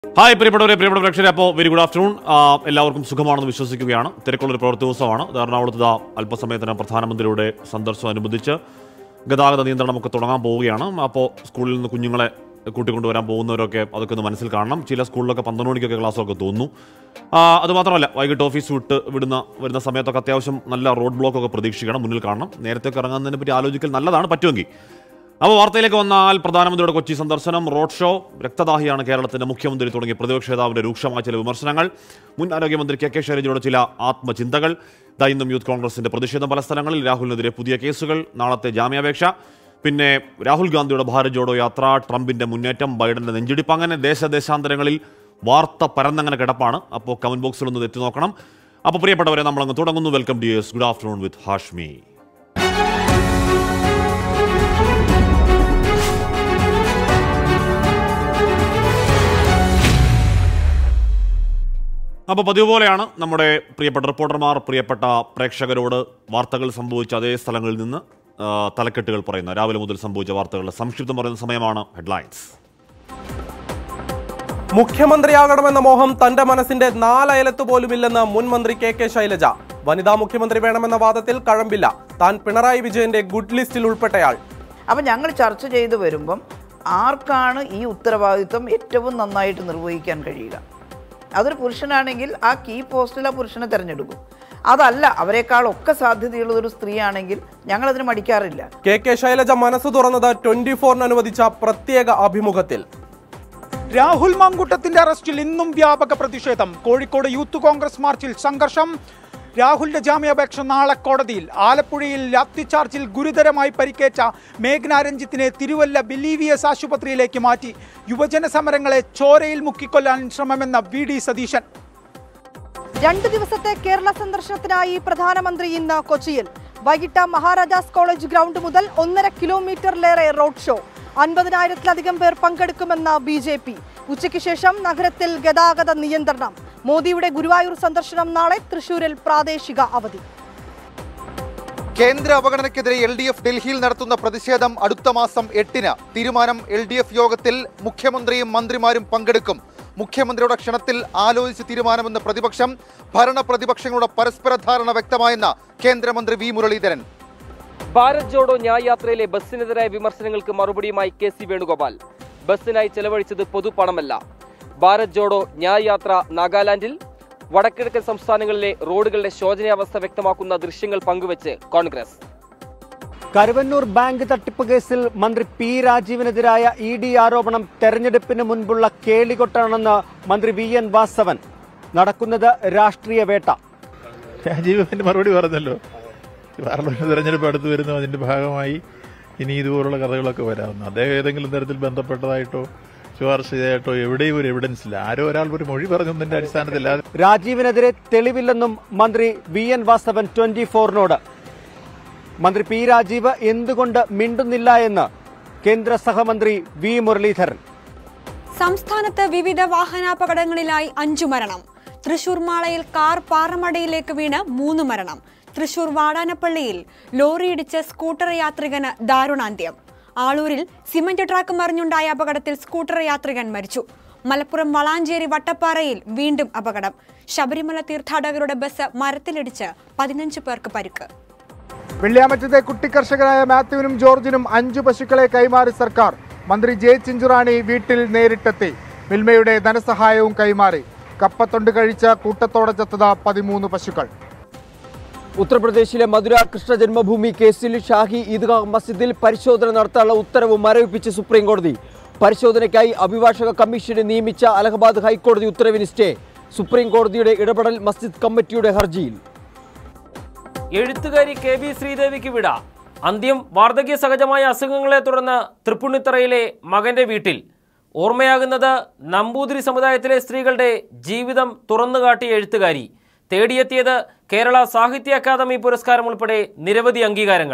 Hi പ്രിയപ്പെട്ടവരെ പ്രിയപ്പെട്ട പ്രേക്ഷകരെ അപ്പോൾ വെരി ഗുഡ് ആഫ്റ്റർനൂൺ എല്ലാവർക്കും സുഖമാണെന്ന് വിശ്വസിക്കുകയാണ് തിരക്കുള്ളൊരു പ്രവൃത്തി ദിവസമാണ് ഇത് എറണാകുളത്ത് ഇതാ അല്പസമയത്തിന് പ്രധാനമന്ത്രിയുടെ സന്ദർശനം അനുബന്ധിച്ച് ഗതാഗത നിയന്ത്രണമൊക്കെ തുടങ്ങാൻ പോവുകയാണ് അപ്പോൾ സ്കൂളിൽ നിന്ന് കുഞ്ഞുങ്ങളെ കൂട്ടിക്കൊണ്ടുവരാൻ പോകുന്നവരൊക്കെ അതൊക്കെ ഒന്ന് മനസ്സിൽ കാണണം ചില സ്കൂളിലൊക്കെ പന്ത്രണ്ട് മണിക്കൊക്കെ ക്ലാസ്സൊക്കെ തോന്നുന്നു ആ, അതുമാത്രമല്ല വൈകിട്ട് ഓഫീസ് വിട്ട് വിടുന്ന വരുന്ന സമയത്തൊക്കെ അത്യാവശ്യം നല്ല റോഡ് ബ്ലോക്കൊക്കെ പ്രതീക്ഷിക്കണം മുന്നിൽ കാണണം നേരത്തെ ഒക്കെ ഇറങ്ങുന്നതിനെ പറ്റി ആലോചിക്കൽ നല്ലതാണ് പറ്റുമെങ്കിൽ അപ്പോൾ വാർത്തയിലേക്ക് വന്നാൽ പ്രധാനമന്ത്രിയുടെ കൊച്ചി സന്ദർശനം റോഡ് ഷോ രക്തദാഹിയാണ് കേരളത്തിന്റെ മുഖ്യമന്ത്രി തുടങ്ങിയ പ്രതിപക്ഷ നേതാവിന്റെ രൂക്ഷമായ ചില വിമർശനങ്ങൾ മുൻ ആരോഗ്യമന്ത്രി കെ കെ ശൈലജയുടെ ചില ആത്മചിന്തകൾ ദാ ഇന്നും യൂത്ത് കോൺഗ്രസിന്റെ പ്രതിഷേധം പല സ്ഥലങ്ങളിൽ രാഹുലിനെതിരെ പുതിയ കേസുകൾ നാളത്തെ ജാമ്യാപേക്ഷ പിന്നെ രാഹുൽ ഗാന്ധിയുടെ ഭാരത് ജോഡോ യാത്ര ട്രംപിന്റെ മുന്നേറ്റം ബൈഡന്റെ നെഞ്ചിടിപ്പ് അങ്ങനെ ദേശദേശാന്തരങ്ങളിൽ വാർത്ത പരന്നങ്ങനെ കിടപ്പാണ് അപ്പോൾ കമന്റ് ബോക്സിൽ ഒന്ന് എത്തി നോക്കണം അപ്പോൾ പ്രിയപ്പെട്ടവരെ നമ്മളങ്ങ് തുടങ്ങുന്നു welcome dears good afternoon with Hashmi അപ്പോൾ പതിവ് പോലെയാണ് നമ്മുടെ പ്രിയപ്പെട്ട റിപ്പോർട്ടർമാർ പ്രിയപ്പെട്ട പ്രേക്ഷകരോട് വാർത്തകൾ സംഭവിച്ച അതേ സ്ഥലങ്ങളിൽ നിന്ന് ആ, തലക്കെട്ടുകൾ പറയുന്ന രാവിലെ മുതൽ സംഭവിച്ച വാർത്തകളുടെ സംക്ഷിപ്തം പറയുന്ന സമയമാണ് ഹെഡ്ലൈൻസ് മുഖ്യമന്ത്രിയാകണമെന്ന മോഹം തന്റെ മനസ്സിന്റെ നാലയലത്ത് പോലുമില്ലെന്ന് മുൻ മന്ത്രി കെ കെ ശൈലജ വനിതാ മുഖ്യമന്ത്രി വേണമെന്ന വാദത്തിൽ കഴമ്പില്ല താൻ പിണറായി വിജയന്റെ ഗുഡ് ലിസ്റ്റിൽ ഉൾപ്പെട്ടയാൾ അപ്പം ഞങ്ങൾ ചർച്ച ചെയ്ത് വരുമ്പം ആർക്കാണ് ഈ ഉത്തരവാദിത്വം ഏറ്റവും നന്നായിട്ട് നിർവഹിക്കാൻ കഴിയുക അതൊരു പുരുഷനാണെങ്കിൽ ആ കീ പോസ്റ്റിൽ ആ പുരുഷനെ തിരഞ്ഞെടുക്കും അതല്ല അവരെക്കാളൊക്കെ സാധ്യതയുള്ളത് ഒരു സ്ത്രീയാണെങ്കിൽ ഞങ്ങളതിന് മടിക്കാറില്ല കെ കെ ശൈലജ മനസ്സ് തുറന്നത് ട്വന്റി ഫോറിന് അനുവദിച്ച പ്രത്യേക അഭിമുഖത്തിൽ രാഹുൽ മാങ്കുട്ടത്തിന്റെ അറസ്റ്റിൽ ഇന്നും വ്യാപക പ്രതിഷേധം കോഴിക്കോട് യൂത്ത് കോൺഗ്രസ് മാർച്ചിൽ സംഘർഷം രാഹുലിന്റെ ജാമ്യാപേക്ഷ നാളെ കോടതിയിൽ ആലപ്പുഴയിൽ ലാത്തിചാർജിൽ ഗുരുതരമായി പരിക്കേറ്റ മേഘ്ന രഞ്ജിത്തിനെ തിരുവല്ല ബിലീവിയസ് ആശുപത്രിയിലേക്ക് മാറ്റി യുവജന സമരങ്ങളെ ചോരയിൽ മുക്കിക്കൊല്ലാൻ ശ്രമമെന്ന വി ഡി സതീശൻ രണ്ട് ദിവസത്തെ കേരള സന്ദർശനത്തിനായി പ്രധാനമന്ത്രി ഇന്ന് കൊച്ചിയിൽ വൈകിട്ട് മഹാരാജാസ് കോളേജ് ഗ്രൗണ്ട് മുതൽ ഒന്നര കിലോമീറ്ററിലേറെ റോഡ് ഷോ അൻപതിനായിരത്തിലധികം പേർ പങ്കെടുക്കുമെന്ന് ബി ജെ പി ഉച്ചയ്ക്ക് ശേഷം നഗരത്തിൽ ഗതാഗത നിയന്ത്രണം മോദിയുടെ ഗുരുവായൂർ സന്ദർശനം നാളെ തൃശൂരിൽ പ്രാദേശിക അവധി കേന്ദ്ര അവഗണനയ്ക്കെതിരെ എൽ ഡി എഫ് ഡൽഹിയിൽ നടത്തുന്ന പ്രതിഷേധം അടുത്ത മാസം എട്ടിന് തീരുമാനം എൽ ഡി എഫ് യോഗത്തിൽ മുഖ്യമന്ത്രിയും മന്ത്രിമാരും പങ്കെടുക്കും മുഖ്യമന്ത്രിയുടെ ക്ഷണത്തിൽ ആലോചിച്ച് തീരുമാനമെന്ന് പ്രതിപക്ഷം ഭരണ പ്രതിപക്ഷങ്ങളുടെ പരസ്പര ധാരണ വ്യക്തമായെന്ന് കേന്ദ്രമന്ത്രി വി മുരളീധരൻ ഭാരത് ജോഡോ ന്യായ് യാത്രയിലെ ബസ്സിനെതിരായ വിമർശനങ്ങൾക്ക് മറുപടിയുമായി കെ സി വേണുഗോപാൽ ബസ്സിനായി ചെലവഴിച്ചത് പൊതുപണമല്ല ഭാരത് ജോഡോ ന്യായ് യാത്ര നാഗാലാൻഡിൽ വടക്കിഴക്കൻ സംസ്ഥാനങ്ങളിലെ റോഡുകളുടെ ശോചനീയാവസ്ഥ വ്യക്തമാക്കുന്ന ദൃശ്യങ്ങൾ പങ്കുവച്ച് കോൺഗ്രസ് കരുവന്നൂർ ബാങ്ക് തട്ടിപ്പ് കേസിൽ മന്ത്രി പി രാജീവിനെതിരായ ഇ ഡി ആരോപണം തെരഞ്ഞെടുപ്പിന് മുൻപുള്ള കേളികൊട്ടാണെന്ന് മന്ത്രി വി എൻ വാസവൻ നടക്കുന്നത് രാഷ്ട്രീയ വേട്ട രാജീവ് അതിന്റെ മറുപടി പറഞ്ഞല്ലോ പാർലമെന്റ് തെരഞ്ഞെടുപ്പ് അടുത്ത് വരുന്നു അതിന്റെ ഭാഗമായി ഇനി ഇതുപോലുള്ള കഥകളൊക്കെ വരാവുന്നു അദ്ദേഹം ഏതെങ്കിലും തരത്തിൽ ബന്ധപ്പെട്ടതായിട്ടോ ശുപാർശ ചെയ്തതായിട്ടോ എവിടെയും ഒരു എവിഡൻസ് ഇല്ല ആരോ ഒരാൾ ഒരു മൊഴി പറഞ്ഞതിന്റെ അടിസ്ഥാനത്തിൽ അത് രാജീവിനെതിരെ തെളിവില്ലെന്നും മന്ത്രി വി എൻ വാസവൻ ട്വന്റി ഫോറിനോട് മന്ത്രി പി രാജീവ് എന്തുകൊണ്ട് മിണ്ടുന്നില്ല എന്ന് കേന്ദ്ര സഹമന്ത്രി വി മുരളീധരൻ സംസ്ഥാനത്ത് വിവിധ വാഹനാപകടങ്ങളിലായി അഞ്ചു മരണം തൃശൂർ മാളയിൽ കാർ പാറമടയിലേക്ക് വീണ് മൂന്ന് മരണം തൃശൂർ വാടാനപ്പള്ളിയിൽ ലോറിയിടിച്ച് സ്കൂട്ടർ യാത്രികന് ദാരുണാന്ത്യം ആളൂരിൽ സിമന്റ് ട്രാക്ക് മറിഞ്ഞുണ്ടായ അപകടത്തിൽ സ്കൂട്ടർ യാത്രികൻ മരിച്ചു മലപ്പുറം വളാഞ്ചേരി വട്ടപ്പാറയിൽ വീണ്ടും അപകടം ശബരിമല തീർത്ഥാടകരുടെ ബസ് മരത്തിലിടിച്ച് പതിനഞ്ച് പേർക്ക് പരിക്ക് വെള്ളിയാമറ്റത്തെ കുട്ടിക്കർഷകരായ മാത്യുവിനും ജോർജിനും അഞ്ചു പശുക്കളെ കൈമാറി സർക്കാർ മന്ത്രി ജെ ചിഞ്ചുറാണി വീട്ടിൽ നേരിട്ടെത്തി മിൽമയുടെ ധനസഹായവും കൈമാറി കപ്പത്തൊണ്ട് കഴിച്ച കൂട്ടത്തോടെ ചത്തത് പതിമൂന്ന് പശുക്കൾ ഉത്തർപ്രദേശിലെ മധുര കൃഷ്ണ ജന്മഭൂമി കേസിൽ ഷാഹി ഈദ്ഗാഹ് മസ്ജിദിൽ പരിശോധന നടത്താനുള്ള ഉത്തരവ് മരവിപ്പിച്ച് സുപ്രീം കോടതി പരിശോധനയ്ക്കായി അഭിഭാഷക കമ്മീഷനെ നിയമിച്ച അലഹബാദ് ഹൈക്കോടതി ഉത്തരവിന് സ്റ്റേ സുപ്രീം കോടതിയുടെ ഇടപെടൽ മസ്ജിദ് കമ്മിറ്റിയുടെ ഹർജിയിൽ എഴുത്തുകാരി കെ ബി ശ്രീദേവിക്ക് വിട അന്ത്യം വാർദ്ധക്യ സഹജമായ അസുഖങ്ങളെ തുടർന്ന് തൃപ്പുണിത്തറയിലെ മകന്റെ വീട്ടിൽ ഓർമ്മയാകുന്നത് നമ്പൂതിരി സമുദായത്തിലെ സ്ത്രീകളുടെ ജീവിതം തുറന്നുകാട്ടിയ എഴുത്തുകാരി തേടിയെത്തിയത് കേരള സാഹിത്യ അക്കാദമി പുരസ്കാരം ഉൾപ്പെടെ നിരവധി അംഗീകാരങ്ങൾ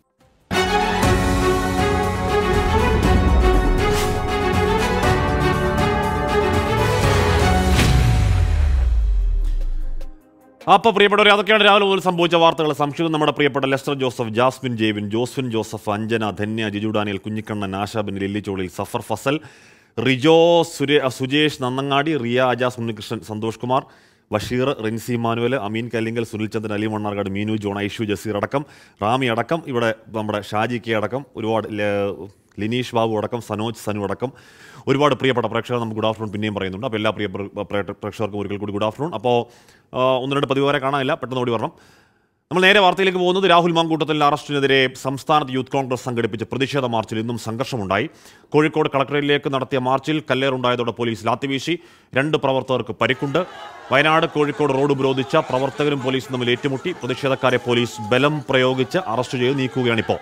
അപ്പോൾ പ്രിയപ്പെട്ടവരെ അതൊക്കെയാണ് രാവിലെ മുതൽ സംഭവിച്ച വാർത്തകൾ സംശയം നമ്മുടെ പ്രിയപ്പെട്ട ലെസ്റ്റർ ജോസഫ് ജാസ്മിൻ ജേവിൻ ജോസ്ഫിൻ ജോസഫ് അഞ്ജന ധന്യ ജിജു ഡാനിയൽ കുഞ്ഞിക്കണ്ണൻ ആശാബിൻ ലില്ലിച്ചോളിൽ സഫർ ഫസൽ റിജോ സുരേ സുജേഷ് നന്നങ്ങാടി റിയ അജാസ് ഉണ്ണികൃഷ്ണൻ സന്തോഷ് കുമാർ ബഷീർ റിൻസി മാനുവൽ അമീൻ കല്ലിങ്കൽ സുനിൽചന്ദ്രൻ അലി മണ്ണാർക്കാട് മീനു ജോൺ ഐഷു ജസീർ അടക്കം റാമി അടക്കം ഇവിടെ നമ്മുടെ ഷാജി കെ അടക്കം ഒരുപാട് ല- ലിനീഷ് ബാബു അടക്കം സനോജ് സനു അടക്കം ഒരുപാട് പ്രിയപ്പെട്ട പ്രേക്ഷകർ നമുക്ക് ഗുഡ് ആഫ്റ്റർനൂൺ പിന്നെയും പറയുന്നുണ്ട് അപ്പോൾ എല്ലാ പ്രിയ പ്ര- പ്രേക്ഷകർക്കും ഒരിക്കൽ കൂടി ഗുഡ് ആഫ്റ്റർനൂൺ അപ്പോൾ ആ, ഒന്ന് രണ്ട് പതിവ് വരെ കാണാനില്ല പെട്ടെന്ന് ഓടി വരണം നമ്മൾ നേരെ വാർത്തയിലേക്ക് പോകുന്നത് രാഹുൽ മാങ്കൂട്ടത്തിൽ അറസ്റ്റിനെതിരെ സംസ്ഥാനത്ത് യൂത്ത് കോൺഗ്രസ് സംഘടിപ്പിച്ച പ്രതിഷേധ മാർച്ചിൽ ഇന്നും സംഘർഷമുണ്ടായി കോഴിക്കോട് കളക്ടറേറ്റിലേക്ക് നടത്തിയ മാർച്ചിൽ കല്ലേറുണ്ടായതോടെ പോലീസ് ലാത്തിവീശി രണ്ട് പ്രവർത്തകർക്ക് പരിക്കുണ്ട് വയനാട് കോഴിക്കോട് റോഡ് ഉപരോധിച്ച പ്രവർത്തകരും പോലീസും തമ്മിൽ ഏറ്റുമുട്ടി പ്രതിഷേധക്കാരെ പോലീസ് ബലം പ്രയോഗിച്ച് അറസ്റ്റ് ചെയ്ത് നീക്കുകയാണിപ്പോൾ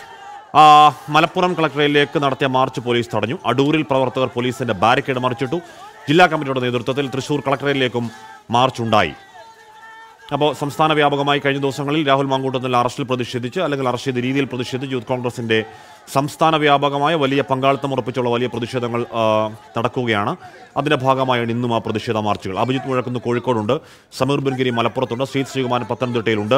ആ, മലപ്പുറം കളക്ടറേറ്റിലേക്ക് നടത്തിയ മാർച്ച് പോലീസ് തടഞ്ഞു അടൂരിൽ പ്രവർത്തകർ പോലീസിന്റെ ബാരിക്കേഡ് മറിച്ചിട്ടു ജില്ലാ കമ്മിറ്റിയുടെ നേതൃത്വത്തിൽ തൃശൂർ കളക്ടറേറ്റിലേക്കും മാർച്ച് ഉണ്ടായി അപ്പോൾ സംസ്ഥാന വ്യാപകമായി കഴിഞ്ഞ ദിവസങ്ങളിൽ രാഹുൽ മാങ്കൂട്ടത്തിൽ അറസ്റ്റിൽ പ്രതിഷേധിച്ച് അല്ലെങ്കിൽ അറസ്റ്റ് ചെയ്ത രീതിയിൽ പ്രതിഷേധിച്ച് യൂത്ത് കോൺഗ്രസിന്റെ സംസ്ഥാന വ്യാപകമായ വലിയ പങ്കാളിത്തം ഉറപ്പിച്ചുള്ള വലിയ പ്രതിഷേധങ്ങൾ ആ, നടക്കുകയാണ് അതിന്റെ ഭാഗമായാണ് ഇന്നും ആ പ്രതിഷേധ മാർച്ചുകൾ അഭിജിത്ത് മുഴക്കുന്ന് കോഴിക്കോടുണ്ട് സമീർ ബിൻഗിരി മലപ്പുറത്തുണ്ട് ശ്രീത് ശ്രീകുമാരൻ പത്തനംതിട്ടയിലുണ്ട്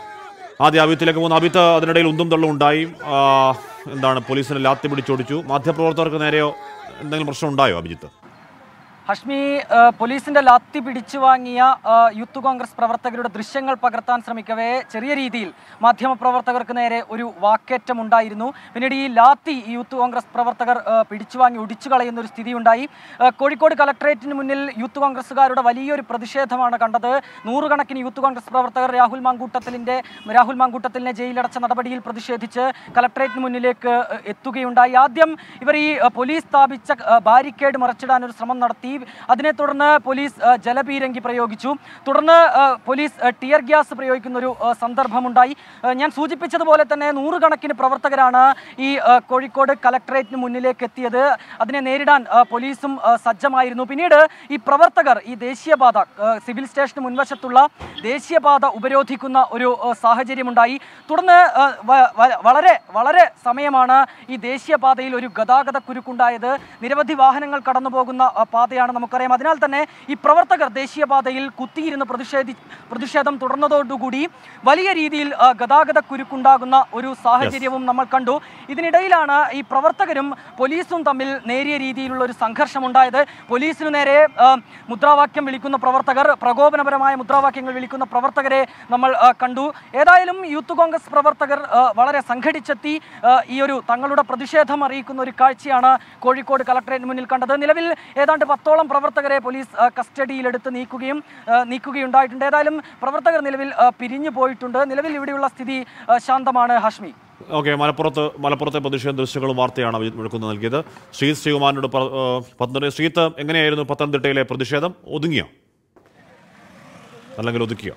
ആദ്യ അഭിയത്തിലേക്ക് പോകുന്ന അഭിത്ത് അതിനിടയിൽ ഉന്തും തള്ളും ഉണ്ടായി ആ, എന്താണ് പോലീസിനെ ലാത്തി പിടിച്ചോടിച്ചു മാധ്യമപ്രവർത്തകർക്ക് നേരെയോ എന്തെങ്കിലും പ്രശ്നം ഉണ്ടായോ അഭിജിത്ത് ഹഷ്മി ആ, പോലീസിന്റെ ലാത്തി പിടിച്ചു വാങ്ങിയ ആ, യൂത്ത് കോൺഗ്രസ് പ്രവർത്തകരുടെ ദൃശ്യങ്ങൾ പകർത്താൻ ശ്രമിക്കവേ ചെറിയ രീതിയിൽ മാധ്യമപ്രവർത്തകർക്ക് നേരെ ഒരു വാക്കേറ്റം ഉണ്ടായിരുന്നു പിന്നീട് ഈ ലാത്തി ഈ യൂത്ത് കോൺഗ്രസ് പ്രവർത്തകർ ആ, പിടിച്ചു വാങ്ങി ഒടിച്ചു കളയുന്ന ഒരു സ്ഥിതി ഉണ്ടായി ആ, കോഴിക്കോട് കലക്ട്രേറ്റിന് മുന്നിൽ യൂത്ത് കോൺഗ്രസ്സുകാരുടെ വലിയൊരു പ്രതിഷേധമാണ് കണ്ടത് നൂറുകണക്കിന് യൂത്ത് കോൺഗ്രസ് പ്രവർത്തകർ രാഹുൽ മാങ്കൂട്ടത്തിലിന്റെ രാഹുൽ മാങ്കൂട്ടത്തിലിനെ ജയിലടച്ച നടപടിയിൽ പ്രതിഷേധിച്ച് കലക്ട്രേറ്റിന് മുന്നിലേക്ക് ആ, എത്തുകയുണ്ടായി ആദ്യം ഇവർ ഈ ആ, പോലീസ് സ്ഥാപിച്ച ആ, ബാരിക്കേഡ് മറച്ചിടാൻ ഒരു ശ്രമം നടത്തി അതിനെ തുടർന്ന് പോലീസ് ആ, ജലപീരങ്കി പ്രയോഗിച്ചു തുടർന്ന് ആ, പോലീസ് ആ, ടിയർ ഗ്യാസ് പ്രയോഗിക്കുന്ന ഒരു ആ, സന്ദർഭമുണ്ടായി ആ, ഞാൻ സൂചിപ്പിച്ചതുപോലെ തന്നെ നൂറുകണക്കിന് പ്രവർത്തകരാണ് ഈ ആ, കോഴിക്കോട് കലക്ടറേറ്റിന് മുന്നിലേക്ക് എത്തിയത് അതിനെ നേരിടാൻ ആ, പോലീസും ആ, സജ്ജമായിരുന്നു പിന്നീട് ഈ പ്രവർത്തകർ ഈ ദേശീയപാത ആ, സിവിൽ സ്റ്റേഷന് മുൻവശത്തുള്ള ദേശീയപാത ഉപരോധിക്കുന്ന ഒരു ആ, സാഹചര്യമുണ്ടായി തുടർന്ന് ആ, വ- വ- വളരെ വളരെ സമയമാണ് ഈ ദേശീയപാതയിൽ ഒരു ഗതാഗത കുരുക്കുണ്ടായത് നിരവധി വാഹനങ്ങൾ കടന്നു പോകുന്ന ആ, പാതയാണ് നമുക്കറിയാം അതിനാൽ തന്നെ ഈ പ്രവർത്തകർ ദേശീയപാതയിൽ കുത്തിയിരുന്ന് പ്രതിഷേധി പ്രതിഷേധം തുടർന്നതോടുകൂടി വലിയ രീതിയിൽ ആ, ഗതാഗത കുരുക്കുണ്ടാകുന്ന ഒരു സാഹചര്യവും നമ്മൾ കണ്ടു ഇതിനിടയിലാണ് ഈ പ്രവർത്തകരും പോലീസും തമ്മിൽ നേരിയ രീതിയിലുള്ള ഒരു സംഘർഷമുണ്ടായത് പോലീസിനു നേരെ ആ, മുദ്രാവാക്യം വിളിക്കുന്ന പ്രവർത്തകർ പ്രകോപനപരമായ മുദ്രാവാക്യങ്ങൾ വിളിക്കുന്ന പ്രവർത്തകരെ നമ്മൾ ആ, കണ്ടു ഏതായാലും യൂത്ത് കോൺഗ്രസ് പ്രവർത്തകർ ആ, വളരെ സംഘടിച്ചെത്തി ആ, ഈ ഒരു തങ്ങളുടെ പ്രതിഷേധം അറിയിക്കുന്ന ഒരു കാഴ്ചയാണ് കോഴിക്കോട് കളക്ടറേറ്റ് മുന്നിൽ കണ്ടത് നിലവിൽ ഏതാണ്ട് പത്തോളം പ്രവർത്തകരെ പോലീസ് ആ, കസ്റ്റഡിയിലെടുത്ത് നീക്കുകയും ആ, നീക്കുകയുണ്ടായിട്ടുണ്ട് ഏതായാലും പ്രവർത്തകർ നിലവിൽ ആ, പിരിഞ്ഞു പോയിട്ടുണ്ട് നിലവിൽ ഇവിടെയുള്ള സ്ഥിതി ആ, ശാന്തമാണ് ഹഷ്മി ഓക്കെ മലപ്പുറത്ത് മലപ്പുറത്തെ പ്രതിഷേധ ദൃശ്യങ്ങളും വാർത്തയാണ് അഭിജിത്ത് മുഴക്കുന്ന നൽകിയത് ശ്രീത് ശ്രീകുമാറിനോട് പ- ആ, പത്തനംതിട്ട ശ്രീത്ത് എങ്ങനെയായിരുന്നു പത്തനംതിട്ടയിലെ പ്രതിഷേധം ഒതുങ്ങിയോ അല്ലെങ്കിൽ ഒതുക്കിയോ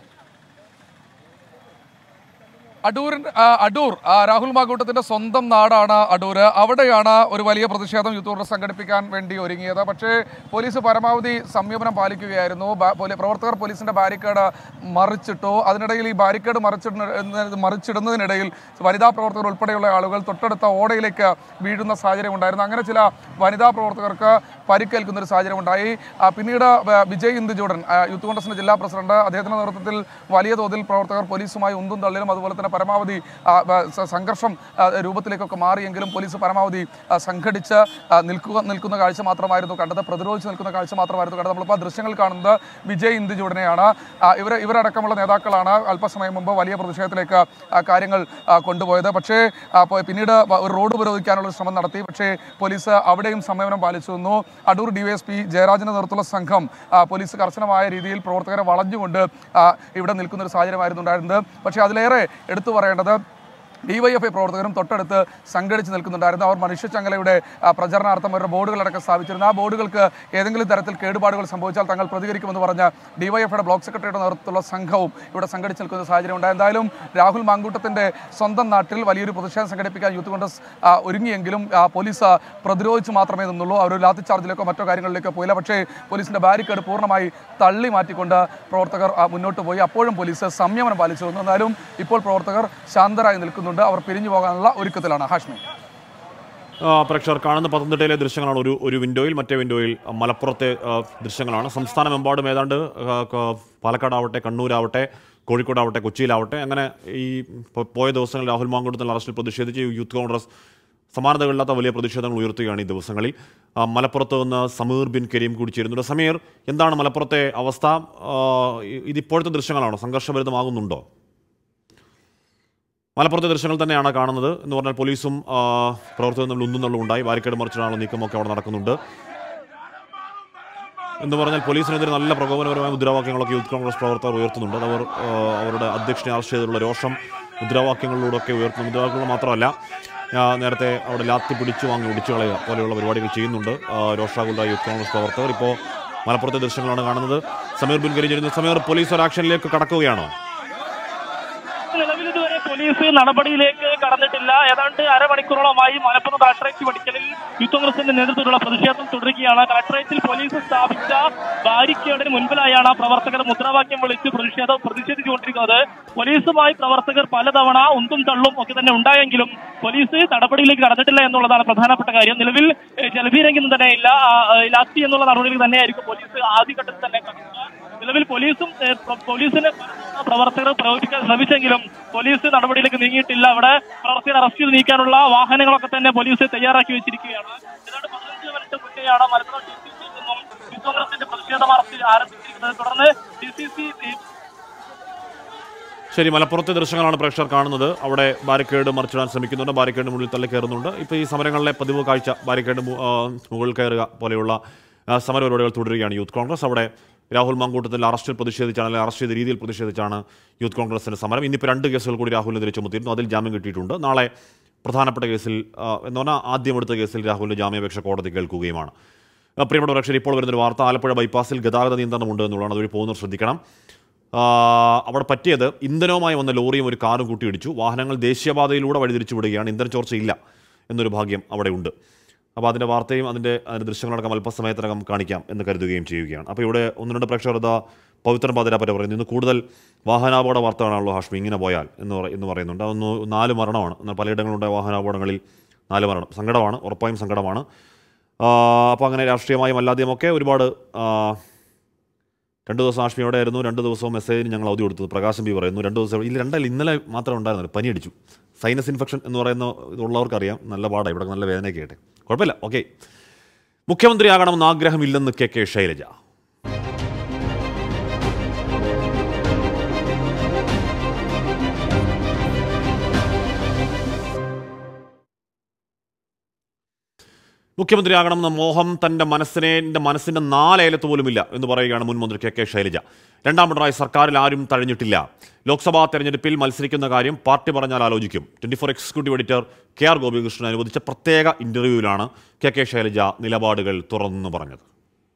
അടൂർ ആ, അടൂർ ആ, രാഹുൽ മാക്കൂട്ടത്തിന്റെ സ്വന്തം നാടാണ് അടൂർ അവിടെയാണ് ഒരു വലിയ പ്രതിഷേധം യൂത്ത് കോൺഗ്രസ് സംഘടിപ്പിക്കാൻ വേണ്ടി ഒരുങ്ങിയത് പക്ഷേ പോലീസ് പരമാവധി സംയമനം പാലിക്കുകയായിരുന്നു ബാ- പോലീ- പ്രവർത്തകർ പോലീസിന്റെ ബാരിക്കേഡ് മറിച്ചിട്ടു അതിനിടയിൽ ഈ ബാരിക്കേഡ് മറിച്ചിടുന്ന മറിച്ചിടുന്നതിനിടയിൽ വനിതാ പ്രവർത്തകർ ഉൾപ്പെടെയുള്ള ആളുകൾ തൊട്ടടുത്ത ഓടയിലേക്ക് വീഴുന്ന സാഹചര്യം ഉണ്ടായിരുന്നു അങ്ങനെ ചില വനിതാ പ്രവർത്തകർക്ക് പരിക്കേൽക്കുന്ന ഒരു സാഹചര്യം ഉണ്ടായി ആ, പിന്നീട് വ- വിജയ് ഇന്ദുചൂടൻ ആ, യൂത്ത് കോൺഗ്രസിന്റെ ജില്ലാ പ്രസിഡന്റ് അദ്ദേഹത്തിന്റെ നേതൃത്വത്തിൽ വലിയ തോതിൽ പ്രവർത്തകർ പോലീസുമായി ഉന്തും തള്ളിലും അതുപോലെ തന്നെ പരമാവധി ആ, വ- സ- സംഘർഷം ആ, രൂപത്തിലേക്കൊക്കെ മാറിയെങ്കിലും പോലീസ് പരമാവധി ആ, സംഘടിച്ച് ആ, നിൽക്കുക നിൽക്കുന്ന കാഴ്ച മാത്രമായിരുന്നു കണ്ടത് പ്രതിരോധിച്ച് നിൽക്കുന്ന കാഴ്ച മാത്രമായിരുന്നു കണ്ടത് നമ്മളിപ്പോൾ ആ ദൃശ്യങ്ങൾ കാണുന്നത് വിജയ് ഇന്ദുചൂടനെയാണ് ആ, ഇവർ ഇവരടക്കമുള്ള നേതാക്കളാണ് അല്പസമയം മുമ്പ് വലിയ പ്രതിഷേധത്തിലേക്ക് ആ, കാര്യങ്ങൾ ആ, കൊണ്ടുപോയത് പക്ഷേ ആ, പോ- പിന്നീട് വ- ഒരു റോഡ് ഉപരോധിക്കാനുള്ള ഒരു ശ്രമം നടത്തി പക്ഷേ പോലീസ് അവിടെയും സംയമനം പാലിച്ചു വന്നു അടൂർ ഡിവൈഎസ്പി ജയരാജന്റെ നേതൃത്വത്തിലുള്ള സംഘം ആ, പോലീസ് കർശനമായ രീതിയിൽ പ്രവർത്തകരെ വളഞ്ഞുകൊണ്ട് ആ, ഇവിടെ നിൽക്കുന്ന ഒരു സാഹചര്യമായിരുന്നു ഉണ്ടായിരുന്നത് പക്ഷേ അതിലേറെ എടുത്തു പറയേണ്ടത് ഡിവൈഎഫ്ഐ പ്രവർത്തകരും തൊട്ടടുത്ത് സംഘടിച്ച് നിൽക്കുന്നുണ്ടായിരുന്നു അവർ മനുഷ്യച്ചങ്ങലയുടെ ആ, പ്രചരണാർത്ഥം അവരുടെ ബോർഡുകളടക്കം സ്ഥാപിച്ചിരുന്നു ആ ബോർഡുകൾക്ക് ഏതെങ്കിലും തരത്തിൽ കേടുപാടുകൾ സംഭവിച്ചാൽ തങ്ങൾ പ്രതികരിക്കുമെന്ന് പറഞ്ഞ ഡിവൈഎഫ്ഐയുടെ ബ്ലോക്ക് സെക്രട്ടറിയുടെ നേതൃത്വത്തിലുള്ള സംഘവും ഇവിടെ സംഘടിച്ച് നിൽക്കുന്ന സാഹചര്യം ഉണ്ടായി എന്തായാലും രാഹുൽ മാങ്കൂട്ടത്തിന്റെ സ്വന്തം നാട്ടിൽ വലിയൊരു പ്രതിഷേധം സംഘടിപ്പിക്കാൻ യൂത്ത് കോൺഗ്രസ് ആ, ഒരുങ്ങിയെങ്കിലും ആ, പോലീസ് പ്രതിരോധിച്ച് മാത്രമേ നിന്നുള്ളൂ അവർ ലാത്തി ചാർജിലേക്കോ മറ്റോ കാര്യങ്ങളിലേക്കോ പോയില്ല പക്ഷേ പോലീസിന്റെ ബാരിക്കേഡ് പൂർണ്ണമായി തള്ളി മാറ്റിക്കൊണ്ട് പ്രവർത്തകർ ആ, മുന്നോട്ട് പോയി അപ്പോഴും പോലീസ് സംയമനം പാലിച്ചു വന്നു എന്നാലും ഇപ്പോൾ പ്രവർത്തകർ ശാന്തരായി നിൽക്കുന്നുണ്ട് അവർ പിരിഞ്ഞു പോകാനുള്ള ഒരുക്കത്തിലാണ് ഹാഷ്മി ആ, പ്രേക്ഷകർ കാണുന്ന പത്തനംതിട്ടയിലെ ദൃശ്യങ്ങളാണ് ഒരു ഒരു വിൻഡോയിൽ മറ്റേ വിൻഡോയിൽ മലപ്പുറത്തെ ആ, ദൃശ്യങ്ങളാണ് സംസ്ഥാനമെമ്പാടും ഏതാണ്ട് ആ, ക- പാലക്കാടാവട്ടെ കണ്ണൂരാവട്ടെ കോഴിക്കോടാവട്ടെ കൊച്ചിയിലാവട്ടെ അങ്ങനെ ഈ പോ- പോയ ദിവസങ്ങളിൽ രാഹുൽ മാങ്കുടത്തിൽ അറസ്റ്റിൽ പ്രതിഷേധിച്ച് യൂത്ത് കോൺഗ്രസ് സമാനതകളില്ലാത്ത വലിയ പ്രതിഷേധങ്ങൾ ഉയർത്തുകയാണ് ഈ ദിവസങ്ങളിൽ ആ, മലപ്പുറത്ത് നിന്ന് സമീർ ബിൻ കരീം കൂടി ചേരുന്നുണ്ട് സമീർ എന്താണ് മലപ്പുറത്തെ അവസ്ഥ ആ, ഇ- ഇതിപ്പോഴത്തെ ദൃശ്യങ്ങളാണോ സംഘർഷഭരിതമാകുന്നുണ്ടോ മലപ്പുറത്തെ ദൃശ്യങ്ങൾ തന്നെയാണ് കാണുന്നത് എന്ന് പറഞ്ഞാൽ പോലീസും ആ, പ്രവർത്തകരും തമ്മിൽ ഉന്തും തള്ളും ഉണ്ടായി ബാരിക്കേഡ് മറിച്ചിടാനുള്ള നീക്കമൊക്കെ അവിടെ നടക്കുന്നുണ്ട് എന്ന് പറഞ്ഞാൽ പോലീസിനെതിരെ നല്ല പ്രകോപനപരമായ മുദ്രാവാക്യങ്ങളൊക്കെ യൂത്ത് കോൺഗ്രസ് പ്രവർത്തകർ ഉയർത്തുന്നുണ്ട് അത് അവർ ആ, അവരുടെ അധ്യക്ഷനെ അറസ്റ്റ് ചെയ്തിട്ടുള്ള രോഷം മുദ്രാവാക്യങ്ങളിലൂടെയൊക്കെ ഉയർത്തുന്ന മുദ്രാവാക്യങ്ങൾ മാത്രമല്ല ആ, നേരത്തെ അവിടെ ലാത്തി പിടിച്ചു വാങ്ങി ഒടിച്ചു കളയുക പോലെയുള്ള പരിപാടികൾ ചെയ്യുന്നുണ്ട് ആ, രോഷാകുല യൂത്ത് കോൺഗ്രസ് പ്രവർത്തകർ ഇപ്പോൾ മലപ്പുറത്തെ ദൃശ്യങ്ങളാണ് കാണുന്നത് സമീർ ബിൻ കരീം ചെയ്യുന്നത് സമീർ പോലീസ് ഒരു ആക്ഷനിലേക്ക് കടക്കുകയാണോ നിലവിൽ ഇതുവരെ പോലീസ് നടപടിയിലേക്ക് കടന്നിട്ടില്ല ഏതാണ്ട് അരമണിക്കൂറോളമായി മലപ്പുറം കളക്ടറേറ്റ് പഠിക്കലിൽ യൂത്ത് കോൺഗ്രസിന്റെ നേതൃത്വത്തിലുള്ള പ്രതിഷേധം തുടരുകയാണ് കളക്ടറേറ്റിൽ പോലീസ് സ്ഥാപിച്ച ബാരിക്കേഡിന് മുൻപിലായാണ് പ്രവർത്തകർ മുദ്രാവാക്യം വിളിച്ച് പ്രതിഷേധം പ്രതിഷേധിച്ചുകൊണ്ടിരിക്കുന്നത് പോലീസുമായി പ്രവർത്തകർ പലതവണ ഉന്തും തള്ളും ഒക്കെ തന്നെ ഉണ്ടായെങ്കിലും പോലീസ് നടപടിയിലേക്ക് കടന്നിട്ടില്ല എന്നുള്ളതാണ് പ്രധാനപ്പെട്ട കാര്യം നിലവിൽ ഏഹ്, ജലബീരംഗം തന്നെ ഇല്ല ആ, ആ, ലാത്തി എന്നുള്ള നടപടിയിൽ തന്നെയായിരിക്കും പോലീസ് ആദ്യഘട്ടത്തിൽ തന്നെ കടക്കുക. നിലവിൽ പോലീസും ഏഹ്, പ്ര- പോലീസിനെ പ്രവർത്തകർ പ്രവർത്തിക്കാൻ ശ്രമിച്ചെങ്കിലും പോലീസ് നടപടിയിലേക്ക് നീങ്ങിയിട്ടില്ല അവിടെ പ്രവർത്തകരെ അറസ്റ്റ് ചെയ്ത് നീക്കാനുള്ള വാഹനങ്ങളൊക്കെ തന്നെ പോലീസ് തയ്യാറാക്കി വെച്ചിരിക്കുകയാണ് ഏതാണ്ട് പതിനഞ്ച് മിനിറ്റ് മുന്നെയാണ് മലപ്പുറം ഡി സി സിയിൽ നിന്നും യൂത്ത് കോൺഗ്രസിന്റെ പ്രതിഷേധ മാർച്ച് ആരംഭിച്ചിരിക്കുന്നത് തുടർന്ന് ഡി സി സി ശരി മലപ്പുറത്തെ ദൃശ്യങ്ങളാണ് പ്രേക്ഷകർ കാണുന്നത് അവിടെ ബാരിക്കേഡ് മറിച്ചിടാൻ ശ്രമിക്കുന്നുണ്ട് ബാരിക്കേഡ് മുന്നിൽ തള്ളി കയറുന്നുണ്ട് ഇപ്പോൾ ഈ സമരങ്ങളിലെ പതിവ് കാഴ്ച ബാരിക്കേഡ് മു- ആ, മുകളിൽ കയറുക പോലെയുള്ള ആ, സമരപരിപാടികൾ തുടരുകയാണ് യൂത്ത് കോൺഗ്രസ് അവിടെ രാഹുൽ മാങ്കൂട്ടത്തിൽ അറസ്റ്റിൽ പ്രതിഷേധിച്ചാണ് അല്ലെങ്കിൽ അറസ്റ്റ് ചെയ്ത രീതിയിൽ പ്രതിഷേധിച്ചാണ് യൂത്ത് കോൺഗ്രസിന്റെ സമരം ഇന്നിപ്പോൾ രണ്ട് കേസുകൾ കൂടി രാഹുലിനെതിരെ ചുമത്തിയിരുന്നു അതിൽ ജാമ്യം കിട്ടിയിട്ടുണ്ട് നാളെ പ്രധാനപ്പെട്ട കേസിൽ ആ, എന്ന് പറഞ്ഞാൽ ആദ്യം എടുത്ത കേസിൽ രാഹുലിന്റെ ജാമ്യാപേക്ഷ കോടതി കേൾക്കുകയുമാണ് ആ, പ്രിയപ്പെട്ട പ്രേക്ഷകർ ഇപ്പോൾ വരുന്നൊരു വാർത്ത ആലപ്പുഴ ബൈപ്പാസിൽ ഗതാഗത നിയന്ത്രണമുണ്ട് എന്നുള്ളതാണ് അതുവഴി പോകുന്നവർ ശ്രദ്ധിക്കണം ആ, അവിടെ പറ്റിയത് ഇന്ധനവുമായി വന്ന ലോറിയും ഒരു കാറും കൂട്ടിയിടിച്ചു വാഹനങ്ങൾ ദേശീയപാതയിലൂടെ വഴിതിരിച്ചു വിടുകയാണ് ഇന്ധന ചോർച്ചയില്ല എന്നൊരു ഭാഗ്യം അവിടെ ഉണ്ട് അപ്പോൾ അതിൻ്റെ വാർത്തയും അതിൻ്റെ അതിൻ്റെ ദൃശ്യങ്ങളടക്കം അല്പസമയത്തിനകം കാണിക്കാം എന്ന് കരുതുകയും ചെയ്യുകയാണ് അപ്പോൾ ഇവിടെ ഒന്ന് രണ്ട് പ്രേക്ഷകർ ഇതാ പവിത്രൻ പാതിരാപ്പറ്റ പറയുന്നു ഇന്ന് കൂടുതൽ വാഹനാപകട വാർത്തകളാണല്ലോ ഹാഷ്മി ഇങ്ങനെ പോയാൽ എന്ന് പറ എന്ന് പറയുന്നുണ്ട് അതൊന്ന് നാല് മരണമാണ് എന്നാൽ പലയിടങ്ങളുണ്ടായ വാഹനാപകടങ്ങളിൽ നാല് മരണം സങ്കടമാണ് ഉറപ്പായും സങ്കടമാണ് അപ്പോൾ അങ്ങനെ രാഷ്ട്രീയമായും അല്ലാതെയുമൊക്കെ ഒരുപാട് ആ, രണ്ട് ദിവസം ആഷ്മി എവിടെ ആയിരുന്നു രണ്ട് ദിവസവും മെസ്സേജിന് ഞങ്ങൾ അവധി കൊടുത്തത് പ്രകാശം ബി പറയുന്നു രണ്ട് ദിവസം ഇല്ല രണ്ടല്ല ഇന്നലെ മാത്രമേ ഉണ്ടായിരുന്നുള്ളൂ പനി അടിച്ചു സൈനസ് ഇൻഫെക്ഷൻ എന്ന് പറയുന്ന ഇതുള്ളവർക്കറിയാം നല്ല പാടാണ് ഇവിടെ നല്ല വേദനയൊക്കെ ആയിട്ട് കുഴപ്പമില്ല ഓക്കെ മുഖ്യമന്ത്രിയാകണമെന്ന് ആഗ്രഹമില്ലെന്ന് കെ കെ ശൈലജ മുഖ്യമന്ത്രിയാകണമെന്ന മോഹം തന്റെ മനസ്സിനെ എൻ്റെ മനസ്സിന്റെ നാലേലത്ത് പോലുമില്ല എന്ന് പറയുകയാണ് മുൻ മന്ത്രി കെ കെ ശൈലജ രണ്ടാം പിണറായി സർക്കാരിൽ ആരും തഴഞ്ഞിട്ടില്ല ലോക്സഭാ തെരഞ്ഞെടുപ്പിൽ മത്സരിക്കുന്ന കാര്യം പാർട്ടി പറഞ്ഞാൽ ആലോചിക്കും twenty four executive editor K R Gopikrishnan അനുവദിച്ച പ്രത്യേക ഇന്റർവ്യൂവിലാണ് കെ കെ ശൈലജ നിലപാടുകൾ തുറന്നു പറഞ്ഞത്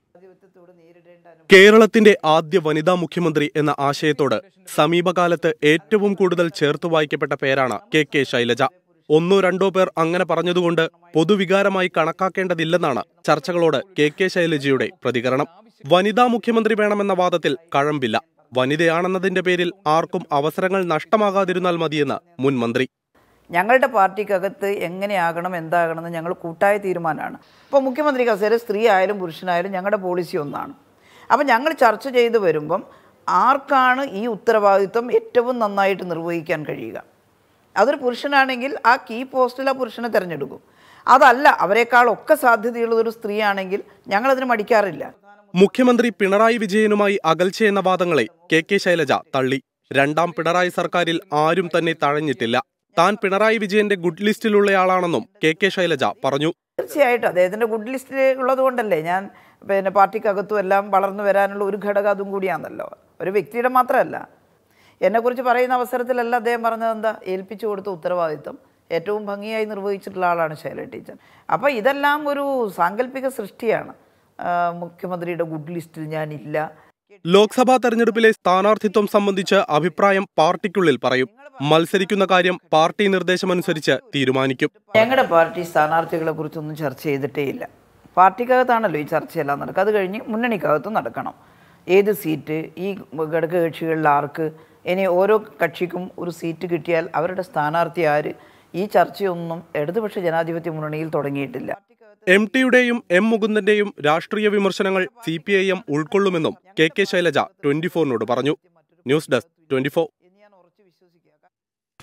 കേരളത്തിന്റെ ആദ്യ വനിതാ മുഖ്യമന്ത്രി എന്ന ആശയത്തോട് സമീപകാലത്ത് ഏറ്റവും കൂടുതൽ ചേർത്ത് വായിക്കപ്പെട്ട പേരാണ് കെ കെ ശൈലജ ഒന്നോ രണ്ടോ പേർ അങ്ങനെ പറഞ്ഞതുകൊണ്ട് പൊതുവികാരമായി കണക്കാക്കേണ്ടതില്ലെന്നാണ് ചർച്ചകളോട് കെ കെ ശൈലജയുടെ പ്രതികരണം വനിതാ മുഖ്യമന്ത്രി വേണമെന്ന വാദത്തിൽ കഴമ്പില്ല വനിതയാണെന്നതിന്റെ പേരിൽ ആർക്കും അവസരങ്ങൾ നഷ്ടമാകാതിരുന്നാൽ മതിയെന്ന് മുൻ മന്ത്രി ഞങ്ങളുടെ പാർട്ടിക്കകത്ത് എങ്ങനെയാകണം എന്താകണമെന്ന് ഞങ്ങൾ കൂട്ടായ തീരുമാനമാണ് ഇപ്പോൾ മുഖ്യമന്ത്രി കസേര സ്ത്രീ ആയാലും പുരുഷനായാലും ഞങ്ങളുടെ പോളിസി ഒന്നാണ് അപ്പം ഞങ്ങൾ ചർച്ച ചെയ്ത് വരുമ്പം ആർക്കാണ് ഈ ഉത്തരവാദിത്വം ഏറ്റവും നന്നായിട്ട് നിർവഹിക്കാൻ കഴിയുക അതൊരു പുരുഷനാണെങ്കിൽ ആ കീ പോസ്റ്റിൽ ആ പുരുഷനെ തിരഞ്ഞെടുക്കും അതല്ല അവരെക്കാളൊക്കെ സാധ്യതയുള്ളതൊരു സ്ത്രീയാണെങ്കിൽ ഞങ്ങളതിന് മടിക്കാറില്ല മുഖ്യമന്ത്രി പിണറായി വിജയനുമായി അകൽച്ചയെന്ന വാദങ്ങളെ കെ കെ ശൈലജ തള്ളി രണ്ടാം പിണറായി സർക്കാരിൽ ആരും തന്നെ തഴഞ്ഞിട്ടില്ല താൻ പിണറായി വിജയന്റെ ഗുഡ് ലിസ്റ്റിലുള്ളയാളാണെന്നും കെ കെ ശൈലജ പറഞ്ഞു തീർച്ചയായിട്ടും അദ്ദേഹത്തിൻ്റെ ഗുഡ് ലിസ്റ്റിൽ ഉള്ളത് കൊണ്ടല്ലേ ഞാൻ പിന്നെ പാർട്ടിക്കകത്തും എല്ലാം വളർന്നു വരാനുള്ള ഒരു ഘടകം അതും കൂടിയാണല്ലോ ഒരു വ്യക്തിയുടെ മാത്രമല്ല എന്നെക്കുറിച്ച് പറയുന്ന അവസരത്തിലല്ല അദ്ദേഹം പറഞ്ഞത് എന്താ ഏൽപ്പിച്ചു കൊടുത്ത ഉത്തരവാദിത്വം ഏറ്റവും ഭംഗിയായി നിർവഹിച്ചിട്ടുള്ള ആളാണ് ശൈല ടീച്ചർ അപ്പോൾ ഇതെല്ലാം ഒരു സാങ്കല്പിക സൃഷ്ടിയാണ് ആ, മുഖ്യമന്ത്രിയുടെ ഗുഡ് ലിസ്റ്റിൽ ഞാനില്ല ലോക്സഭാ തെരഞ്ഞെടുപ്പിലെ സ്ഥാനാർത്ഥിത്വം സംബന്ധിച്ച് അഭിപ്രായം പാർട്ടിക്കുള്ളിൽ പറയും മത്സരിക്കുന്ന കാര്യം പാർട്ടി നിർദ്ദേശമനുസരിച്ച് തീരുമാനിക്കും ഞങ്ങളുടെ പാർട്ടി സ്ഥാനാർത്ഥികളെ കുറിച്ചൊന്നും ചർച്ച ചെയ്തിട്ടേ ഇല്ല പാർട്ടിക്കകത്താണല്ലോ ഈ ചർച്ചയെല്ലാം നടക്കുക അത് കഴിഞ്ഞ് മുന്നണിക്കകത്തും നടക്കണം ഏത് സീറ്റ് ഈ ഘടകകക്ഷികളിൽ ആർക്ക് ഇനി ഓരോ കക്ഷിക്കും ഒരു സീറ്റ് കിട്ടിയാൽ അവരുടെ സ്ഥാനാർത്ഥി ആര് ഈ ചർച്ചയൊന്നും ഇടതുപക്ഷ ജനാധിപത്യ മുന്നണിയിൽ തുടങ്ങിയിട്ടില്ല എം ടിയുടെയും എം മുകുന്ദന്റെയും രാഷ്ട്രീയ വിമർശനങ്ങൾ സി പി ഐ എം ഉൾക്കൊള്ളുമെന്നും കെ കെ ശൈലജ ട്വന്റി ഫോറിനോട് പറഞ്ഞു ന്യൂസ് ഡെസ്ക് ട്വന്റി ഫോർ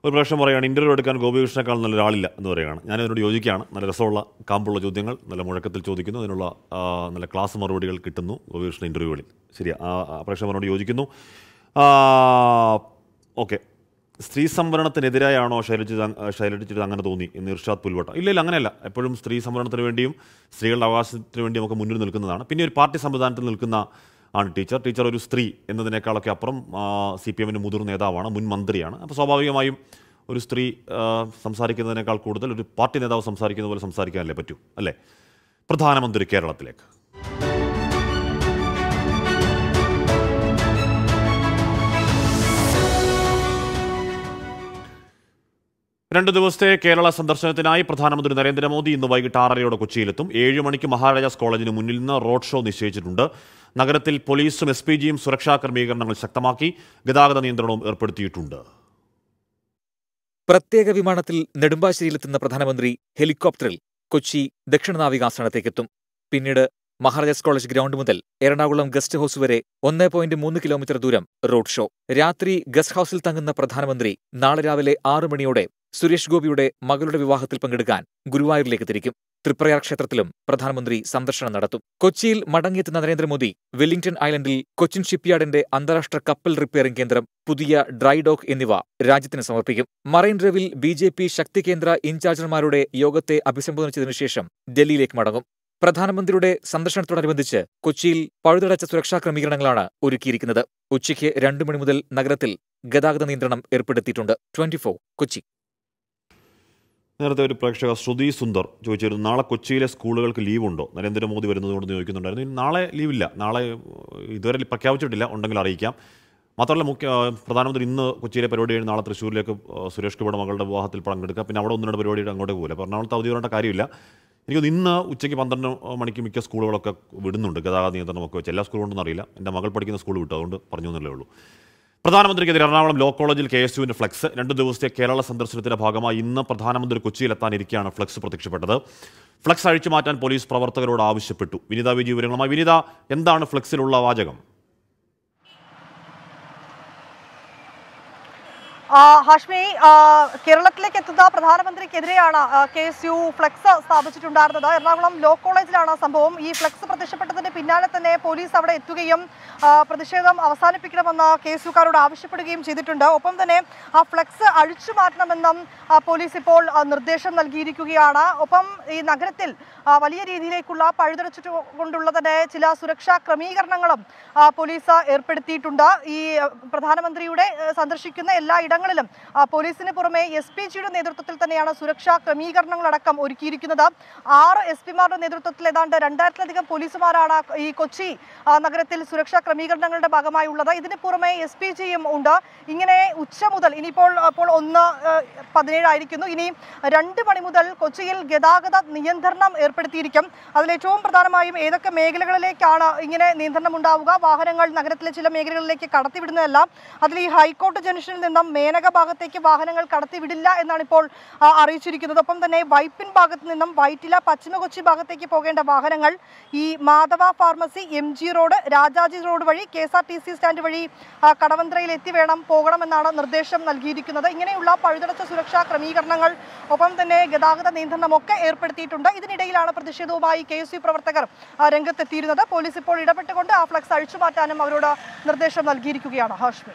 ഒരു പ്രശ്നം പറയുകയാണ് ഇൻ്റർവ്യൂ എടുക്കാൻ ഗോപികൃഷ്ണനേക്കാൾ നല്ല ഒരാളില്ല എന്ന് പറയുകയാണ് ഞാൻ അതിനോട് യോജിക്കുകയാണ് നല്ല രസമുള്ള കാമ്പുള്ള ചോദ്യങ്ങൾ നല്ല മുഴക്കത്തിൽ ചോദിക്കുന്നു അതിനുള്ള ആ, നല്ല ക്ലാസ് മറുപടികൾ കിട്ടുന്നു ഗോപികൃഷ്ണൻ ഇൻ്റർവ്യൂകളിൽ ശരി ആ ആ പ്രേക്ഷകരോട് യോജിക്കുന്നു ഓക്കെ സ്ത്രീ സംവരണത്തിനെതിരായാണോ ശൈലജ ശൈലജിച്ചിട്ട് അങ്ങനെ തോന്നി എന്ന് ഇർഷാദ് പുൽവട്ട ഇല്ല ഇല്ല അങ്ങനെയല്ല എപ്പോഴും സ്ത്രീ സംവരണത്തിന് വേണ്ടിയും സ്ത്രീകളുടെ അവകാശത്തിന് വേണ്ടിയും ഒക്കെ മുന്നിൽ നിൽക്കുന്നതാണ് പിന്നെ ഒരു പാർട്ടി സംവിധാനത്തിൽ നിൽക്കുന്ന ആണ് ടീച്ചർ ടീച്ചർ ഒരു സ്ത്രീ എന്നതിനേക്കാളൊക്കെ അപ്പുറം സി പി എമ്മിൻ്റെ മുതിർന്ന നേതാവാണ് മുൻ മന്ത്രിയാണ് അപ്പോൾ സ്വാഭാവികമായും ഒരു സ്ത്രീ ആ, സംസാരിക്കുന്നതിനേക്കാൾ കൂടുതൽ ഒരു പാർട്ടി നേതാവ് സംസാരിക്കുന്ന പോലെ സംസാരിക്കാനല്ലേ പറ്റൂ അല്ലേ പ്രധാനമന്ത്രി കേരളത്തിലേക്ക് രണ്ട് ദിവസത്തെ കേരള സന്ദർശനത്തിനായി പ്രധാനമന്ത്രി നരേന്ദ്രമോദി ഇന്ന് വൈകിട്ട് ആറരയോടെ കൊച്ചിയിലെത്തും ഏഴ് മണിക്ക് മഹാരാജാസ് കോളേജിന് മുന്നിൽ നിന്ന് റോഡ് ഷോ നിശ്ചയിച്ചിട്ടുണ്ട് നഗരത്തിൽ പോലീസും എസ് പി ജിയും സുരക്ഷാ ക്രമീകരണങ്ങൾ ശക്തമാക്കി ഗതാഗത നിയന്ത്രണവും ഏർപ്പെടുത്തിയിട്ടുണ്ട് പ്രത്യേക വിമാനത്തിൽ നെടുമ്പാശ്ശേരിയിലെത്തുന്ന പ്രധാനമന്ത്രി ഹെലികോപ്റ്ററിൽ കൊച്ചി ദക്ഷിണ നാവികാസനത്തേക്കെത്തും പിന്നീട് മഹാരാജാസ് കോളേജ് ഗ്രൗണ്ട് മുതൽ എറണാകുളം ഗസ്റ്റ് ഹൌസ് വരെ ഒന്നേ പോയിന്റ് മൂന്ന് കിലോമീറ്റർ ദൂരം റോഡ് ഷോ രാത്രി ഗസ്റ്റ് ഹൌസിൽ തങ്ങുന്ന പ്രധാനമന്ത്രി നാളെ രാവിലെ ആറു മണിയോടെ സുരേഷ് ഗോപിയുടെ മകളുടെ വിവാഹത്തിൽ പങ്കെടുക്കാൻ ഗുരുവായൂരിലേക്ക് തിരിക്കും തൃപ്രയാർ ക്ഷേത്രത്തിലും പ്രധാനമന്ത്രി സന്ദർശനം നടത്തും കൊച്ചിയിൽ മടങ്ങിയെത്തുന്ന നരേന്ദ്രമോദി വെല്ലിംഗ്ടൺ ഐലൻഡിൽ കൊച്ചിൻ ഷിപ്പ്യാർഡിന്റെ അന്താരാഷ്ട്ര കപ്പൽ റിപ്പയറിംഗ് കേന്ദ്രം പുതിയ ഡ്രൈ ഡോക്ക് എന്നിവ രാജ്യത്തിന് സമർപ്പിക്കും മറൈൻ ഡ്രൈവിൽ ബി ജെ പി ശക്തി കേന്ദ്ര ഇൻചാർജർമാരുടെ യോഗത്തെ അഭിസംബോധന ചെയ്തതിനു ശേഷം ഡൽഹിയിലേക്ക് മടങ്ങും പ്രധാനമന്ത്രിയുടെ സന്ദർശനത്തോടനുബന്ധിച്ച് കൊച്ചിയിൽ പഴുതടച്ച സുരക്ഷാ ക്രമീകരണങ്ങളാണ് ഒരുക്കിയിരിക്കുന്നത് ഉച്ചയ്ക്ക് രണ്ടു മണി മുതൽ നഗരത്തിൽ ഗതാഗത നിയന്ത്രണം ഏർപ്പെടുത്തിയിട്ടുണ്ട് ട്വന്റി കൊച്ചി നേരത്തെ ഒരു പ്രേക്ഷക ശ്രുതി സുന്ദർ ചോദിച്ചിരുന്നു നാളെ കൊച്ചിയിലെ സ്കൂളുകൾക്ക് ലീവുണ്ടോ നരേന്ദ്രമോദി വരുന്നതുകൊണ്ട് ചോദിക്കുന്നുണ്ടായിരുന്നു ഇനി നാളെ ലീവില്ല നാളെ ഏഹ്, ഇതുവരെ പ്രഖ്യാപിച്ചിട്ടില്ല ഉണ്ടെങ്കിൽ അറിയിക്കാം മാത്രമല്ല മുഖ്യ ഏഹ്, പ്രധാനമന്ത്രി ഇന്ന് കൊച്ചിയിലെ പരിപാടി കഴിഞ്ഞ് നാളെ തൃശ്ശൂരിലേക്ക് ഏഹ്, സുരേഷ് ഗോപിയുടെ മകളുടെ വിവാഹത്തിൽ പങ്കെടുക്കുക പിന്നെ അവിടെ ഒന്ന് രണ്ട് പരിപാടിയുടെ അങ്ങോട്ട് പോകില്ല അപ്പോൾ എറണാകുളത്ത് അവധി വരേണ്ട കാര്യമില്ല എനിക്ക് ഇന്ന് ഉച്ചയ്ക്ക് പന്ത്രണ്ട് മണിക്ക് മിക്ക സ്കൂളുകളൊക്കെ വിടുന്നുണ്ട് ഗതാഗത നിയന്ത്രണമൊക്കെ വെച്ച് എല്ലാ സ്കൂളും ഉണ്ടെന്ന് അറിയില്ല എൻ്റെ മകൾ പഠിക്കുന്ന സ്കൂൾ വിട്ടു അതുകൊണ്ട് പറഞ്ഞു എന്നല്ലേ ഉള്ളൂ പ്രധാനമന്ത്രിക്കെതിരെ എറണാകുളം ലോ കോളേജിൽ കെ എസ് യുവിന്റെ ഫ്ലക്സ് രണ്ട് ദിവസത്തെ കേരള സന്ദർശനത്തിന്റെ ഭാഗമായി ഇന്ന് പ്രധാനമന്ത്രി കൊച്ചിയിലെത്താനിരിക്കെയാണ് ഫ്ലക്സ് പ്രത്യക്ഷപ്പെട്ടത് ഫ്ലക്സ് അഴിച്ചു മാറ്റാൻ പോലീസ് പ്രവർത്തകരോട് ആവശ്യപ്പെട്ടു വിനിത വിജി വിവരങ്ങളുമായി വിനിത എന്താണ് ഫ്ലക്സിലുള്ള വാചകം ആ, ഹാഷ്മി ആ, കേരളത്തിലേക്ക് എത്തുന്ന പ്രധാനമന്ത്രിക്കെതിരെയാണ് കെ എസ് യു ഫ്ലെക്സ് സ്ഥാപിച്ചിട്ടുണ്ടായിരുന്നത് എറണാകുളം ലോ കോളേജിലാണ് സംഭവം ഈ ഫ്ലെക്സ് പ്രത്യക്ഷപ്പെട്ടതിന് പിന്നാലെ തന്നെ പോലീസ് അവിടെ എത്തുകയും ആ, പ്രതിഷേധം അവസാനിപ്പിക്കണമെന്ന് കെ എസ് യുക്കാരോട് ആവശ്യപ്പെടുകയും ചെയ്തിട്ടുണ്ട് ഒപ്പം തന്നെ ആ ഫ്ലെക്സ് അഴിച്ചു മാറ്റണമെന്നും ആ, പോലീസ് ഇപ്പോൾ ആ, നിർദ്ദേശം നൽകിയിരിക്കുകയാണ് ഒപ്പം ഈ നഗരത്തിൽ ആ, വലിയ രീതിയിലേക്കുള്ള പഴുതടച്ചിട്ട് കൊണ്ടുള്ള തന്നെ ചില സുരക്ഷാ ക്രമീകരണങ്ങളും ആ, പോലീസ് ഏർപ്പെടുത്തിയിട്ടുണ്ട് ഈ ആ, പ്രധാനമന്ത്രിയുടെ ആ, സന്ദർശിക്കുന്ന എല്ലാ ഇടങ്ങളിലും ആ, പോലീസിന് പുറമെ എസ് പി ജിയുടെ നേതൃത്വത്തിൽ തന്നെയാണ് സുരക്ഷാ ക്രമീകരണങ്ങളടക്കം ഒരുക്കിയിരിക്കുന്നത് ആറ് എസ് പിമാരുടെ നേതൃത്വത്തിൽ ഏതാണ്ട് രണ്ടായിരത്തിലധികം പോലീസുമാരാണ് ഈ കൊച്ചി ആ, നഗരത്തിൽ സുരക്ഷാ ക്രമീകരണങ്ങളുടെ ഭാഗമായി ഉള്ളത് ഇതിന് പുറമെ എസ് പി ജിയും ഉണ്ട് ഇങ്ങനെ ഉച്ച മുതൽ ഇനിയിപ്പോൾ അപ്പോൾ ഒന്ന് ആ, പതിനേഴായിരിക്കുന്നു ഇനി രണ്ട് മണി മുതൽ കൊച്ചിയിൽ ഗതാഗത നിയന്ത്രണം ഏർപ്പെടുത്തിയിരിക്കും അതിലേറ്റവും പ്രധാനമായും ഏതൊക്കെ മേഖലകളിലേക്കാണ് ഇങ്ങനെ നിയന്ത്രണം ഉണ്ടാവുക വാഹനങ്ങൾ നഗരത്തിലെ ചില മേഖലകളിലേക്ക് കടത്തിവിടുന്നതല്ല അതിൽ ഈ ഹൈക്കോർട്ട് ജംഗ്ഷനിൽ നിന്നും മേനക ഭാഗത്തേക്ക് വാഹനങ്ങൾ കടത്തിവിടില്ല എന്നാണ് ഇപ്പോൾ ആ, അറിയിച്ചിരിക്കുന്നത് ഒപ്പം തന്നെ വൈപ്പിൻ ഭാഗത്ത് നിന്നും വൈറ്റില പശ്ചിമ കൊച്ചി ഭാഗത്തേക്ക് പോകേണ്ട വാഹനങ്ങൾ ഈ Madhava pharmacy M G road Rajaji road വഴി K S R T C stand വഴി ആ, കടവന്ത്രയിൽ എത്തി വേണം പോകണമെന്നാണ് നിർദ്ദേശം നൽകിയിരിക്കുന്നത് ഇങ്ങനെയുള്ള പഴുതടച്ച സുരക്ഷാ ക്രമീകരണങ്ങൾ ഒപ്പം തന്നെ ഗതാഗത നിയന്ത്രണമൊക്കെ ഏർപ്പെടുത്തിയിട്ടുണ്ട് ഇതിനിടയിലാണ് പ്രതിഷേധവുമായി കെ എസ് യു പ്രവർത്തകർ ആ, രംഗത്തെത്തിയിരുന്നത് പോലീസ് ഇപ്പോൾ ഇടപെട്ടുകൊണ്ട് ആ ഫ്ലക്സ് അഴിച്ചു മാറ്റാനും അവരോട് നിർദ്ദേശം നൽകിയിരിക്കുകയാണ് ഹാഷ്മി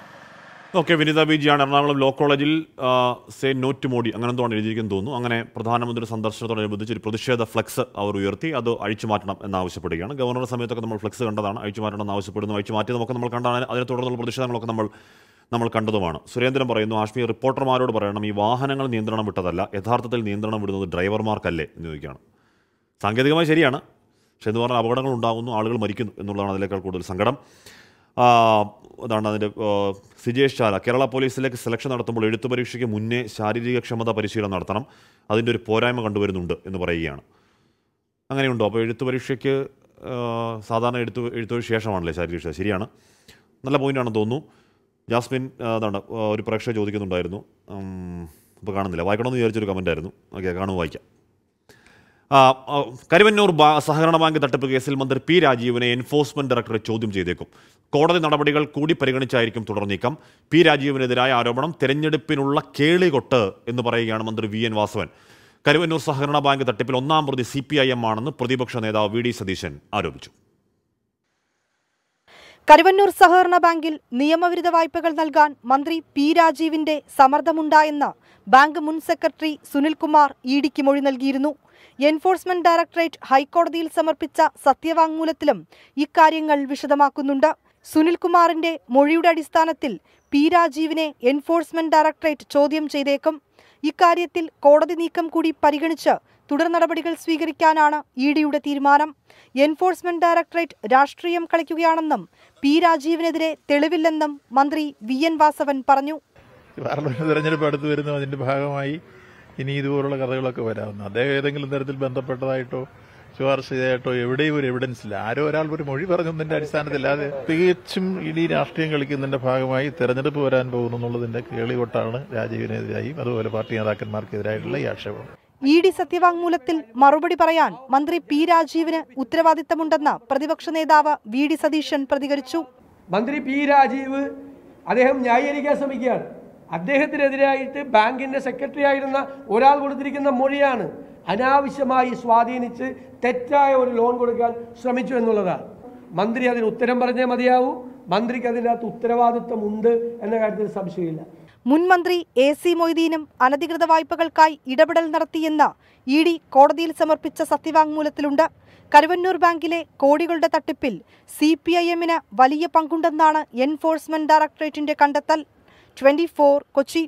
ഓക്കെ വിനിത ബിജിയാണ് എറണാകുളം ലോ കോളേജിൽ സേ നോറ്റ് മോഡി അങ്ങനെ എന്തോ ആണ് എഴുതിയിരിക്കുന്നു തോന്നുന്നു അങ്ങനെ പ്രധാനമന്ത്രി സന്ദർശനത്തോടനുബന്ധിച്ച് ഒരു പ്രതിഷേധ ഫ്ലക്സ് അവർ ഉയർത്തി അത് അഴിച്ചു മാറ്റണം എന്നാവശ്യപ്പെടുകയാണ് ഗവർണറുടെ സമയത്തൊക്കെ നമ്മൾ ഫ്ലക്സ് കണ്ടതാണ് അഴിച്ചു മാറ്റണം എന്ന് ആവശ്യപ്പെടുന്നു അഴിച്ചു മാറ്റിയതുമൊക്കെ നമ്മൾ കണ്ടാണ് അതിനെ തുടർന്നുള്ള പ്രതിഷേധങ്ങളൊക്കെ നമ്മൾ നമ്മൾ കണ്ടതുമാണ് സുരേന്ദ്രൻ പറയുന്നു ആഷ്മി റിപ്പോർട്ടർമാരോട് പറയണം ഈ വാഹനങ്ങൾ നിയന്ത്രണം വിട്ടതല്ല യഥാർത്ഥത്തിൽ നിയന്ത്രണം വിടുന്നത് ഡ്രൈവർമാർക്കല്ലേ എന്ന് ചോദിക്കുകയാണ് സാങ്കേതികമായി ശരിയാണ് പക്ഷേ എന്ന് പറഞ്ഞാൽ അപകടങ്ങൾ ഉണ്ടാകുന്നു ആളുകൾ മരിക്കുന്നു എന്നുള്ളതാണ് അതിനേക്കാൾ കൂടുതൽ സങ്കടം ആ, അതാണ് അതിൻ്റെ ആ, സിജേഷ് ചാല കേരള പോലീസിലേക്ക് സെലക്ഷൻ നടത്തുമ്പോൾ എഴുത്തു പരീക്ഷയ്ക്ക് മുന്നേ ശാരീരിക ക്ഷമത പരിശീലനം നടത്തണം അതിൻ്റെ ഒരു പോരായ്മ കണ്ടുവരുന്നുണ്ട് എന്ന് പറയുകയാണ് അങ്ങനെയുണ്ടോ അപ്പോൾ എഴുത്തു പരീക്ഷയ്ക്ക് ആ, സാധാരണ എഴുത്തു എഴുത്തുവഴി ശേഷമാണല്ലേ ശാരീരിക ക്ഷമത ശരിയാണ് നല്ല പോയിൻ്റാണെന്ന് തോന്നുന്നു ജാസ്മിൻ ആ, അതാണ് ആ, ഒരു പ്രേക്ഷക ചോദിക്കുന്നുണ്ടായിരുന്നു ഇപ്പോൾ കാണുന്നില്ല വായിക്കണമെന്ന് വിചാരിച്ചൊരു കമൻ്റ് ആയിരുന്നു ഓക്കെ കാണും വായിക്കാം ആ, ആ, കരുവന്നൂർ ബാ- സഹകരണ ബാങ്ക് തട്ടിപ്പ് കേസിൽ മന്ത്രി പി രാജീവിനെ എൻഫോഴ്സ്മെന്റ് ഡയറക്ടറെ ചോദ്യം ചെയ്തേക്കും കോടതി നടപടികൾ കൂടി പരിഗണിച്ചായിരിക്കും തുടർ നീക്കം പി രാജീവിനെതിരായ ആരോപണം തെരഞ്ഞെടുപ്പിനുള്ള കേളികൊട്ട് എന്ന് പറയുകയാണ് മന്ത്രി വി എൻ വാസവൻ കരുവന്നൂർ സഹകരണ ബാങ്ക് തട്ടിപ്പിൽ ഒന്നാം പ്രതി സി പി ഐ എം ആണെന്ന് പ്രതിപക്ഷ നേതാവ് വി ഡി സതീശൻ ആരോപിച്ചു കരുവന്നൂർ സഹകരണ ബാങ്കിൽ നിയമവിരുദ്ധ വായ്പകൾ നൽകാൻ മന്ത്രി പി രാജീവിന്റെ സമ്മർദ്ദമുണ്ടായെന്ന് ബാങ്ക് മുൻ സെക്രട്ടറി സുനിൽകുമാർ ഇഡിക്ക് മൊഴി നൽകിയിരുന്നു എൻഫോഴ്സ്മെന്റ് ഡയറക്ടറേറ്റ് ഹൈക്കോടതിയിൽ സമർപ്പിച്ച സത്യവാങ്മൂലത്തിലും ഇക്കാര്യങ്ങൾ വിശദമാക്കുന്നുണ്ട് സുനിൽകുമാറിന്റെ മൊഴിയുടെ അടിസ്ഥാനത്തിൽ പി രാജീവിനെ എൻഫോഴ്സ്മെന്റ് ഡയറക്ടറേറ്റ് ചോദ്യം ചെയ്തേക്കും ഇക്കാര്യത്തിൽ കോടതി നീക്കം കൂടി പരിഗണിച്ച് തുടർ നടപടികൾ സ്വീകരിക്കാനാണ് ഇഡിയുടെ തീരുമാനം എൻഫോഴ്സ്മെന്റ് ഡയറക്ടറേറ്റ് രാഷ്ട്രീയം കളിക്കുകയാണെന്നും പി രാജീവിനെതിരെ തെളിവില്ലെന്നും മന്ത്രി വി എൻ വാസവൻ പറഞ്ഞു പാർലമെന്റ് തെരഞ്ഞെടുപ്പ് അടുത്ത് വരുന്നു അതിന്റെ ഭാഗമായി ഇനി ഇതുപോലുള്ള കഥകളൊക്കെ വരാവുന്നു അദ്ദേഹം ഏതെങ്കിലും തരത്തിൽ ബന്ധപ്പെട്ടതായിട്ടോ ശുപാർശ ചെയ്തതായിട്ടോ എവിടെയും ഒരു എവിഡൻസ് ഇല്ല ആരോ ഒരാൾ ഒരു മൊഴി പറഞ്ഞതിന്റെ അടിസ്ഥാനത്തില്ലാതെ തികച്ചും ഇനി രാഷ്ട്രീയം കളിക്കുന്നതിന്റെ ഭാഗമായി തെരഞ്ഞെടുപ്പ് വരാൻ പോകുന്നു എന്നുള്ളതിന്റെ കേളികൊട്ടാണ് രാജീവിനെതിരായും അതുപോലെ പാർട്ടി നേതാക്കന്മാർക്കെതിരായിട്ടുള്ള ഈ ആക്ഷേപം ഇ ഡി സത്യവാങ്മൂലത്തിൽ മറുപടി പറയാൻ മന്ത്രി പി രാജീവിന് ഉത്തരവാദിത്തമുണ്ടെന്ന് പ്രതിപക്ഷ നേതാവ് വി ഡി സതീശൻ പ്രതികരിച്ചു മന്ത്രി പി രാജീവ് അദ്ദേഹം ന്യായീകരിക്കാൻ ശ്രമിക്കുകയാണ് അദ്ദേഹത്തിനെതിരായിട്ട് ബാങ്കിന്റെ സെക്രട്ടറി ആയിരുന്ന ഒരാൾ കൊടുത്തിരിക്കുന്ന മൊഴിയാണ് അനാവശ്യമായി സ്വാധീനിച്ച് തെറ്റായ ഒരു ലോൺ കൊടുക്കാൻ ശ്രമിച്ചു എന്നുള്ളതാണ് മന്ത്രി അതിന് ഉത്തരം പറഞ്ഞേ മതിയാവൂ മന്ത്രിക്ക് അതിനകത്ത് ഉത്തരവാദിത്വമുണ്ട് എന്ന കാര്യത്തിൽ സംശയമില്ല മുൻ മന്ത്രി എ സി മൊയ്തീനും അനധികൃത വായ്പകൾക്കായി ഇടപെടൽ നടത്തിയെന്ന് ഇ ഡി കോടതിയിൽ സമർപ്പിച്ച സത്യവാങ്മൂലത്തിലുണ്ട് കരുവന്നൂർ ബാങ്കിലെ കോടികളുടെ തട്ടിപ്പിൽ സി പി ഐ എമ്മിന് വലിയ പങ്കുണ്ടെന്നാണ് എൻഫോഴ്സ്മെന്റ് ഡയറക്ടറേറ്റിന്റെ കണ്ടെത്തൽ ട്വന്റി ഫോർ കൊച്ചി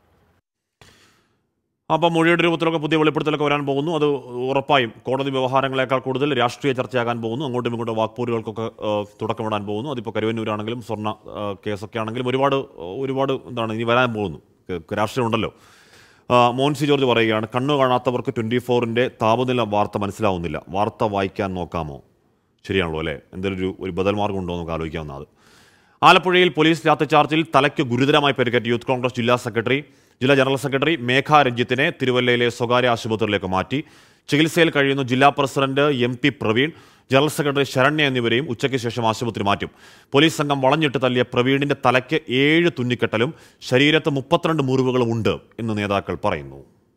അപ്പം മൊഴിയുടെ രൂപത്തിലൊക്കെ പുതിയ വെളിപ്പെടുത്തലൊക്കെ വരാൻ പോകുന്നു അത് ഉറപ്പായും കോടതി വ്യവഹാരങ്ങളെക്കാൾ കൂടുതൽ രാഷ്ട്രീയ ചർച്ചയാകാൻ പോകുന്നു അങ്ങോട്ടും ഇങ്ങോട്ടും വാക്പോരുകൾക്കൊക്കെ ഏഹ്, തുടക്കമിടാൻ പോകുന്നു അതിപ്പോൾ കരുവന്നൂരാണെങ്കിലും സ്വർണ്ണ ഏഹ്, കേസൊക്കെ ആണെങ്കിലും ഒരുപാട് ഒരുപാട് എന്താണ് ഇനി വരാൻ പോകുന്നു ക- രാഷ്ട്രീയം ഉണ്ടല്ലോ ആ, മോൻസി ജോർജ് പറയുകയാണ് കണ്ണു കാണാത്തവർക്ക് ട്വൻറ്റി ഫോറിൻ്റെ താപനില വാർത്ത മനസ്സിലാവുന്നില്ല വാർത്ത വായിക്കാൻ നോക്കാമോ ശരിയാണല്ലോ അല്ലേ എന്തെങ്കിലും ഒരു ഒരു ബദൽ മാർഗം ഉണ്ടോ എന്ന് നമുക്ക് ആലോചിക്കാവുന്ന അത് ആലപ്പുഴയിൽ പോലീസ് ലാത്തിച്ചാർജിൽ തലയ്ക്ക് ഗുരുതരമായി പരിക്കേറ്റ യൂത്ത് കോൺഗ്രസ് ജില്ലാ സെക്രട്ടറി ജില്ലാ ജനറൽ സെക്രട്ടറി മേഘ രഞ്ജിത്തിനെ തിരുവല്ലയിലെ സ്വകാര്യ ആശുപത്രിയിലേക്ക് മാറ്റി ചികിത്സയിൽ കഴിയുന്ന ജില്ലാ president M P Praveen general secretary Saranya എന്നിവരെയും ഉച്ചയ്ക്ക് ശേഷം ആശുപത്രി മാറ്റും പോലീസ് സംഘം വളഞ്ഞിട്ട് തല്ലിയ പ്രവീണിന്റെ തലയ്ക്ക് ഏഴ് തുന്നിക്കെട്ടലും ശരീരത്ത് മുപ്പത്തിരണ്ട് മുറിവുകളും ഉണ്ട് എന്ന് നേതാക്കൾ പറയുന്നു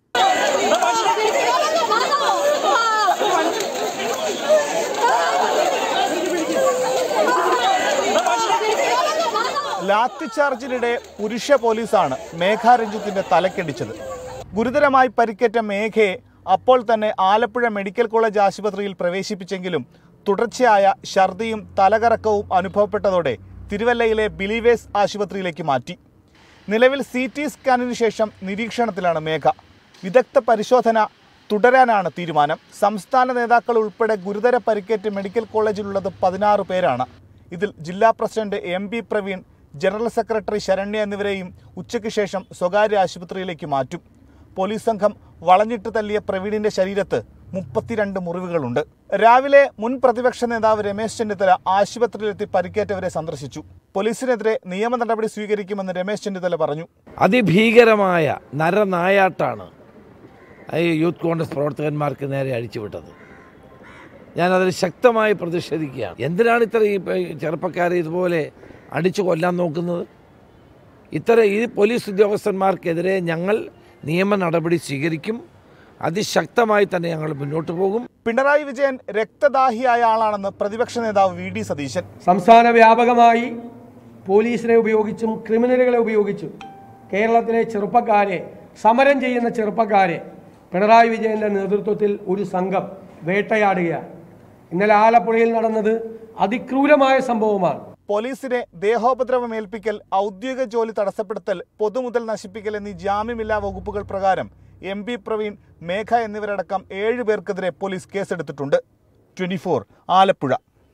ലാത്തിച്ചാർജിനിടെ പുരുഷ പോലീസാണ് മേഘ രഞ്ജിത്തിന്റെ തലക്കടിച്ചത് ഗുരുതരമായി പരിക്കേറ്റ മേഘയെ അപ്പോൾ തന്നെ ആലപ്പുഴ മെഡിക്കൽ കോളേജ് ആശുപത്രിയിൽ പ്രവേശിപ്പിച്ചെങ്കിലും തുടർച്ചയായ ഛർദിയും തലകറക്കവും അനുഭവപ്പെട്ടതോടെ തിരുവല്ലയിലെ ബിലീവേഴ്സ് ആശുപത്രിയിലേക്ക് മാറ്റി നിലവിൽ സി ടി സ്കാനിന് ശേഷം നിരീക്ഷണത്തിലാണ് മേഘ വിദഗ്ധ പരിശോധന തുടരാനാണ് തീരുമാനം സംസ്ഥാന നേതാക്കൾ ഉൾപ്പെടെ ഗുരുതര പരിക്കേറ്റ് മെഡിക്കൽ കോളേജിലുള്ളത് പതിനാറ് പേരാണ് ഇതിൽ ജില്ലാ president M P Praveen general secretary Saranya എന്നിവരെയും ഉച്ചയ്ക്ക് ശേഷം സ്വകാര്യ ആശുപത്രിയിലേക്ക് മാറ്റും പോലീസ് സംഘം വളഞ്ഞിട്ട് തല്ലിയ പ്രവീണിന്റെ ശരീരത്ത് മുപ്പത്തിരണ്ട് മുറിവുകളുണ്ട് രാവിലെ മുൻ പ്രതിപക്ഷ നേതാവ് രമേശ് ചെന്നിത്തല ആശുപത്രിയിലെത്തി പരിക്കേറ്റവരെ സന്ദർശിച്ചു പോലീസിനെതിരെ നിയമ നടപടി സ്വീകരിക്കുമെന്ന് രമേശ് ചെന്നിത്തല പറഞ്ഞു അതിഭീകരമായ നരനായാട്ടാണ് ഈ യൂത്ത് കോൺഗ്രസ് പ്രവർത്തകന്മാർക്ക് നേരെ അഴിച്ചുവിട്ടത് ഞാനതിൽ ശക്തമായി പ്രതിഷേധിക്കുകയാണ് എന്തിനാണ് ഇത്ര ഈ പ- ചെറുപ്പക്കാരെ ഇതുപോലെ അടിച്ചു കൊല്ലാൻ നോക്കുന്നത് ഇത്തരം ഈ പോലീസ് ഉദ്യോഗസ്ഥന്മാർക്കെതിരെ ഞങ്ങൾ നിയമ നടപടി സ്വീകരിക്കും അതിശക്തമായി തന്നെ ഞങ്ങൾ മുന്നോട്ട് പോകും പിണറായി വിജയൻ രക്തദാഹിയായ ആളാണെന്ന് പ്രതിപക്ഷ നേതാവ് വി ഡി സതീശൻ സംസ്ഥാന വ്യാപകമായി പോലീസിനെ ഉപയോഗിച്ചും ക്രിമിനലുകളെ ഉപയോഗിച്ചും കേരളത്തിലെ ചെറുപ്പക്കാരെ സമരം ചെയ്യുന്ന ചെറുപ്പക്കാരെ പിണറായി വിജയന്റെ നേതൃത്വത്തിൽ ഒരു സംഘം വേട്ടയാടുകയാണ് ഇന്നലെ ആലപ്പുഴയിൽ നടന്നത് അതിക്രൂരമായ സംഭവമാണ് പോലീസിനെ ദേഹോപദ്രവം ഏൽപ്പിക്കൽ ഔദ്യോഗിക ജോലി തടസ്സപ്പെടുത്തൽ പൊതുമുതൽ നശിപ്പിക്കൽ എന്നീ ജാമ്യമില്ലാ വകുപ്പുകൾ പ്രകാരം എം പി പ്രവീൺ മേഘ എന്നിവരടക്കം ഏഴ് പേർക്കെതിരെ പോലീസ് കേസെടുത്തിട്ടുണ്ട് ട്വന്റി ആലപ്പുഴ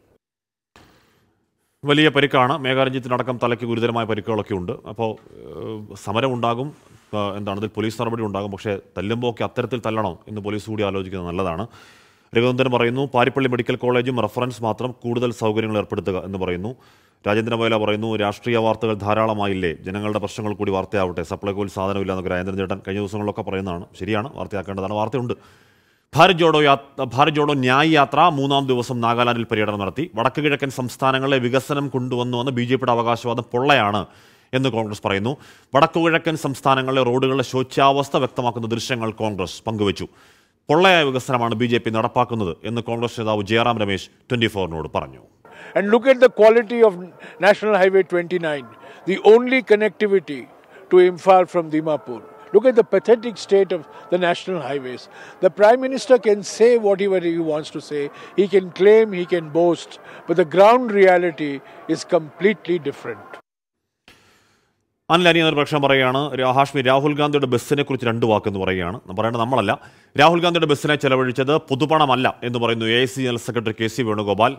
വലിയ പരിക്കാണ് മേഘാരഞ്ജിത്തിനടക്കം തലയ്ക്ക് ഗുരുതരമായ പരിക്കുകളൊക്കെ ഉണ്ട് അപ്പോൾ ഏഹ്, സമരമുണ്ടാകും ഏഹ്, എന്താണ് ഇതിൽ പോലീസ് നടപടി ഉണ്ടാകും പക്ഷേ തല്ലുമ്പോൾ ഒക്കെ അത്തരത്തിൽ തല്ലണം എന്ന് പോലീസ് കൂടി ആലോചിക്കുന്നത് നല്ലതാണ് രഘുനന്ദൻ പറയുന്നു പാരിപ്പള്ളി മെഡിക്കൽ കോളേജും റഫറൻസ് മാത്രം കൂടുതൽ സൗകര്യങ്ങൾ ഏർപ്പെടുത്തുക എന്ന് പറയുന്നു രാജേന്ദ്രൻ വയല പറയുന്നു രാഷ്ട്രീയ വാർത്തകൾ ധാരാളമായില്ലേ ജനങ്ങളുടെ പ്രശ്നങ്ങൾ കൂടി വാർത്തയാവട്ടെ സപ്ലൈകോയിൽ സാധനമില്ല എന്നൊക്കെ രാജേന്ദ്രൻ ചേട്ടൻ കഴിഞ്ഞ ദിവസങ്ങളിലൊക്കെ പറയുന്നതാണ് ശരിയാണ് വാർത്തയാക്കേണ്ടതാണ് വാർത്തയുണ്ട് ഭാരത് ജോഡോ യാത്ര ഭാരത് ജോഡോ ന്യായ് യാത്ര മൂന്നാം ദിവസം നാഗാലാൻഡിൽ പര്യടനം നടത്തി വടക്ക് കിഴക്കൻ സംസ്ഥാനങ്ങളിലെ വികസനം കൊണ്ടുവന്നുവെന്ന് ബി ജെ പിയുടെ അവകാശവാദം പൊള്ളയാണ് എന്ന് കോൺഗ്രസ് പറയുന്നു വടക്കു കിഴക്കൻ സംസ്ഥാനങ്ങളിലെ റോഡുകളുടെ ശോച്യാവസ്ഥ വ്യക്തമാക്കുന്ന ദൃശ്യങ്ങൾ കോൺഗ്രസ് പങ്കുവച്ചു പൊള്ളയായ വികസനമാണ് ബി ജെ പി നടപ്പാക്കുന്നത് എന്ന് കോൺഗ്രസ് നേതാവ് ജയറാം രമേശ് ട്വന്റി ഫോറിനോട് പറഞ്ഞു And look at the quality of National Highway 29, the only connectivity to Imphal from Dimapur. Look at the pathetic state of the national highways. The Prime Minister can say whatever he wants to say, he can claim, he can boast, but the ground reality is completely different. Anil അനിയൻ പക്ഷം പറയുകയാണ് രാ- ഹാഷ്മി രാഹുൽ ഗാന്ധിയുടെ ബസ്സിനെ കുറിച്ച് രണ്ട് വാക്കെന്ന് പറയുകയാണ് പറയേണ്ടത് നമ്മളല്ല രാഹുൽ ഗാന്ധിയുടെ ബസ്സിനെ ചെലവഴിച്ചത് പൊതുപണമല്ല എന്ന് പറയുന്നു A I C general secretary K C Venugopal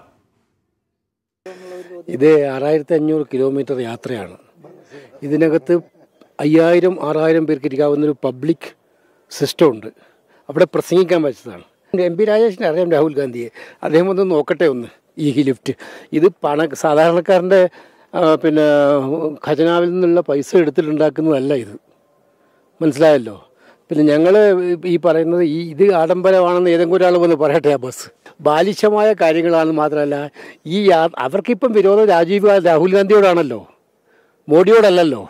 ഇത് ആറായിരത്തി അഞ്ഞൂറ് കിലോമീറ്റർ യാത്രയാണ് ഇതിനകത്ത് അയ്യായിരം ആറായിരം പേർക്ക് ഇരിക്കാവുന്ന ഒരു പബ്ലിക് സിസ്റ്റം ഉണ്ട് അവിടെ പ്രസംഗിക്കാൻ വെച്ചതാണ് എം പി രാജേഷിനെ അറിയാം രാഹുൽ ഗാന്ധിയെ അദ്ദേഹം ഒന്ന് നോക്കട്ടെ ഒന്ന് ഈ ലിഫ്റ്റ് ഇത് പണ സാധാരണക്കാരൻ്റെ ആ, പിന്നെ ഖജനാവിൽ നിന്നുള്ള പൈസ എടുത്തിട്ടുണ്ടാക്കുന്നതല്ല ഇത് മനസ്സിലായല്ലോ പിന്നെ ഞങ്ങൾ ഈ പറയുന്നത് ഈ ഇത് ആഡംബരമാണെന്ന് ഏതെങ്കിലും ഒരാൾ വന്ന് പറയട്ടെ ആ ബസ് ബാലിശമായ കാര്യങ്ങളാണെന്ന് മാത്രമല്ല ഈ യാ അവർക്കിപ്പം വിരോധം രാജീവ് ഗാന്ധി രാഹുൽ ഗാന്ധിയോടാണല്ലോ മോഡിയോടല്ലല്ലോ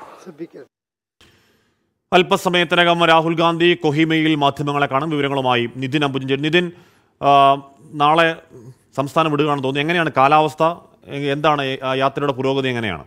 അല്പസമയത്തിനകം രാഹുൽ ഗാന്ധി കൊഹിമയിൽ മാധ്യമങ്ങളെ കാണും വിവരങ്ങളുമായി നിതിൻ അമ്പുഞ്ചേരി നിതിൻ ആ, നാളെ സംസ്ഥാനം വിടുകയാണെന്ന് തോന്നുന്നു എങ്ങനെയാണ് കാലാവസ്ഥ എ- എന്താണ് ആ യാത്രയുടെ പുരോഗതി എങ്ങനെയാണ്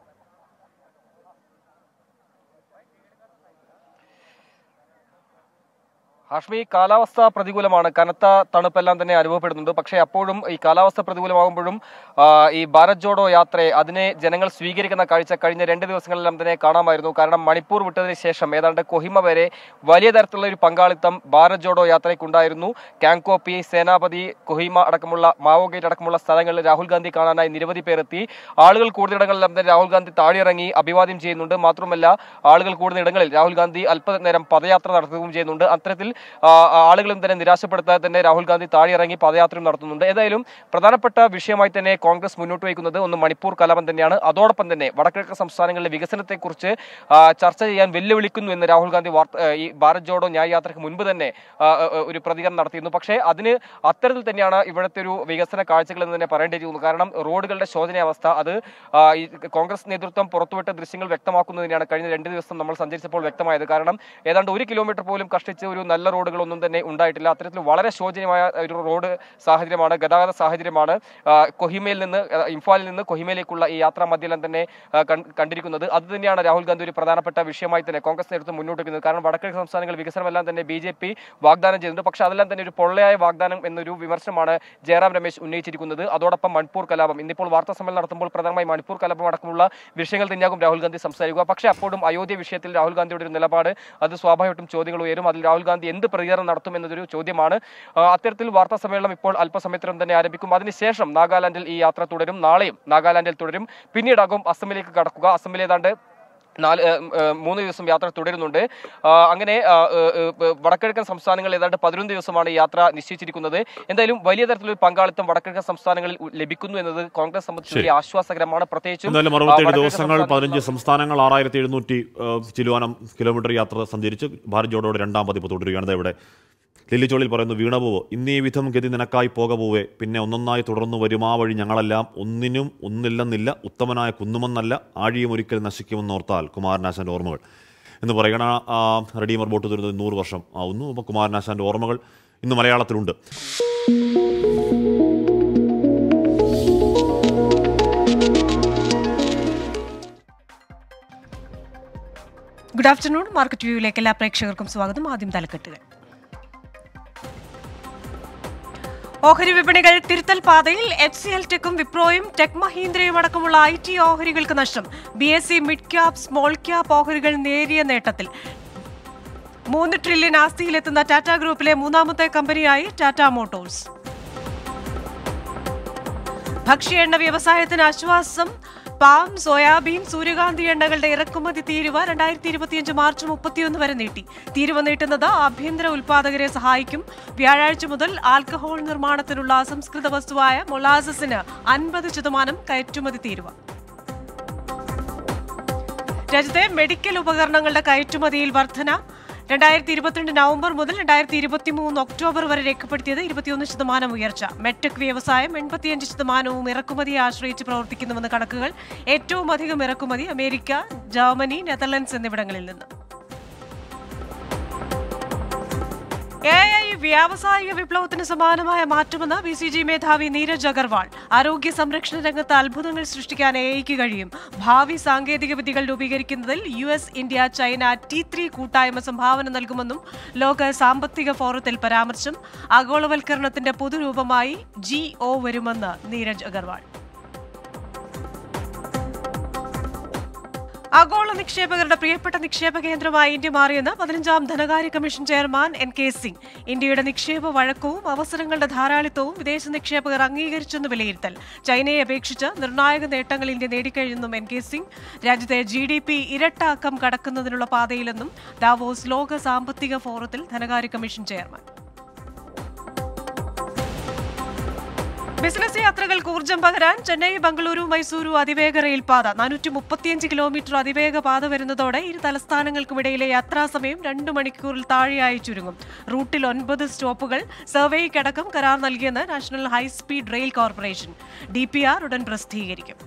ഹാഷ്മി കാലാവസ്ഥ പ്രതികൂലമാണ് കനത്ത തണുപ്പെല്ലാം തന്നെ അനുഭവപ്പെടുന്നുണ്ട് പക്ഷേ അപ്പോഴും ഈ കാലാവസ്ഥ പ്രതികൂലമാകുമ്പോഴും ആ, ഈ ഭാരത് ജോഡോ യാത്രയെ അതിനെ ജനങ്ങൾ സ്വീകരിക്കുന്ന കാഴ്ച കഴിഞ്ഞ രണ്ട് ദിവസങ്ങളിലെല്ലാം തന്നെ കാണാമായിരുന്നു കാരണം മണിപ്പൂർ വിട്ടതിന് ശേഷം ഏതാണ്ട് കൊഹിമ വരെ വലിയ തരത്തിലുള്ള ഒരു പങ്കാളിത്തം ഭാരത് ജോഡോ യാത്രയ്ക്കുണ്ടായിരുന്നു കാങ്കോപ്പി സേനാപതി കൊഹിമ അടക്കമുള്ള മാവോ ഗേറ്റ് അടക്കമുള്ള സ്ഥലങ്ങളിൽ രാഹുൽ ഗാന്ധി കാണാനായി നിരവധി പേർ എത്തി ആളുകൾ കൂടുതലിടങ്ങളിലെല്ലാം തന്നെ രാഹുൽ ഗാന്ധി താഴെയിറങ്ങി അഭിവാദ്യം ചെയ്യുന്നുണ്ട് മാത്രമല്ല ആളുകൾ കൂടുന്ന ഇടങ്ങളിൽ രാഹുൽ ഗാന്ധി അല്പനേരം പദയാത്ര നടത്തുകയും ചെയ്യുന്നുണ്ട് അത്തരത്തിൽ ആ, ആളുകളും തന്നെ നിരാശപ്പെടുത്താതെ തന്നെ രാഹുൽ ഗാന്ധി താഴെയിറങ്ങി പദയാത്രയും നടത്തുന്നുണ്ട് ഏതായാലും പ്രധാനപ്പെട്ട വിഷയമായി തന്നെ കോൺഗ്രസ് മുന്നോട്ട് വയ്ക്കുന്നത് ഒന്ന് മണിപ്പൂർ കലാപം തന്നെയാണ് അതോടൊപ്പം തന്നെ വടക്കിഴക്കൻ സംസ്ഥാനങ്ങളിലെ വികസനത്തെക്കുറിച്ച് ആ, ചർച്ച ചെയ്യാൻ വെല്ലുവിളിക്കുന്നു എന്ന് രാഹുൽ ഗാന്ധി വാർത്ത ഈ ഭാരത് ജോഡോ ന്യായ യാത്രയ്ക്ക് മുൻപ് തന്നെ ആ, ആ, ഒരു പ്രതികരണം നടത്തിയിരുന്നു പക്ഷേ അതിന് അത്തരത്തിൽ തന്നെയാണ് ഇവിടുത്തെ ഒരു വികസന കാഴ്ചകൾ എന്ന് തന്നെ പറയേണ്ടിയിരിക്കുന്നു കാരണം റോഡുകളുടെ ശോചനീയാവസ്ഥ അത് ആ, ഈ കോൺഗ്രസ് നേതൃത്വം പുറത്തുവിട്ട ദൃശ്യങ്ങൾ വ്യക്തമാക്കുന്നത് തന്നെയാണ് കഴിഞ്ഞ രണ്ട് ദിവസം നമ്മൾ സഞ്ചരിച്ചപ്പോൾ വ്യക്തമായത് കാരണം ഏതാണ്ട് ഒരു കിലോമീറ്റർ പോലും കഷ്ടിച്ച് ഒരു നല്ല റോഡുകളൊന്നും തന്നെ ഉണ്ടായിട്ടില്ല അത്തരത്തിൽ വളരെ ശോചനീയമായ ഒരു റോഡ് സാഹചര്യമാണ് ഗതാഗത സാഹചര്യമാണ് ആ, കൊഹിമയിൽ നിന്ന് ആ, ഇംഫാലിൽ നിന്ന് കൊഹിമയിലേക്കുള്ള ഈ യാത്രാ മധ്യലം തന്നെ ആ, കൺ- കണ്ടിരിക്കുന്നത് അത് തന്നെയാണ് രാഹുൽ ഗാന്ധി ഒരു പ്രധാനപ്പെട്ട വിഷയമായി തന്നെ കോൺഗ്രസ് നേതൃത്വം മുന്നോട്ട് വെക്കുന്നത് കാരണം വടക്കിഴക്ക് സംസ്ഥാനങ്ങളിൽ വികസനമെല്ലാം തന്നെ ബി ജെ പി വാഗ്ദാനം ചെയ്യുന്നുണ്ട് പക്ഷേ അതെല്ലാം തന്നെ ഒരു പൊള്ളയായ വാഗ്ദാനം എന്നൊരു വിമർശനമാണ് ജയറാം രമേശ് ഉന്നയിച്ചിരിക്കുന്നത് അതോടൊപ്പം മണിപ്പൂർ കലാപം ഇന്നിപ്പോൾ വാർത്താ സമ്മേളനം നടത്തുമ്പോൾ പ്രധാനമായി മണിപ്പൂർ കലാപം അടക്കമുള്ള വിഷയങ്ങൾ തന്നെയാകും രാഹുൽ ഗാന്ധി സംസാരിക്കുക പക്ഷേ അപ്പോഴും അയോധ്യ വിഷയത്തിൽ രാഹുൽ ഗാന്ധിയുടെ ഒരു നിലപാട് അത് സ്വാഭാവികമായിട്ടും ചോദ്യങ്ങൾ ഉയരും അതിൽ രാഹുൽ ഗാന്ധി എന്ത് പ്രതികരണം നടത്തും എന്നതൊരു ചോദ്യമാണ് ആ, അത്തരത്തിൽ വാർത്താ സമ്മേളനം ഇപ്പോൾ അല്പസമയത്തിനും തന്നെ ആരംഭിക്കും അതിനുശേഷം നാഗാലാൻഡിൽ ഈ യാത്ര തുടരും നാളെയും നാഗാലാൻഡിൽ തുടരും പിന്നീടാകും അസമിലേക്ക് കടക്കുക അസമിൽ ഏതാണ്ട് നാല് ഏഹ്, ഏഹ്, മൂന്ന് ദിവസം യാത്ര തുടരുന്നുണ്ട് ആ, അങ്ങനെ ആ, ഏഹ്, ഏഹ്, വടക്കിഴക്കൻ സംസ്ഥാനങ്ങളിൽ ഏതാണ്ട് പതിനൊന്ന് ദിവസമാണ് ഈ യാത്ര നിശ്ചയിച്ചിരിക്കുന്നത് എന്തായാലും വലിയ തരത്തിലൊരു പങ്കാളിത്തം വടക്കിഴക്കൻ സംസ്ഥാനങ്ങളിൽ ഉ- ലഭിക്കുന്നു എന്നത് കോൺഗ്രസ് സംബന്ധിച്ച് വലിയ ആശ്വാസകരമാണ് പ്രത്യേകിച്ചും എന്തായാലും ആ, അറുപത്തിയേഴ് വടക്കിഴക്കൻ ദിവസങ്ങൾ സംസ്ഥാന- പതിനഞ്ച് സംസ്ഥാനങ്ങൾ ആറായിരത്തി എഴുന്നൂറ്റി ചിലുവാനം കിലോമീറ്റർ യാത്ര സഞ്ചരിച്ച് ഭാരത് ജോഡോയുടെ രണ്ടാം പതിപ്പ് തുടരുകയാണ് ദേ ഇവിടെ ലില്ലിച്ചോളിൽ പറയുന്നു വീണപോവ് ഇന്നീ വിധം ഗതി നിനക്കായി പോകപോവേ പിന്നെ ഒന്നൊന്നായി തുടർന്നു വരുമാ വഴി ഞങ്ങളെല്ലാം ഒന്നിനും ഒന്നില്ലെന്നില്ല ഉത്തമനായ കുന്നുമെന്നല്ല ആഴിയും ഒരിക്കൽ നശിക്കുമെന്നോർത്താൽ കുമാരനാശാന്റെ ഓർമ്മകൾ എന്ന് പറയണ ആ റെഡീമർ ബോട്ട് തുരുന്നത് നൂറ് വർഷം ആവുന്നു അപ്പോൾ കുമാരനാശാന്റെ ഓർമ്മകൾ ഇന്ന് മലയാളത്തിലുണ്ട് ഗുഡ് ആഫ്റ്റർനൂൺ മാർക്കറ്റ് വ്യൂവിലേക്ക് എല്ലാ പ്രേക്ഷകർക്കും സ്വാഗതം ആദ്യം തലക്കെട്ടുകൾ ഓഹരി വിപണികൾ തിരുത്തൽ പാതയിൽ എച്ച് സി എൽ ടെക്കും വിപ്രോയും ടെക് മഹീന്ദ്രയും അടക്കമുള്ള ഐ ടി ഓഹരികൾക്ക് നഷ്ടം B S C mid cap small cap ഓഹരികൾ നേരിയ നേട്ടത്തിൽ മൂന്ന് ട്രില്യൺ ആസ്തിയിലെത്തുന്ന ടാറ്റ ഗ്രൂപ്പിലെ മൂന്നാമത്തെ കമ്പനിയായി ടാറ്റ മോട്ടോഴ്സ് ഭക്ഷ്യ എണ്ണ വ്യവസായത്തിന് ആശ്വാസം പാം സോയാബീൻ സൂര്യകാന്തി എണ്ണകളുടെ ഇറക്കുമതി തീരുവ രണ്ടായിരത്തി ഇരുപത്തിയഞ്ച് മാർച്ച് മുപ്പത്തിയൊന്ന് വരെ നീട്ടി തീരുവ നീട്ടുന്നത് ആഭ്യന്തര ഉൽപാദകരെ സഹായിക്കും വ്യാഴാഴ്ച മുതൽ ആൽക്കഹോൾ നിർമ്മാണത്തിനുള്ള അസംസ്കൃത വസ്തുവായ മൊളാസസിന് അൻപത് ശതമാനം കയറ്റുമതി തീരുവ രാജ്യത്തെ മെഡിക്കൽ ഉപകരണങ്ങളുടെ കയറ്റുമതിയിൽ വർധന രണ്ടായിരത്തി ഇരുപത്തിരണ്ട് നവംബർ മുതൽ രണ്ടായിരത്തി ഇരുപത്തി മൂന്ന് ഒക്ടോബർ വരെ രേഖപ്പെടുത്തിയത് ഇരുപത്തിയൊന്ന് ശതമാനം ഉയർച്ച മെട്ടെക് വ്യവസായം എൺപത്തിയഞ്ച് ശതമാനവും ഇറക്കുമതിയെ ആശ്രയിച്ച് പ്രവർത്തിക്കുന്നുവെന്ന കണക്കുകൾ ഏറ്റവും അധികം ഇറക്കുമതി അമേരിക്ക ജർമ്മനി നെതർലൻഡ്സ് എന്നിവിടങ്ങളിൽ നിന്ന് എ ഐ വ്യാവസായിക വിപ്ലവത്തിന് സമാനമായ മാറ്റമെന്ന് ബി സി ജി മേധാവി നീരജ് അഗർവാൾ ആരോഗ്യ സംരക്ഷണ രംഗത്ത് അത്ഭുതങ്ങൾ സൃഷ്ടിക്കാൻ എ ഐക്ക് കഴിയും ഭാവി സാങ്കേതിക വിദ്യകൾ രൂപീകരിക്കുന്നതിൽ U S India China T three കൂട്ടായ്മ സംഭാവന നൽകുമെന്നും ലോക സാമ്പത്തിക ഫോറത്തിൽ പരാമർശം ആഗോളവൽക്കരണത്തിന്റെ പൊതുരൂപമായി ജി ഒ വരുമെന്ന് നീരജ് അഗർവാൾ ആഗോള നിക്ഷേപകരുടെ പ്രിയപ്പെട്ട നിക്ഷേപ കേന്ദ്രമായി ഇന്ത്യ മാറിയെന്ന് പതിനഞ്ചാം ധനകാര്യ commission chairman N K Singh ഇന്ത്യയുടെ നിക്ഷേപ വഴക്കവും അവസരങ്ങളുടെ ധാരാളിത്തവും വിദേശ നിക്ഷേപകർ അംഗീകരിച്ചെന്ന് വിലയിരുത്തൽ ചൈനയെ അപേക്ഷിച്ച് നിർണായക നേട്ടങ്ങൾ ഇന്ത്യ നേടിക്കഴിഞ്ഞെന്നും എൻ കെ സിംഗ് രാജ്യത്തെ ജി ഡി പി ഇരട്ടാക്കം കടക്കുന്നതിനുള്ള പാതയിലെന്നും ദാവോസ് ലോക സാമ്പത്തിക ഫോറത്തിൽ ധനകാര്യ കമ്മീഷൻ ചെയർമാൻ ബിസിനസ് യാത്രകൾക്ക് ഊർജ്ജം പകരാൻ ചെന്നൈ ബംഗളൂരു മൈസൂരു അതിവേഗ റെയിൽപാത നാനൂറ്റി മുപ്പത്തിയഞ്ച് കിലോമീറ്റർ അതിവേഗ പാത വരുന്നതോടെ ഇരു തലസ്ഥാനങ്ങൾക്കുമിടയിലെ യാത്രാസമയം രണ്ട് മണിക്കൂറിൽ താഴെയായി ചുരുങ്ങും റൂട്ടിൽ ഒൻപത് സ്റ്റോപ്പുകൾ സർവേയ്ക്കടക്കം കരാർ നൽകിയെന്ന് national high speed rail corporation D P R ഉടൻ പ്രസിദ്ധീകരിക്കും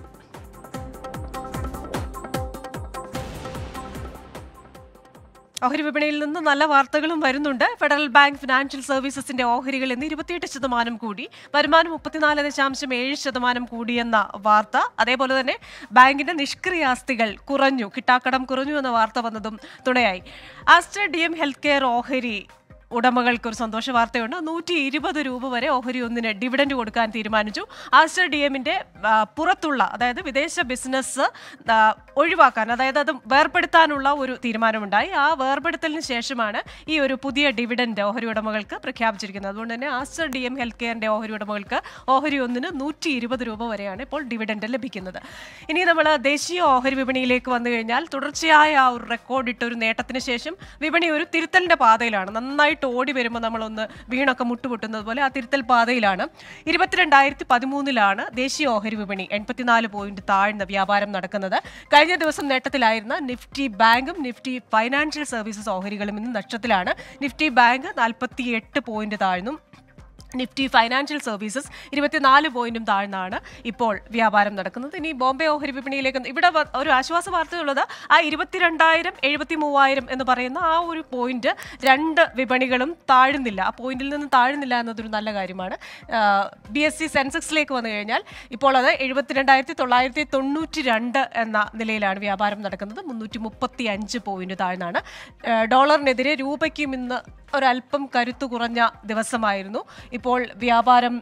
ഓഹരി വിപണിയിൽ നിന്ന് നല്ല വാർത്തകളും വരുന്നുണ്ട് ഫെഡറൽ ബാങ്ക് ഫിനാൻഷ്യൽ സർവീസസിന്റെ ഓഹരികൾ ഇന്ന് ഇരുപത്തിയെട്ട് ശതമാനം കൂടി വരുമാനം മുപ്പത്തിനാല് ദശാംശം ഏഴ് ശതമാനം കൂടിയെന്ന വാർത്ത അതേപോലെ തന്നെ ബാങ്കിന്റെ നിഷ്ക്രിയ ആസ്തികൾ കുറഞ്ഞു കിട്ടാക്കടം കുറഞ്ഞു എന്ന വാർത്ത വന്നതും തുണയായി Aster D M health care ഓഹരി ഉടമകൾക്ക് ഒരു സന്തോഷ വാർത്തയുണ്ട് നൂറ്റി ഇരുപത് രൂപ വരെ ഓഹരി ഒന്നിന് ഡിവിഡൻഡ് കൊടുക്കാൻ തീരുമാനിച്ചു ആസ്റ്റർ ഡി എമ്മിന്റെ പുറത്തുള്ള അതായത് വിദേശ ബിസിനസ് ആ, ഒഴിവാക്കാൻ അതായത് അത് വേർപെടുത്താനുള്ള ഒരു തീരുമാനമുണ്ടായി ആ വേർപെടുത്തലിന് ശേഷമാണ് ഈ ഒരു പുതിയ ഡിവിഡൻഡ് ഓഹരി ഉടമകൾക്ക് പ്രഖ്യാപിച്ചിരിക്കുന്നത് അതുകൊണ്ട് തന്നെ ആസ്റ്റർ ഡി എം ഹെൽത്ത് കെയറിന്റെ ഓഹരി ഉടമകൾക്ക് ഓഹരി ഒന്നിന് നൂറ്റി ഇരുപത് രൂപ വരെയാണ് ഇപ്പോൾ ഡിവിഡൻഡ് ലഭിക്കുന്നത് ഇനി നമ്മൾ ദേശീയ ഓഹരി വിപണിയിലേക്ക് വന്നു കഴിഞ്ഞാൽ തുടർച്ചയായ ആ ഒരു റെക്കോർഡ് ഇട്ട ഒരു നേട്ടത്തിന് ശേഷം വിപണി ഒരു തിരുത്തലിന്റെ പാതയിലാണ് നന്നായിട്ട് ഓടി വരുമ്പോൾ നമ്മളൊന്ന് വീണൊക്കെ മുട്ടുപൊട്ടുന്നത് പോലെ ആ തിരുത്തൽ പാതയിലാണ് ഇരുപത്തിരണ്ടായിരത്തി പതിമൂന്നിലാണ് ദേശീയ ഓഹരി വിപണി എൺപത്തിനാല് പോയിന്റ് താഴ്ന്ന വ്യാപാരം നടക്കുന്നത് കഴിഞ്ഞ ദിവസം നേട്ടത്തിലായിരുന്ന നിഫ്റ്റി ബാങ്കും നിഫ്റ്റി ഫൈനാൻഷ്യൽ സർവീസസ് ഓഹരികളും ഇന്ന് നഷ്ടത്തിലാണ് നിഫ്റ്റി ബാങ്ക് നാൽപ്പത്തി എട്ട് പോയിന്റ് താഴ്ന്നു നിഫ്റ്റി ഫൈനാൻഷ്യൽ സർവീസസ് ഇരുപത്തിനാല് പോയിന്റും താഴ്ന്നാണ് ഇപ്പോൾ വ്യാപാരം നടക്കുന്നത് ഇനി ബോംബെ ഓഹരി വിപണിയിലേക്ക് ഇവിടെ വ- ഒരു ആശ്വാസ വാർത്തയുള്ളത് ആ ഇരുപത്തിരണ്ടായിരം എഴുപത്തി മൂവായിരം എന്ന് പറയുന്ന ആ ഒരു പോയിന്റ് രണ്ട് വിപണികളും താഴുന്നില്ല ആ പോയിന്റിൽ നിന്ന് താഴുന്നില്ല എന്നതൊരു നല്ല കാര്യമാണ് ബി എസ് സി സെൻസെക്സിലേക്ക് വന്നു കഴിഞ്ഞാൽ ഇപ്പോൾ അത് എഴുപത്തിരണ്ടായിരത്തി തൊള്ളായിരത്തി തൊണ്ണൂറ്റി രണ്ട് എന്ന നിലയിലാണ് വ്യാപാരം നടക്കുന്നത് മുന്നൂറ്റി മുപ്പത്തി അഞ്ച് പോയിന്റ് താഴ്ന്നാണ് ആ, ഡോളറിനെതിരെ രൂപയ്ക്കും ഇന്ന് ഒരല്പം കരുത്തു കുറഞ്ഞ ദിവസമായിരുന്നു ഇപ്പോൾ വ്യാപാരം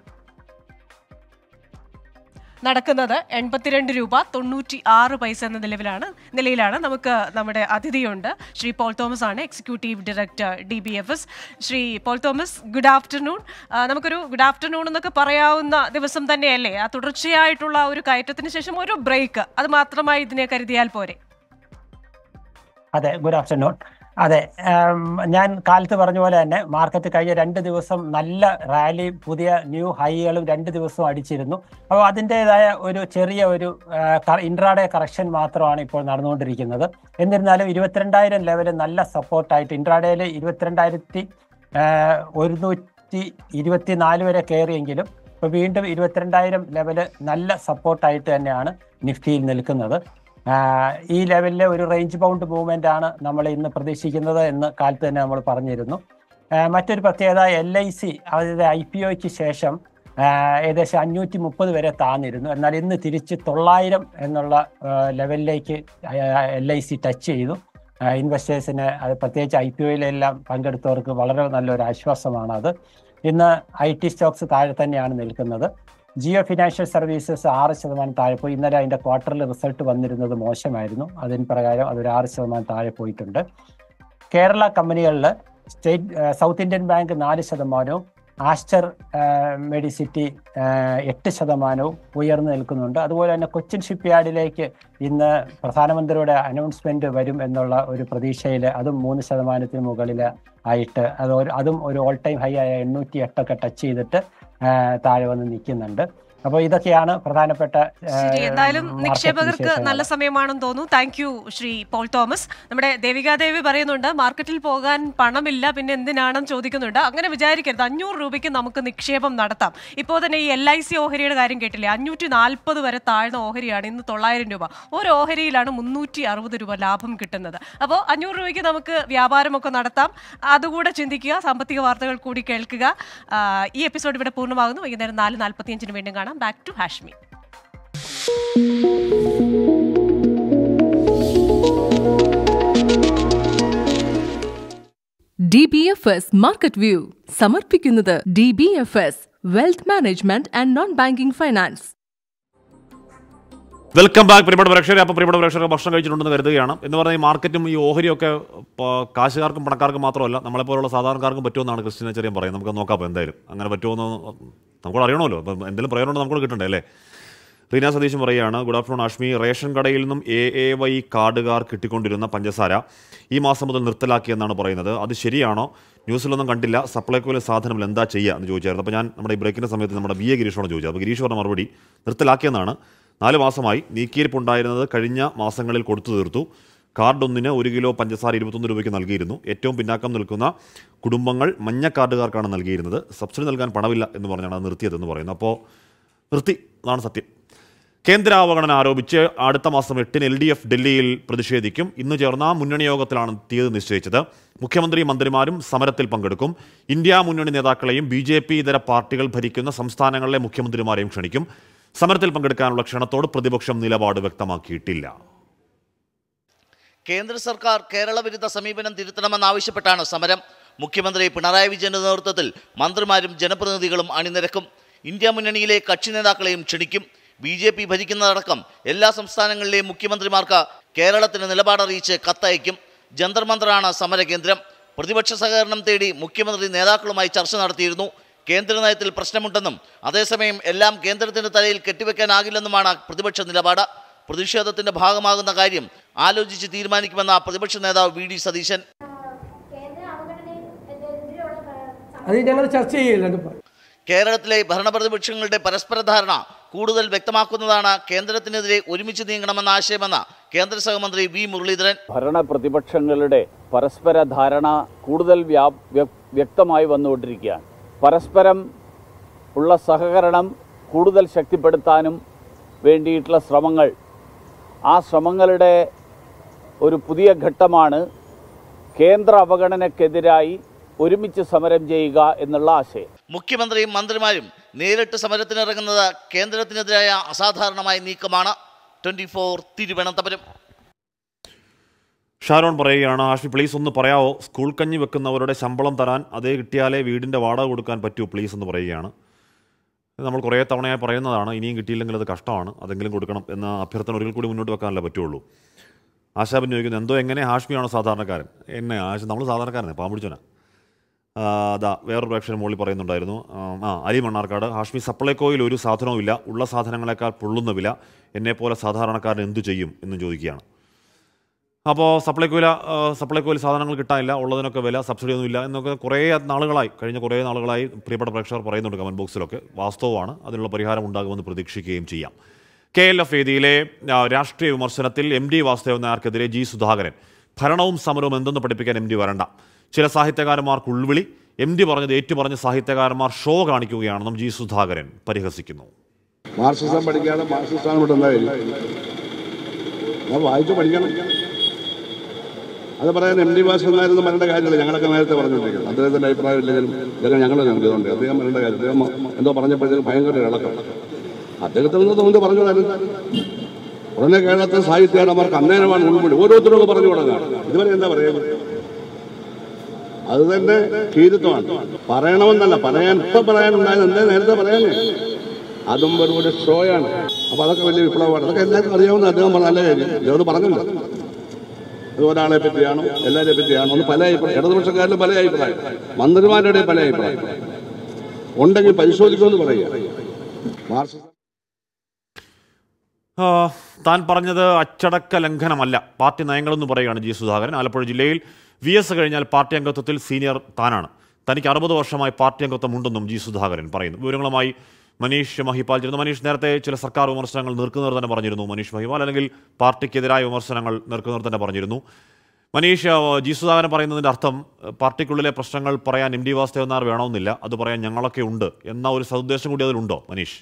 നടക്കുന്നത് എൺപത്തിരണ്ട് രൂപ തൊണ്ണൂറ്റി ആറ് പൈസ എന്ന നിലവിലാണ് നിലയിലാണ് നമുക്ക് നമ്മുടെ അതിഥിയുണ്ട് ശ്രീ പോൾ തോമസ് ആണ് executive director D B F S Shri Paul Thomas good afternoon ആ, നമുക്കൊരു ഗുഡ് ആഫ്റ്റർനൂൺ എന്നൊക്കെ പറയാവുന്ന ദിവസം തന്നെയല്ലേ ആ തുടർച്ചയായിട്ടുള്ള ഒരു കയറ്റത്തിന് ശേഷം ഒരു ബ്രേക്ക് അത് മാത്രമായി ഇതിനെ കരുതിയാൽ പോരെ അതെ ഗുഡ് ആഫ്റ്റർനൂൺ അതെ ഉം, ഞാൻ കാലത്ത് പറഞ്ഞ പോലെ തന്നെ മാർക്കറ്റ് കഴിഞ്ഞ രണ്ട് ദിവസം നല്ല റാലി പുതിയ ന്യൂ ഹൈകളും രണ്ട് ദിവസവും അടിച്ചിരുന്നു അപ്പോൾ അതിൻ്റെതായ ഒരു ചെറിയ ഒരു ഇൻട്രാഡേ കറക്ഷൻ മാത്രമാണ് ഇപ്പോൾ നടന്നുകൊണ്ടിരിക്കുന്നത് എന്നിരുന്നാലും ഇരുപത്തിരണ്ടായിരം ലെവൽ നല്ല സപ്പോർട്ടായിട്ട് ഇൻട്രാഡേയിൽ ഇരുപത്തിരണ്ടായിരത്തി ഒരുന്നൂറ്റി ഇരുപത്തിനാല് വരെ കയറിയെങ്കിലും ഇപ്പോൾ വീണ്ടും ഇരുപത്തിരണ്ടായിരം ലെവല് നല്ല സപ്പോർട്ടായിട്ട് തന്നെയാണ് നിഫ്റ്റിയിൽ നിൽക്കുന്നത് ആഹ് ഈ ലെവലിലെ ഒരു റേഞ്ച് ബൗണ്ട് മൂവ്മെന്റ് ആണ് നമ്മൾ ഇന്ന് പ്രതീക്ഷിക്കുന്നത് എന്ന് കാലത്ത് തന്നെ നമ്മൾ പറഞ്ഞിരുന്നു ആഹ് മറ്റൊരു പ്രത്യേകത എൽ ഐ സി അതായത് ഐ പി ഒക്ക് ശേഷം ആഹ് ഏകദേശം അഞ്ഞൂറ്റി മുപ്പത് വരെ താന്നിരുന്നു എന്നാൽ ഇന്ന് തിരിച്ച് തൊള്ളായിരം എന്നുള്ള ആഹ് ലെവലിലേക്ക് എൽ ഐ സി ടച്ച് ചെയ്തു ഇൻവെസ്റ്റേഴ്സിന് അത് പ്രത്യേകിച്ച് ഐ പി ഒയിലെല്ലാം പങ്കെടുത്തവർക്ക് വളരെ നല്ലൊരു ആശ്വാസമാണ് അത് ഇന്ന് ഐ ടി സ്റ്റോക്സ് താഴെ തന്നെയാണ് നിൽക്കുന്നത് ജിയോ ഫിനാൻഷ്യൽ സർവീസസ് ആറ് ശതമാനം താഴെ പോയി ഇന്നലെ അതിന്റെ ക്വാർട്ടറിൽ റിസൾട്ട് വന്നിരുന്നത് മോശമായിരുന്നു അതിന് പ്രകാരം അതൊരു ആറ് ശതമാനം താഴെ പോയിട്ടുണ്ട് കേരള കമ്പനികളിൽ സ്റ്റേറ്റ് സൗത്ത് ഇന്ത്യൻ ബാങ്ക് നാല് ശതമാനവും ആസ്റ്റർ മെഡിസിറ്റി എട്ട് ശതമാനവും ഉയർന്നു നിൽക്കുന്നുണ്ട് അതുപോലെ തന്നെ കൊച്ചിൻ ഷിപ്പ്യാർഡിലേക്ക് ഇന്ന് പ്രധാനമന്ത്രിയുടെ അനൗൺസ്മെന്റ് വരും എന്നുള്ള ഒരു പ്രതീക്ഷയിൽ അതും മൂന്ന് ശതമാനത്തിന് മുകളിൽ ആയിട്ട് അത് ഒരു അതും ഒരു ഓൾ ടൈം ഹൈ ആയ എണ്ണൂറ്റി എട്ടൊക്കെ ടച്ച് ചെയ്തിട്ട് ആ, താഴെ വന്ന് നിൽക്കുന്നുണ്ട് അപ്പോൾ ഇതൊക്കെയാണ് പ്രധാനപ്പെട്ട ആ, ശരി എന്തായാലും മാർക്കറ്റ് നിക്ഷേപകർക്ക് വിശേഷങ്ങൾ. നല്ല സമയമാണെന്ന് തോന്നുന്നു താങ്ക് യു ശ്രീ പോൾ തോമസ് നമ്മുടെ ദേവികാദേവി പറയുന്നുണ്ട് മാർക്കറ്റിൽ പോകാൻ പണമില്ല പിന്നെ എന്തിനാണെന്ന് ചോദിക്കുന്നുണ്ട് അങ്ങനെ വിചാരിക്കരുത് അഞ്ഞൂറ് രൂപയ്ക്ക് നമുക്ക് നിക്ഷേപം നടത്താം ഇപ്പോൾ തന്നെ ഈ എൽ ഐ സി ഓഹരിയുടെ കാര്യം കേട്ടില്ലേ അഞ്ഞൂറ്റി നാൽപ്പത് വരെ താഴ്ന്ന ഓഹരിയാണ് ഇന്ന് തൊള്ളായിരം രൂപ ഒരു ഓഹരിയിലാണ് മുന്നൂറ്റി അറുപത് രൂപ ലാഭം കിട്ടുന്നത് അപ്പോൾ അഞ്ഞൂറ് രൂപയ്ക്ക് നമുക്ക് വ്യാപാരമൊക്കെ നടത്താം അതുകൂടെ ചിന്തിക്കുക സാമ്പത്തിക വാർത്തകൾ കൂടി കേൾക്കുക ആ, ഈ എപ്പിസോഡ് ഇവിടെ പൂർണ്ണമാകുന്നു വൈകുന്നേരം നാല് നാൽപ്പത്തിയഞ്ചിന് വീണ്ടും കാണാം back to Hashmi D B F S market view സമർപ്പിക്കുന്നത് D B F S wealth management and non banking finance welcome back പ്രിയപ്പെട്ട പ്രേക്ഷകരെ അപ്പോൾ പ്രിയപ്പെട്ട പ്രേക്ഷകർ ഭക്ഷണം കഴിച്ചിട്ടുണ്ടെന്ന് കരുതുകയാണ് എന്ന് പറഞ്ഞാൽ ഈ മാർക്കറ്റും ഈ ഓഹരിയൊക്കെ ഇപ്പോൾ കാശുകാർക്കും പണക്കാർക്കും മാത്രമല്ല നമ്മളെപ്പോലുള്ള സാധാരണക്കാർക്കും പറ്റുമെന്നാണ് ക്രിസ്ത്യൻ ചെറിയ പറയുന്നത് നമുക്ക് നോക്കാം അപ്പോൾ എന്തായാലും അങ്ങനെ പറ്റുമെന്ന് നമുക്ക് അറിയണമല്ലോ അപ്പം എന്തെങ്കിലും പ്രയോജനം നമുക്ക് കിട്ടണ്ടേ അല്ലേ റീന സതീശൻ പറയുകയാണ് ഗുഡ് ആഫ്റ്റർനൂൺ ആഷ്മി റേഷൻ കടയിൽ നിന്നും എ എ വൈ കാർഡുകാർ കിട്ടിക്കൊണ്ടിരുന്ന പഞ്ചസാര ഈ മാസം മുതൽ നിർത്തലാക്കിയെന്നാണ് പറയുന്നത് അത് ശരിയാണോ ന്യൂസിലൊന്നും കണ്ടില്ല സപ്ലൈകോയിലെ സാധനങ്ങൾ എന്താ ചെയ്യുക എന്ന് ചോദിച്ചായിരുന്നു അപ്പോൾ ഞാൻ നമ്മുടെ ഈ ബ്രേക്കിൻ്റെ സമയത്ത് നമ്മുടെ വി എ ഗിരീഷോട് ചോദിച്ചത് അപ്പോൾ ഗിരീഷ് പറഞ്ഞ മറുപടി നിർത്തലാക്കിയെന്നാണ് നാല് മാസമായി നീക്കിയിരിപ്പുണ്ടായിരുന്നത് കഴിഞ്ഞ മാസങ്ങളിൽ കൊടുത്തു തീർത്തു കാർഡ് ഒന്നിന് ഒരു കിലോ പഞ്ചസാര ഇരുപത്തൊന്ന് രൂപയ്ക്ക് നൽകിയിരുന്നു ഏറ്റവും പിന്നാക്കം നിൽക്കുന്ന കുടുംബങ്ങൾ മഞ്ഞ കാർഡുകാർക്കാണ് നൽകിയിരുന്നത് സബ്സിഡി നൽകാൻ പണമില്ല എന്ന് പറഞ്ഞാണ് അത് നിർത്തിയതെന്ന് പറയുന്നത് അപ്പോൾ നിർത്തി അതാണ് സത്യം കേന്ദ്ര അവഗണന ആരോപിച്ച് അടുത്ത മാസം എട്ടിന് എൽ ഡി എഫ് ഡൽഹിയിൽ പ്രതിഷേധിക്കും ഇന്ന് ചേർന്ന മുന്നണി യോഗത്തിലാണ് തീയതി നിശ്ചയിച്ചത് മുഖ്യമന്ത്രി മന്ത്രിമാരും സമരത്തിൽ പങ്കെടുക്കും ഇന്ത്യ മുന്നണി നേതാക്കളെയും ബി ജെ പി ഇതര പാർട്ടികൾ ഭരിക്കുന്ന സംസ്ഥാനങ്ങളിലെ മുഖ്യമന്ത്രിമാരെയും ക്ഷണിക്കും സമരത്തിൽ പങ്കെടുക്കാനുള്ള ക്ഷണത്തോട് പ്രതിപക്ഷം നിലപാട് വ്യക്തമാക്കിയിട്ടില്ല കേന്ദ്ര സർക്കാർ കേരള വിരുദ്ധ സമീപനം തിരുത്തണമെന്നാവശ്യപ്പെട്ടാണ് സമരം മുഖ്യമന്ത്രി പിണറായി വിജയന്റെ നേതൃത്വത്തിൽ മന്ത്രിമാരും ജനപ്രതിനിധികളും അണിനിരക്കും ഇന്ത്യ മുന്നണിയിലെ കക്ഷി നേതാക്കളെയും ക്ഷണിക്കും ബി ജെ പി ഭരിക്കുന്നതടക്കം എല്ലാ സംസ്ഥാനങ്ങളിലെയും മുഖ്യമന്ത്രിമാർക്ക് കേരളത്തിന് നിലപാടറിയിച്ച് കത്തയക്കും ജന്തർ മന്ത്രാണ് സമരകേന്ദ്രം പ്രതിപക്ഷ സഹകരണം തേടി മുഖ്യമന്ത്രി നേതാക്കളുമായി ചർച്ച നടത്തിയിരുന്നു കേന്ദ്ര നയത്തിൽ പ്രശ്നമുണ്ടെന്നും അതേസമയം എല്ലാം കേന്ദ്രത്തിന്റെ തലയിൽ കെട്ടിവെക്കാനാകില്ലെന്നുമാണ് പ്രതിപക്ഷ നിലപാട് പ്രതിഷേധത്തിന്റെ ഭാഗമാകുന്ന കാര്യം ആലോചിച്ച് തീരുമാനിക്കുമെന്ന പ്രതിപക്ഷ നേതാവ് വി ഡി സതീശൻ അത് ഞങ്ങൾ ചർച്ച ചെയ്യില്ല കേരളത്തിലെ ഭരണപ്രതിപക്ഷങ്ങളുടെ പരസ്പര ധാരണ കൂടുതൽ വ്യക്തമാക്കുന്നതാണ് കേന്ദ്രത്തിനെതിരെ ഒരുമിച്ച് നീങ്ങണമെന്ന ആശയമെന്ന കേന്ദ്ര സഹമന്ത്രി വി മുരളീധരൻ ഭരണ പ്രതിപക്ഷങ്ങളുടെ പരസ്പര ധാരണ കൂടുതൽ വ്യാ വ്യ- വ്യക്തമായി വന്നുകൊണ്ടിരിക്കുകയാണ് പരസ്പരം ഉള്ള സഹകരണം കൂടുതൽ ശക്തിപ്പെടുത്താനും വേണ്ടിയിട്ടുള്ള ശ്രമങ്ങൾ ആ ശ്രമങ്ങളുടെ ഒരു പുതിയ ഘട്ടമാണ് കേന്ദ്ര അവഗണനക്കെതിരായി ഒരുമിച്ച് സമരം ചെയ്യുക എന്നുള്ള ആശയം മുഖ്യമന്ത്രിയും മന്ത്രിമാരും നേരിട്ട് സമരത്തിനിറങ്ങുന്നത് കേന്ദ്രത്തിനെതിരായ അസാധാരണമായ നീക്കമാണ് ട്വന്റി ഫോർ തിരുവനന്തപുരം ഷാരോൺ പറയുകയാണ് ആഷ്മി പ്ലീസ് ഒന്ന് പറയാവോ സ്കൂൾ കഞ്ഞി വെക്കുന്നവരുടെ ശമ്പളം തരാൻ അതേ കിട്ടിയാലേ വീടിൻ്റെ വാടക കൊടുക്കാൻ പറ്റൂ പ്ലീസ് എന്ന് പറയുകയാണ് ഇത് നമ്മൾ കുറേ തവണയായി പറയുന്നതാണ് ഇനിയും കിട്ടിയില്ലെങ്കിൽ അത് കഷ്ടമാണ് അതെങ്കിലും കൊടുക്കണം എന്ന അഭ്യർത്ഥന ഒരിക്കൽ കൂടി മുന്നോട്ട് വെക്കാനല്ലേ പറ്റുള്ളൂ ആശാബിൻ ചോദിക്കുന്നു എന്തോ എങ്ങനെ ഹാഷ്മിയാണോ സാധാരണക്കാരൻ എന്നെ ആശ നമ്മൾ സാധാരണക്കാരനെ പാമ്പിടിച്ചോനാ ആ, അതാ വേറൊരു പ്രേക്ഷകൻ മുകളിൽ പറയുന്നുണ്ടായിരുന്നു ആ, ആ അരി മണ്ണാർക്കാട് ഹാഷ്മി സപ്ലൈകോയിൽ ഒരു സാധനവും ഇല്ല ഉള്ള സാധനങ്ങളെക്കാൾ പൊള്ളുന്ന വില എന്നെപ്പോലെ സാധാരണക്കാരൻ എന്തു ചെയ്യും എന്നും ചോദിക്കുകയാണ് അപ്പോൾ സപ്ലൈകോയില സപ്ലൈകോയിൽ സാധനങ്ങൾ കിട്ടാനില്ല ഉള്ളതിനൊക്കെ വില സബ്സിഡി ഒന്നും ഇല്ല എന്നൊക്കെ കുറേ നാളുകളായി കഴിഞ്ഞ കുറേ നാളുകളായി പ്രിയപ്പെട്ട പ്രേക്ഷകർ പറയുന്നുണ്ട് കമൻറ്റ് ബോക്സിലൊക്കെ വാസ്തവമാണ് അതിനുള്ള പരിഹാരം ഉണ്ടാകുമെന്ന് പ്രതീക്ഷിക്കുകയും ചെയ്യാം കെ എൽ എഫ് വേദിയിലെ ആ, രാഷ്ട്രീയ വിമർശനത്തിൽ എം ഡി വാസുദേവൻ നായർക്കെതിരെ ജി സുധാകരൻ ഭരണവും സമരവും എന്തെന്ന് പഠിപ്പിക്കാൻ എം ഡി വരണ്ട ചില സാഹിത്യകാരന്മാർക്ക് ഉൾവിളി എം ഡി പറഞ്ഞത് ഏറ്റുപറഞ്ഞ സാഹിത്യകാരന്മാർ ഷോ കാണിക്കുകയാണെന്നും ജി സുധാകരൻ പരിഹസിക്കുന്നു മാർക്സിസം പഠിക്കാതെ മാർക്സിസ്റ്റാണ് ഇവിടെ എന്തായാലും അത് വായിച്ചു പഠിക്കണം അത് പറയാൻ എം ഡി വാസുദേവനായിരുന്നു വരേണ്ട കാര്യമില്ല ഞങ്ങളൊക്കെ നേരത്തെ പറഞ്ഞുകൊണ്ടിരിക്കുന്നത് അദ്ദേഹത്തിൻ്റെ അഭിപ്രായം ഇല്ലെങ്കിലും ഇതൊക്കെ ഞങ്ങൾ നൽകിയതുകൊണ്ട് അദ്ദേഹം വരേണ്ട കാര്യം അദ്ദേഹം എന്തോ പറഞ്ഞപ്പോഴത്തേക്ക് ഭയങ്കര ഇളക്കം അദ്ദേഹത്തെ ഒന്ന് തോന്നി പറഞ്ഞു തരും ഉടനെ കേരളത്തിലെ സാഹിത്യകാരന്മാർക്ക് അന്നേരമാണ് ഉൾപ്പെടി ഓരോരുത്തരും പറഞ്ഞു തുടങ്ങുകയാണ് ഇതുവരെ എന്താ പറയുക അത് തന്നെ കീരിത്വമാണ് പറയണമെന്നല്ല പറയാൻ ഇപ്പൊ പറയാനുണ്ടായത് എന്താ നേരത്തെ പറയാനേ അതും വെറും ഒരു ഷോയാണ് അപ്പൊ അതൊക്കെ വലിയ വിപ്ലവമാണ് അതൊക്കെ എല്ലാവർക്കും അറിയാവുന്ന അദ്ദേഹം പറഞ്ഞ നല്ല കാര്യം ഇതോട് പറഞ്ഞല്ലോ ഇത് ഒരാളെ പറ്റിയാണോ എല്ലാവരെ പറ്റിയാണോ ഒന്ന് പല അഭിപ്രായം ഇടതുപക്ഷക്കാരിലും പല അഭിപ്രായം മന്ത്രിമാരുടെ പല അഭിപ്രായം ഉണ്ടെങ്കിൽ പരിശോധിക്കുമെന്ന് പറയുക മാർക്സിസം ആ, താൻ പറഞ്ഞത് അച്ചടക്ക ലംഘനമല്ല പാർട്ടി നയങ്ങളെന്ന് പറയുകയാണ് ജി സുധാകരൻ ആലപ്പുഴ ജില്ലയിൽ വി എസ് കഴിഞ്ഞാൽ പാർട്ടി അംഗത്വത്തിൽ സീനിയർ താനാണ് തനിക്ക് അറുപത് വർഷമായി പാർട്ടി അംഗത്വം ഉണ്ടെന്നും ജി സുധാകരൻ പറയുന്നു വിവരങ്ങളുമായി മനീഷ് മഹിപാൽ ചേരുന്നു മനീഷ് നേരത്തെ ചില സർക്കാർ വിമർശനങ്ങൾ നിൽക്കുന്നവർ തന്നെ പറഞ്ഞിരുന്നു മനീഷ് മഹിപാൽ അല്ലെങ്കിൽ പാർട്ടിക്കെതിരായ വിമർശനങ്ങൾ നിൽക്കുന്നവർ തന്നെ പറഞ്ഞിരുന്നു മനീഷ് ആ, ജി സുധാകരൻ പറയുന്നതിൻ്റെ അർത്ഥം ആ, പാർട്ടിക്കുള്ളിലെ പ്രശ്നങ്ങൾ പറയാൻ എം ഡി വാസുദേവനാർ വേണമെന്നില്ല അത് പറയാൻ ഞങ്ങളൊക്കെ ഉണ്ട് എന്ന ഒരു സതുദ്ദേശം കൂടി അതിലുണ്ടോ മനീഷ്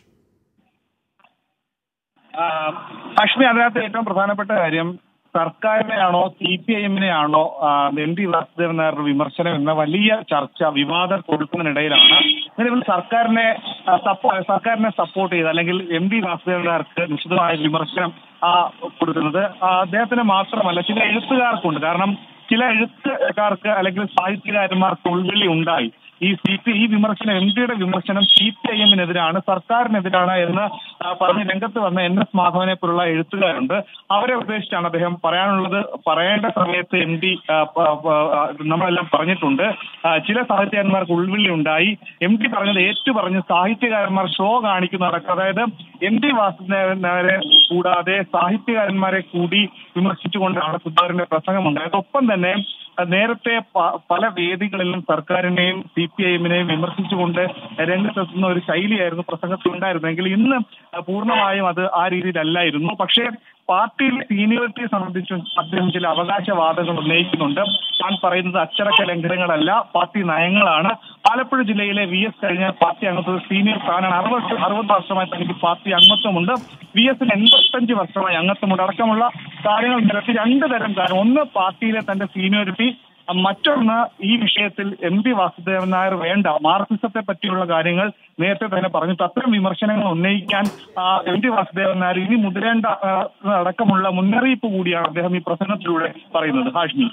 അശ്വിനി അതിനകത്ത് ഏറ്റവും പ്രധാനപ്പെട്ട കാര്യം സർക്കാരിനെയാണോ സി പി ഐ എമ്മിനെയാണോ എം ടി വാസുദേവൻ നായരുടെ വിമർശനം എന്ന വലിയ ചർച്ച വിവാദം കൊടുക്കുന്നതിനിടയിലാണ് നിലവിൽ സർക്കാരിനെ ആ, സപ്പോ- സർക്കാരിനെ സപ്പോർട്ട് ചെയ്ത് അല്ലെങ്കിൽ എം ഡി വാസുദേവൻ നായർക്ക് നിശ്ചിതമായ വിമർശനം ആ, കൊടുക്കുന്നത് ആ, അദ്ദേഹത്തിന് മാത്രമല്ല ചില എഴുത്തുകാർക്കുണ്ട് കാരണം ചില എഴുത്തുകാർക്ക് അല്ലെങ്കിൽ സാഹിത്യകാരന്മാർക്ക് ഉൾവിളി ഉണ്ടായി ഈ സി പി ഈ വിമർശനം എം ഡിയുടെ വിമർശനം സി പി ഐ എമ്മിനെതിരാണ് സർക്കാരിനെതിരാണ് എന്ന് ആ, പറഞ്ഞ് രംഗത്ത് വന്ന എൻ എസ് മാധവനെ പോലുള്ള എഴുത്തുകാരുണ്ട് അവരെ ഉദ്ദേശിച്ചാണ് അദ്ദേഹം പറയാനുള്ളത് പറയേണ്ട സമയത്ത് എം ഡി നമ്മളെല്ലാം പറഞ്ഞിട്ടുണ്ട് ആ, ചില സാഹിത്യകാരന്മാർക്ക് ഉൾവിളി ഉണ്ടായി എം ഡി പറഞ്ഞത് ഏറ്റു പറഞ്ഞ് സാഹിത്യകാരന്മാർ ഷോ കാണിക്കുന്നതടക്കം അതായത് എം ഡി വാസുദേവനെ കൂടാതെ സാഹിത്യകാരന്മാരെ കൂടി വിമർശിച്ചുകൊണ്ടാണ് സുധാകരന്റെ പ്രസംഗം ഉണ്ടായത് ഒപ്പം തന്നെ ആ, നേരത്തെ പ- പല വേദികളിലും സർക്കാരിനെയും സി പി ഐ എമ്മിനെയും വിമർശിച്ചുകൊണ്ട് രംഗത്തെത്തുന്ന ഒരു ശൈലിയായിരുന്നു പ്രസംഗത്തിൽ ഉണ്ടായിരുന്നെങ്കിൽ ഇന്ന് പൂർണ്ണമായും അത് ആ രീതിയിലല്ലായിരുന്നു പക്ഷേ പാർട്ടിയിലെ സീനിയോറിറ്റിയെ സംബന്ധിച്ച് അദ്ദേഹം ചില അവകാശവാദങ്ങൾ ഉന്നയിക്കുന്നുണ്ട് താൻ പറയുന്നത് അച്ചടക്ക ലംഘനങ്ങളല്ല പാർട്ടി നയങ്ങളാണ് ആലപ്പുഴ ജില്ലയിലെ വി എസ് കഴിഞ്ഞ പാർട്ടി അംഗത്വ സീനിയർ സ്ഥാനാണ് അറുപത് അറുപത് വർഷമായി തനിക്ക് പാർട്ടി അംഗത്വമുണ്ട് വി എസിന് എൺപത്തഞ്ച് വർഷമായി അംഗത്വമുണ്ട് അടക്കമുള്ള കാര്യങ്ങൾ നിരത്തി രണ്ട് തരം കാര്യം ഒന്ന് പാർട്ടിയിലെ തന്റെ സീനിയോറിറ്റി മറ്റൊന്ന് ഈ വിഷയത്തിൽ എം പി വാസുദേവൻ നായർ വേണ്ട മാർക്സിസത്തെ പറ്റിയുള്ള കാര്യങ്ങൾ നേരത്തെ തന്നെ പറഞ്ഞിട്ട് അത്തരം വിമർശനങ്ങൾ ഉന്നയിക്കാൻ ആ, എം ടി വാസുദേവൻ നായർ ഇനി മുതിരേണ്ട ആ, അടക്കമുള്ള മുന്നറിയിപ്പ് കൂടിയാണ് അദ്ദേഹം ഈ പ്രസംഗത്തിലൂടെ പറയുന്നത് ഹാഷ്മി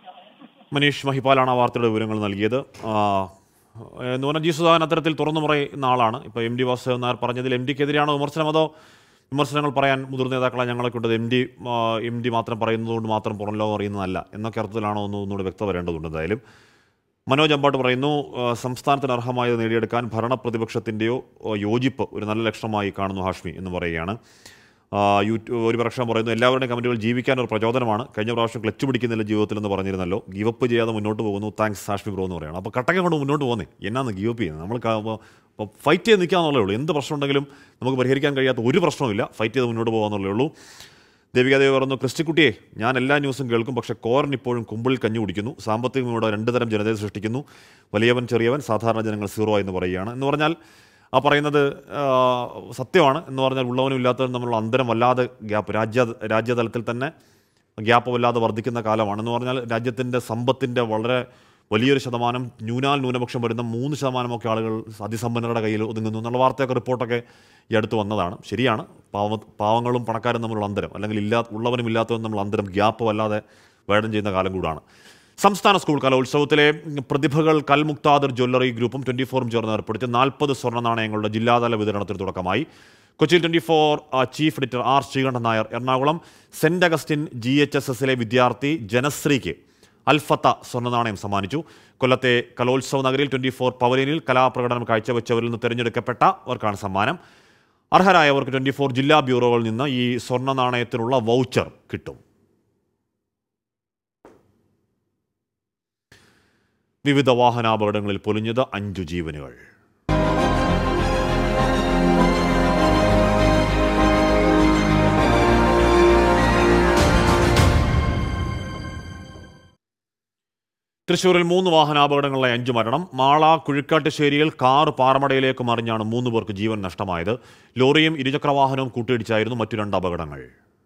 മനീഷ് മഹിപാലാണ് ആ വാർത്തയുടെ വിവരങ്ങൾ നൽകിയത് ആ, എന്ന് പറഞ്ഞാൽ ജി സുധാകരൻ അത്തരത്തിൽ തുറന്നു പറയുന്ന ആളാണ് ഇപ്പോൾ എം ഡി വാസുദേവൻ നായർ പറഞ്ഞതിൽ എം ഡിക്കെതിരെയാണോ വിമർശനം അതോ വിമർശനങ്ങൾ പറയാൻ മുതിർന്ന നേതാക്കളെ ഞങ്ങളൊക്കെ ഉണ്ട് എം ഡി എം ഡി മാത്രം പറയുന്നതുകൊണ്ട് മാത്രം പുറം ലോകം അറിയുന്നതല്ല എന്നൊക്കെ അർത്ഥത്തിലാണോ എന്ന് ഒന്നുകൂടി വ്യക്തത വരേണ്ടതുണ്ട് എന്തായാലും മനോജ് അമ്പാട്ട് പറയുന്നു ആ, സംസ്ഥാനത്തിന് അർഹമായത് നേടിയെടുക്കാൻ ഭരണ പ്രതിപക്ഷത്തിൻ്റെയോ ആ, യോജിപ്പ് ഒരു നല്ല ലക്ഷണമായി കാണുന്നു ഹാഷ്മി എന്ന് പറയുകയാണ് ആ, യൂട്യൂബ് ഒരു പക്ഷം പറയുന്നു എല്ലാവരുടെയും കമൻറ്റുകൾ ജീവിക്കാൻ ഒരു പ്രചോദനമാണ് കഴിഞ്ഞ പ്രാവശ്യം ക്ലച്ച് പിടിക്കുന്നില്ല ജീവിതത്തിൽ എന്ന് പറഞ്ഞിരുന്നല്ലോ ഗിവപ്പ് ചെയ്യാതെ മുന്നോട്ട് പോകുന്നു താങ്ക്സ് ഹാഷ്മി ബ്രോ എന്ന് പറയുന്നത് അപ്പോൾ കട്ടക്കം കൊണ്ട് മുന്നോട്ട് പോകുന്നേ എന്നാന്ന് ഗിവപ്പ് ചെയ്യുന്നത് നമ്മൾ അപ്പോൾ ഫൈറ്റ് ചെയ്ത് നിൽക്കാന്നുള്ളേ ഉള്ളൂ എന്ത് പ്രശ്നം ഉണ്ടെങ്കിലും നമുക്ക് പരിഹരിക്കാൻ കഴിയാത്ത ഒരു പ്രശ്നവുമില്ല ഫൈറ്റ് ചെയ്ത് മുന്നോട്ട് പോകാന്നുള്ളേ ഉള്ളൂ ദേവികാദേവി പറഞ്ഞു ക്രിസ്റ്റിക്കുട്ടിയെ ഞാൻ എല്ലാ ന്യൂസും കേൾക്കും പക്ഷേ കോരൻ ഇപ്പോഴും കുമ്പിളിൽ കഞ്ഞി കുടിക്കുന്നു സാമ്പത്തികം ഇവിടെ രണ്ട് തരം ജനതയെ സൃഷ്ടിക്കുന്നു വലിയവൻ ചെറിയവൻ സാധാരണ ജനങ്ങൾ സീറോ എന്ന് പറയുകയാണ് എന്ന് പറഞ്ഞാൽ ആ പറയുന്നത് ആ, സത്യമാണ് എന്ന് പറഞ്ഞാൽ ഉള്ളവനും ഇല്ലാത്തവനും തമ്മിലുള്ള അന്തരം വല്ലാതെ ഗ്യാപ്പ് രാജ്യ രാജ്യതലത്തിൽ തന്നെ ഗ്യാപ്പ് വല്ലാതെ വർദ്ധിക്കുന്ന കാലമാണ് എന്ന് പറഞ്ഞാൽ രാജ്യത്തിൻ്റെ സമ്പത്തിൻ്റെ വളരെ വലിയൊരു ശതമാനം ന്യൂനാൽ ന്യൂനപക്ഷം വരുന്ന മൂന്ന് ശതമാനമൊക്കെ ആളുകൾ അതിസമ്പന്നരുടെ കയ്യിൽ ഒതുങ്ങുന്നു എന്നുള്ള വാർത്തയൊക്കെ റിപ്പോർട്ടൊക്കെ ഈ അടുത്ത് വന്നതാണ് ശരിയാണ് പാവ പാവങ്ങളും പണക്കാരും തമ്മിലുള്ള അന്തരം അല്ലെങ്കിൽ ഇല്ലാ ഉള്ളവനും ഇല്ലാത്തവനും തമ്മിലുള്ള അന്തരം ഗ്യാപ്പ് വല്ലാതെ വേടം ചെയ്യുന്ന കാലം കൂടാണ് സംസ്ഥാന സ്കൂൾ കലോത്സവത്തിലെ പ്രതിഭകൾ കൽമുക്താദർ ജ്വല്ലറി ഗ്രൂപ്പും ട്വൻറ്റി ഫോറും ചേർന്ന് ഏർപ്പെടുത്തിയ നാൽപ്പത് സ്വർണ്ണ നാണയങ്ങളുടെ ജില്ലാതല വിതരണത്തിന് തുടക്കമായി കൊച്ചിയിൽ twenty four chief editor R Sreekandan Nair Ernakulam saint Augustine G H S എസിലെ വിദ്യാർത്ഥി ജനശ്രീക്ക് അൽഫത്ത സ്വർണ്ണ നാണയം സമ്മാനിച്ചു കൊല്ലത്തെ കലോത്സവ നഗരിയിൽ ട്വൻറ്റി ഫോർ പവലിയനിൽ കലാപ്രകടനം കാഴ്ചവെച്ചവരിൽ നിന്ന് തിരഞ്ഞെടുക്കപ്പെട്ടവർക്കാണ് സമ്മാനം അർഹരായവർക്ക് ട്വൻറ്റി ഫോർ ജില്ലാ ബ്യൂറോകളിൽ നിന്ന് ഈ സ്വർണ്ണ നാണയത്തിനുള്ള വൗച്ചർ കിട്ടും വിവിധ വാഹനാപകടങ്ങളിൽ പൊലിഞ്ഞത് അഞ്ചു ജീവനുകൾ തൃശൂരിൽ മൂന്ന് വാഹനാപകടങ്ങളിലെ അഞ്ച് മരണം മാള കുഴിക്കാട്ടുശ്ശേരിയിൽ കാർ പാറമടയിലേക്ക് മറിഞ്ഞാണ് മൂന്ന് പേർക്ക് ജീവൻ നഷ്ടമായത് ലോറിയും ഇരുചക്രവാഹനവും കൂട്ടിയിടിച്ചായിരുന്നു മറ്റു രണ്ട് അപകടങ്ങൾ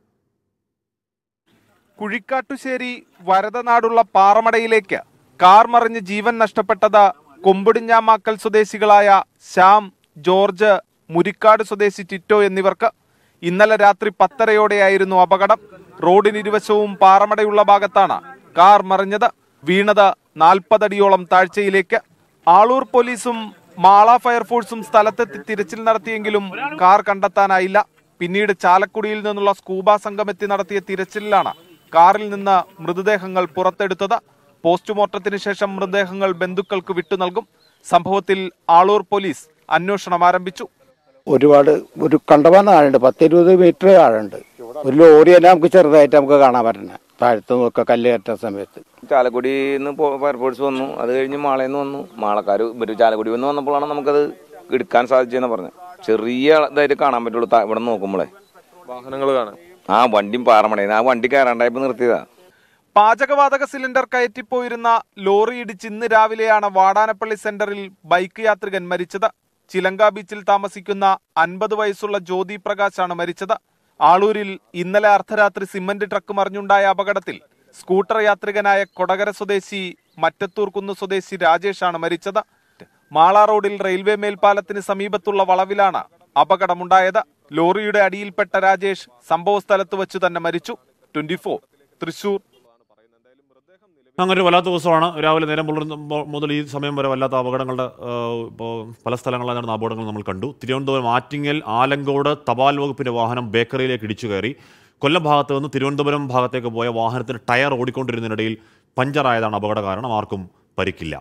കുഴിക്കാട്ടുശ്ശേരി വരദനാടുള്ള പാറമടയിലേക്ക് കാർ മറിഞ്ഞ് ജീവൻ നഷ്ടപ്പെട്ടത് കൊമ്പിടിഞ്ഞാമാക്കൽ സ്വദേശികളായ ശ്യാം ജോർജ് മുരിക്കാട് സ്വദേശി ടിറ്റോ എന്നിവർക്ക് ഇന്നലെ രാത്രി പത്തരയോടെയായിരുന്നു അപകടം റോഡിനിരുവശവും പാറമടയുള്ള ഭാഗത്താണ് കാർ മറിഞ്ഞത് വീണത് നാൽപ്പതടിയോളം താഴ്ചയിലേക്ക് ആളൂർ പോലീസും മാള ഫയർഫോഴ്സും സ്ഥലത്തെത്തി തിരച്ചിൽ നടത്തിയെങ്കിലും കാർ കണ്ടെത്താനായില്ല പിന്നീട് ചാലക്കുടിയിൽ നിന്നുള്ള സ്കൂബ സംഘമെത്തി നടത്തിയ തിരച്ചിലിലാണ് കാറിൽ നിന്ന് മൃതദേഹങ്ങൾ പുറത്തെടുത്തത് പോസ്റ്റ്മോർട്ടത്തിന് ശേഷം മൃതദേഹങ്ങൾ ബന്ധുക്കൾക്ക് വിട്ടുനൽകും സംഭവത്തിൽ ആളൂർ പോലീസ് അന്വേഷണം ആരംഭിച്ചു ഒരുപാട് ഒരു കണ്ടമാനം ആഴുണ്ട് പത്ത് ഇരുപത് മീറ്റർ ആഴുണ്ട് ഒരു ലോറി തന്നെ നമുക്ക് ചെറുതായിട്ട് നമുക്ക് കാണാൻ പറ്റണ താഴത്തു നിന്നൊക്കെ കല്ല് കയറ്റുന്ന സമയത്ത് ചാലക്കുടിയിൽ നിന്ന് ഫയർഫോഴ്സ് വന്നു അത് കഴിഞ്ഞ് മാളയിൽ നിന്ന് വന്നു മാളക്കാർ ഇവർ ചാലക്കുടി നിന്ന് വന്നപ്പോഴാണ് നമുക്കത് എടുക്കാൻ സാധിച്ചതെന്ന് പറഞ്ഞത് ചെറിയ ഇതായിട്ട് കാണാൻ പറ്റുള്ളൂ ത- ഇവിടെ നോക്കുമ്പോളേ വാഹനങ്ങൾ കാണാം ആ വണ്ടിയും പാറമടയുന്നു ആ വണ്ടി കയറാണ്ടായപ്പോ നിർത്തിയതാ പാചകവാതക സിലിണ്ടർ കയറ്റിപ്പോയിരുന്ന ലോറി ഇടിച്ച് ഇന്ന് രാവിലെയാണ് വാടാനപ്പള്ളി സെന്ററിൽ ബൈക്ക് യാത്രികൻ മരിച്ചത് ചിലങ്ക ബീച്ചിൽ താമസിക്കുന്ന അൻപത് വയസ്സുള്ള ജ്യോതി പ്രകാശാണ് മരിച്ചത് ആളൂരിൽ ഇന്നലെ അർദ്ധരാത്രി സിമന്റ് ട്രക്ക് മറിഞ്ഞുണ്ടായ അപകടത്തിൽ സ്കൂട്ടർ യാത്രികനായ കൊടകര സ്വദേശി മറ്റത്തൂർ കുന്ന് സ്വദേശി രാജേഷാണ് മരിച്ചത് മാള റോഡിൽ റെയിൽവേ മേൽപ്പാലത്തിന് സമീപത്തുള്ള വളവിലാണ് അപകടമുണ്ടായത് ലോറിയുടെ അടിയിൽപ്പെട്ട രാജേഷ് സംഭവസ്ഥലത്ത് വെച്ച് തന്നെ മരിച്ചു ട്വന്റി തൃശൂർ അങ്ങനെ ഒരു വല്ലാത്ത ദിവസമാണ് രാവിലെ നേരം പുലർന്ന് മു- മുതൽ ഈ സമയം വരെ വല്ലാത്ത അപകടങ്ങളുടെ ഇപ്പോൾ പല സ്ഥലങ്ങളിൽ നടന്ന അപകടങ്ങൾ നമ്മൾ കണ്ടു തിരുവനന്തപുരം ആറ്റിങ്ങൽ ആലങ്കോട് തപാൽ വകുപ്പിന്റെ വാഹനം ബേക്കറിയിലേക്ക് ഇടിച്ചു കയറി കൊല്ലം ഭാഗത്ത് നിന്ന് തിരുവനന്തപുരം ഭാഗത്തേക്ക് പോയ വാഹനത്തിന് ടയർ ഓടിക്കൊണ്ടിരുന്നതിനിടയിൽ പഞ്ചറായതാണ് അപകട കാരണം ആർക്കും പരിക്കില്ല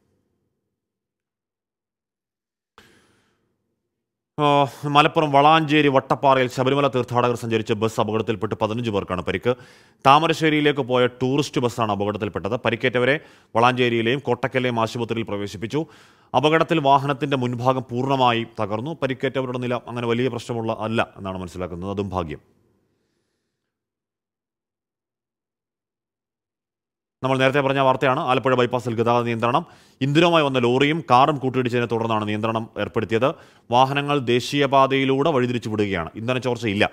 ആ, മലപ്പുറം വളാഞ്ചേരി വട്ടപ്പാറയിൽ ശബരിമല തീർത്ഥാടകർ സഞ്ചരിച്ച ബസ് അപകടത്തിൽപ്പെട്ട് പതിനഞ്ച് പേർക്കാണ് പരിക്ക് താമരശ്ശേരിയിലേക്ക് പോയ ടൂറിസ്റ്റ് ബസ്സാണ് അപകടത്തിൽപ്പെട്ടത് പരിക്കേറ്റവരെ വളാഞ്ചേരിയിലെയും കോട്ടക്കലിലെയും ആശുപത്രിയിൽ പ്രവേശിപ്പിച്ചു അപകടത്തിൽ വാഹനത്തിന്റെ മുൻഭാഗം പൂർണ്ണമായി തകർന്നു പരിക്കേറ്റവരുടെ നില അങ്ങനെ വലിയ പ്രശ്നമുള്ള അല്ല എന്നാണ് മനസ്സിലാക്കുന്നത് അതും ഭാഗ്യം നമ്മൾ നേരത്തെ പറഞ്ഞ വാർത്തയാണ് ആലപ്പുഴ ബൈപ്പാസിൽ ഗതാഗത നിയന്ത്രണം ഇന്ധനവുമായി വന്ന ലോറിയും കാറും കൂട്ടിയിടിച്ചതിനെ തുടർന്നാണ് നിയന്ത്രണം ഏർപ്പെടുത്തിയത് വാഹനങ്ങൾ ദേശീയപാതയിലൂടെ വഴിതിരിച്ചു വിടുകയാണ് ഇന്ധന ചോർച്ചയില്ല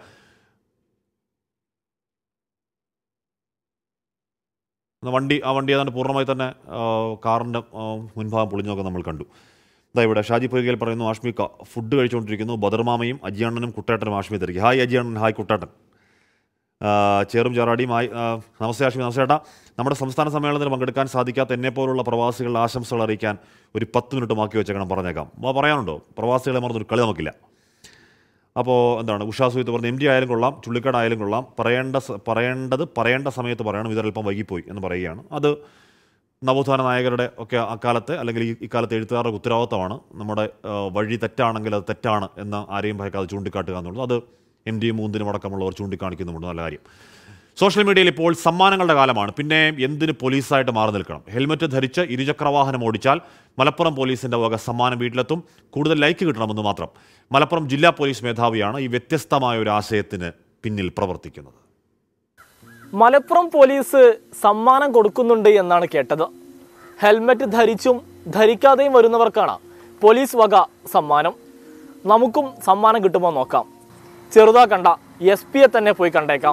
എന്ന വണ്ടി ആ വണ്ടി ഏതാണ്ട് പൂർണ്ണമായി തന്നെ ആ, കാറിൻ്റെ ആ, മുൻഭാഗം പൊളിഞ്ഞൊക്കെ നമ്മൾ കണ്ടു ഇതാ ഇവിടെ ഷാജി പൊയ്കയിൽ പറയുന്നു ആഷ്മിക ഫുഡ് കഴിച്ചുകൊണ്ടിരിക്കുന്നു ബദർമാമയും അജിയണ്ണനും കുട്ടേട്ടനും ആഷ്മി തിരക്കി ഹായ് അജിയണ്ണൻ ഹായ് കുട്ടേട്ടൻ ആ, ചേറും ചേറാടിയും ഹായ് ആ, നമസ്തേ ആഷ്മി നമസ്തേ ഏട്ടാ നമ്മുടെ സംസ്ഥാന സമ്മേളനത്തിൽ പങ്കെടുക്കാൻ സാധിക്കാത്ത എന്നെ പോലുള്ള പ്രവാസികളുടെ ആശംസകൾ അറിയിക്കാൻ ഒരു പത്ത് മിനിറ്റ് മാക്കി വെച്ചേക്കണം പറഞ്ഞേക്കാം ആ, പറയാനുണ്ടോ പ്രവാസികളെ മറന്നൊരു കളി നമുക്കില്ല അപ്പോൾ എന്താണ് ഉഷാ സുഹിത്ത് പറഞ്ഞ എം ഡി ആയാലും കൊള്ളാം ചുള്ളിക്കാട് ആയാലും കൊള്ളാം പറയേണ്ട സ- പറയേണ്ടത് പറയേണ്ട സമയത്ത് പറയണം ഇതല്പം വൈകിപ്പോയി എന്ന് പറയുകയാണ് അത് നവോത്ഥാന നായകരുടെ ഒക്കെ അക്കാലത്തെ അല്ലെങ്കിൽ ഈ ഇക്കാലത്തെ എഴുത്തുകാരുടെ ഉത്തരവാദിത്തമാണ് നമ്മുടെ ആ, വഴി തെറ്റാണെങ്കിൽ അത് തെറ്റാണ് എന്ന് ആരെയും ഭയക്കാതെ ചൂണ്ടിക്കാട്ടുക എന്നുള്ളത് അത് എം ഡി മൂന്നിനും അടക്കമുള്ളവർ ചൂണ്ടിക്കാണിക്കുന്നുമുണ്ട് നല്ല കാര്യം സോഷ്യൽ മീഡിയയിൽ ഇപ്പോൾ സമ്മാനങ്ങളുടെ കാലമാണ് പിന്നെ എന്തിന് പോലീസായിട്ട് മാറി നിൽക്കണം ഹെൽമറ്റ് ധരിച്ച് ഇരുചക്രവാഹനം ഓടിച്ചാൽ മലപ്പുറം പോലീസിന്റെ വക സമ്മാനം വീട്ടിലെത്തും കൂടുതൽ ലൈക്ക് കിട്ടണമെന്ന് മാത്രം മലപ്പുറം ജില്ലാ പോലീസ് മേധാവിയാണ് ഈ വ്യത്യസ്തമായ ഒരു ആശയത്തിന് പിന്നിൽ പ്രവർത്തിക്കുന്നത് മലപ്പുറം പോലീസ് സമ്മാനം കൊടുക്കുന്നുണ്ട് എന്നാണ് കേട്ടത് ഹെൽമറ്റ് ധരിച്ചും ധരിക്കാതെയും വരുന്നവർക്കാണ് പോലീസ് വക സമ്മാനം നമുക്കും സമ്മാനം കിട്ടുമോ നോക്കാം ചെറുതാ കണ്ട എസ് പിയെ തന്നെ പോയി കണ്ടേക്കാം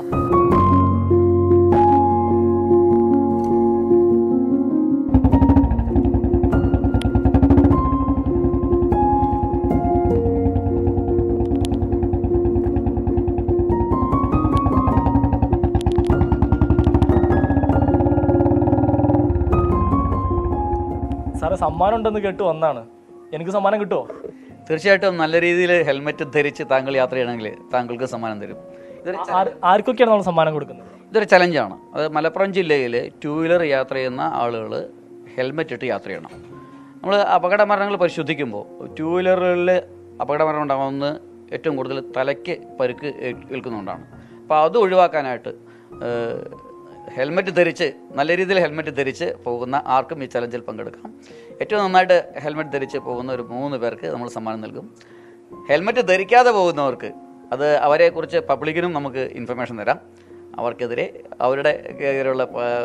സാറേ സമ്മാനം ഉണ്ടെന്ന് കേട്ട് വന്നാണ് എനിക്ക് സമ്മാനം കിട്ടുമോ തീർച്ചയായിട്ടും നല്ല രീതിയിൽ ഹെൽമെറ്റ് ധരിച്ച് താങ്കൾ യാത്ര ചെയ്യണമെങ്കിൽ താങ്കൾക്ക് സമ്മാനം തരും ഇതൊരു ആർ- ആർക്കൊക്കെയാണ് നമ്മൾ സമ്മാനം കൊടുക്കുന്നത് ഇതൊരു ചലഞ്ചാണ് അത് മലപ്പുറം ജില്ലയിൽ ടൂ വീലർ യാത്ര ചെയ്യുന്ന ആളുകൾ ഹെൽമെറ്റ് ഇട്ട് യാത്ര ചെയ്യണം നമ്മൾ അപകട മരണങ്ങൾ പരിശോധിക്കുമ്പോൾ ടൂ വീലറുകളിൽ അപകട മരണം ഉണ്ടാകുന്നത് ഏറ്റവും കൂടുതൽ തലയ്ക്ക് പരുക്ക് ഏ- ഏൽക്കുന്നതുകൊണ്ടാണ് അപ്പോൾ അത് ഒഴിവാക്കാനായിട്ട് ഏഹ്, ഹെൽമെറ്റ് ധരിച്ച് നല്ല രീതിയിൽ ഹെൽമെറ്റ് ധരിച്ച് പോകുന്ന ആർക്കും ഈ ചലഞ്ചിൽ പങ്കെടുക്കാം ഏറ്റവും നന്നായിട്ട് ഹെൽമെറ്റ് ധരിച്ച് പോകുന്ന ഒരു മൂന്ന് പേർക്ക് നമ്മൾ സമ്മാനം നൽകും ഹെൽമെറ്റ് ധരിക്കാതെ പോകുന്നവർക്ക് അത് അവരെക്കുറിച്ച് പബ്ലിക്കിനും നമുക്ക് ഇൻഫർമേഷൻ തരാം അവർക്കെതിരെ അവരുടെ എതിരെയുള്ള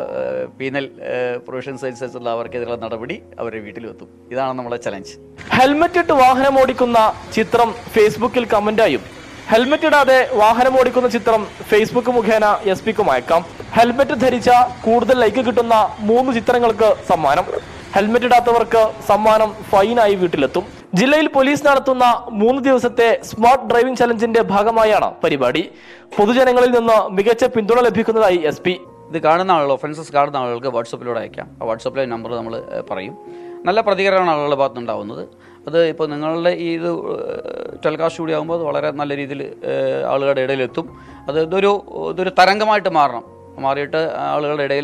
പീനൽ പ്രൊവിഷൻസ് അനുസരിച്ചുള്ള അവർക്കെതിരെയുള്ള നടപടി അവരുടെ വീട്ടിലെത്തും ഇതാണ് നമ്മുടെ ചലഞ്ച് ഹെൽമറ്റ് ഇട്ട് വാഹനം ഓടിക്കുന്ന ചിത്രം ഫേസ്ബുക്കിൽ കമന്റായും ഹെൽമറ്റ് ഇടാതെ വാഹനം ഓടിക്കുന്ന ചിത്രം ഫേസ്ബുക്ക് മുഖേന എസ് പിക്കും അയക്കാം ഹെൽമറ്റ് ധരിച്ച കൂടുതൽ ലൈക്ക് കിട്ടുന്ന മൂന്ന് ചിത്രങ്ങൾക്ക് സമ്മാനം ഹെൽമറ്റ് ഇടാത്തവർക്ക് സമ്മാനം ഫൈനായി വീട്ടിലെത്തും ജില്ലയിൽ പോലീസ് നടത്തുന്ന മൂന്ന് ദിവസത്തെ സ്മാർട്ട് ഡ്രൈവിംഗ് ചലഞ്ചിന്റെ ഭാഗമായാണ് പരിപാടി പൊതുജനങ്ങളിൽ നിന്ന് മികച്ച പിന്തുണ ലഭിക്കുന്നതായി എസ് പി ഇത് കാണുന്ന ആളുകൾ ഒഫൻസസ് കാണുന്ന ആളുകൾക്ക് വാട്സപ്പിലൂടെ അയക്കാം ആ വാട്സപ്പിലെ നമ്പർ നമ്മൾ പറയും നല്ല പ്രതികരണമാണ് ആളുകളുടെ ഭാഗത്ത് ഉണ്ടാവുന്നത് അത് ഇപ്പോൾ നിങ്ങളുടെ ഈ ഇത് ടെലികാസ്റ്റ് കൂടി ആകുമ്പോൾ അത് വളരെ നല്ല രീതിയിൽ ആളുകളുടെ ഇടയിലെത്തും അത് ഇതൊരു ഇതൊരു തരംഗമായിട്ട് മാറണം മാറിയിട്ട് ആളുകളുടെ ഇടയിൽ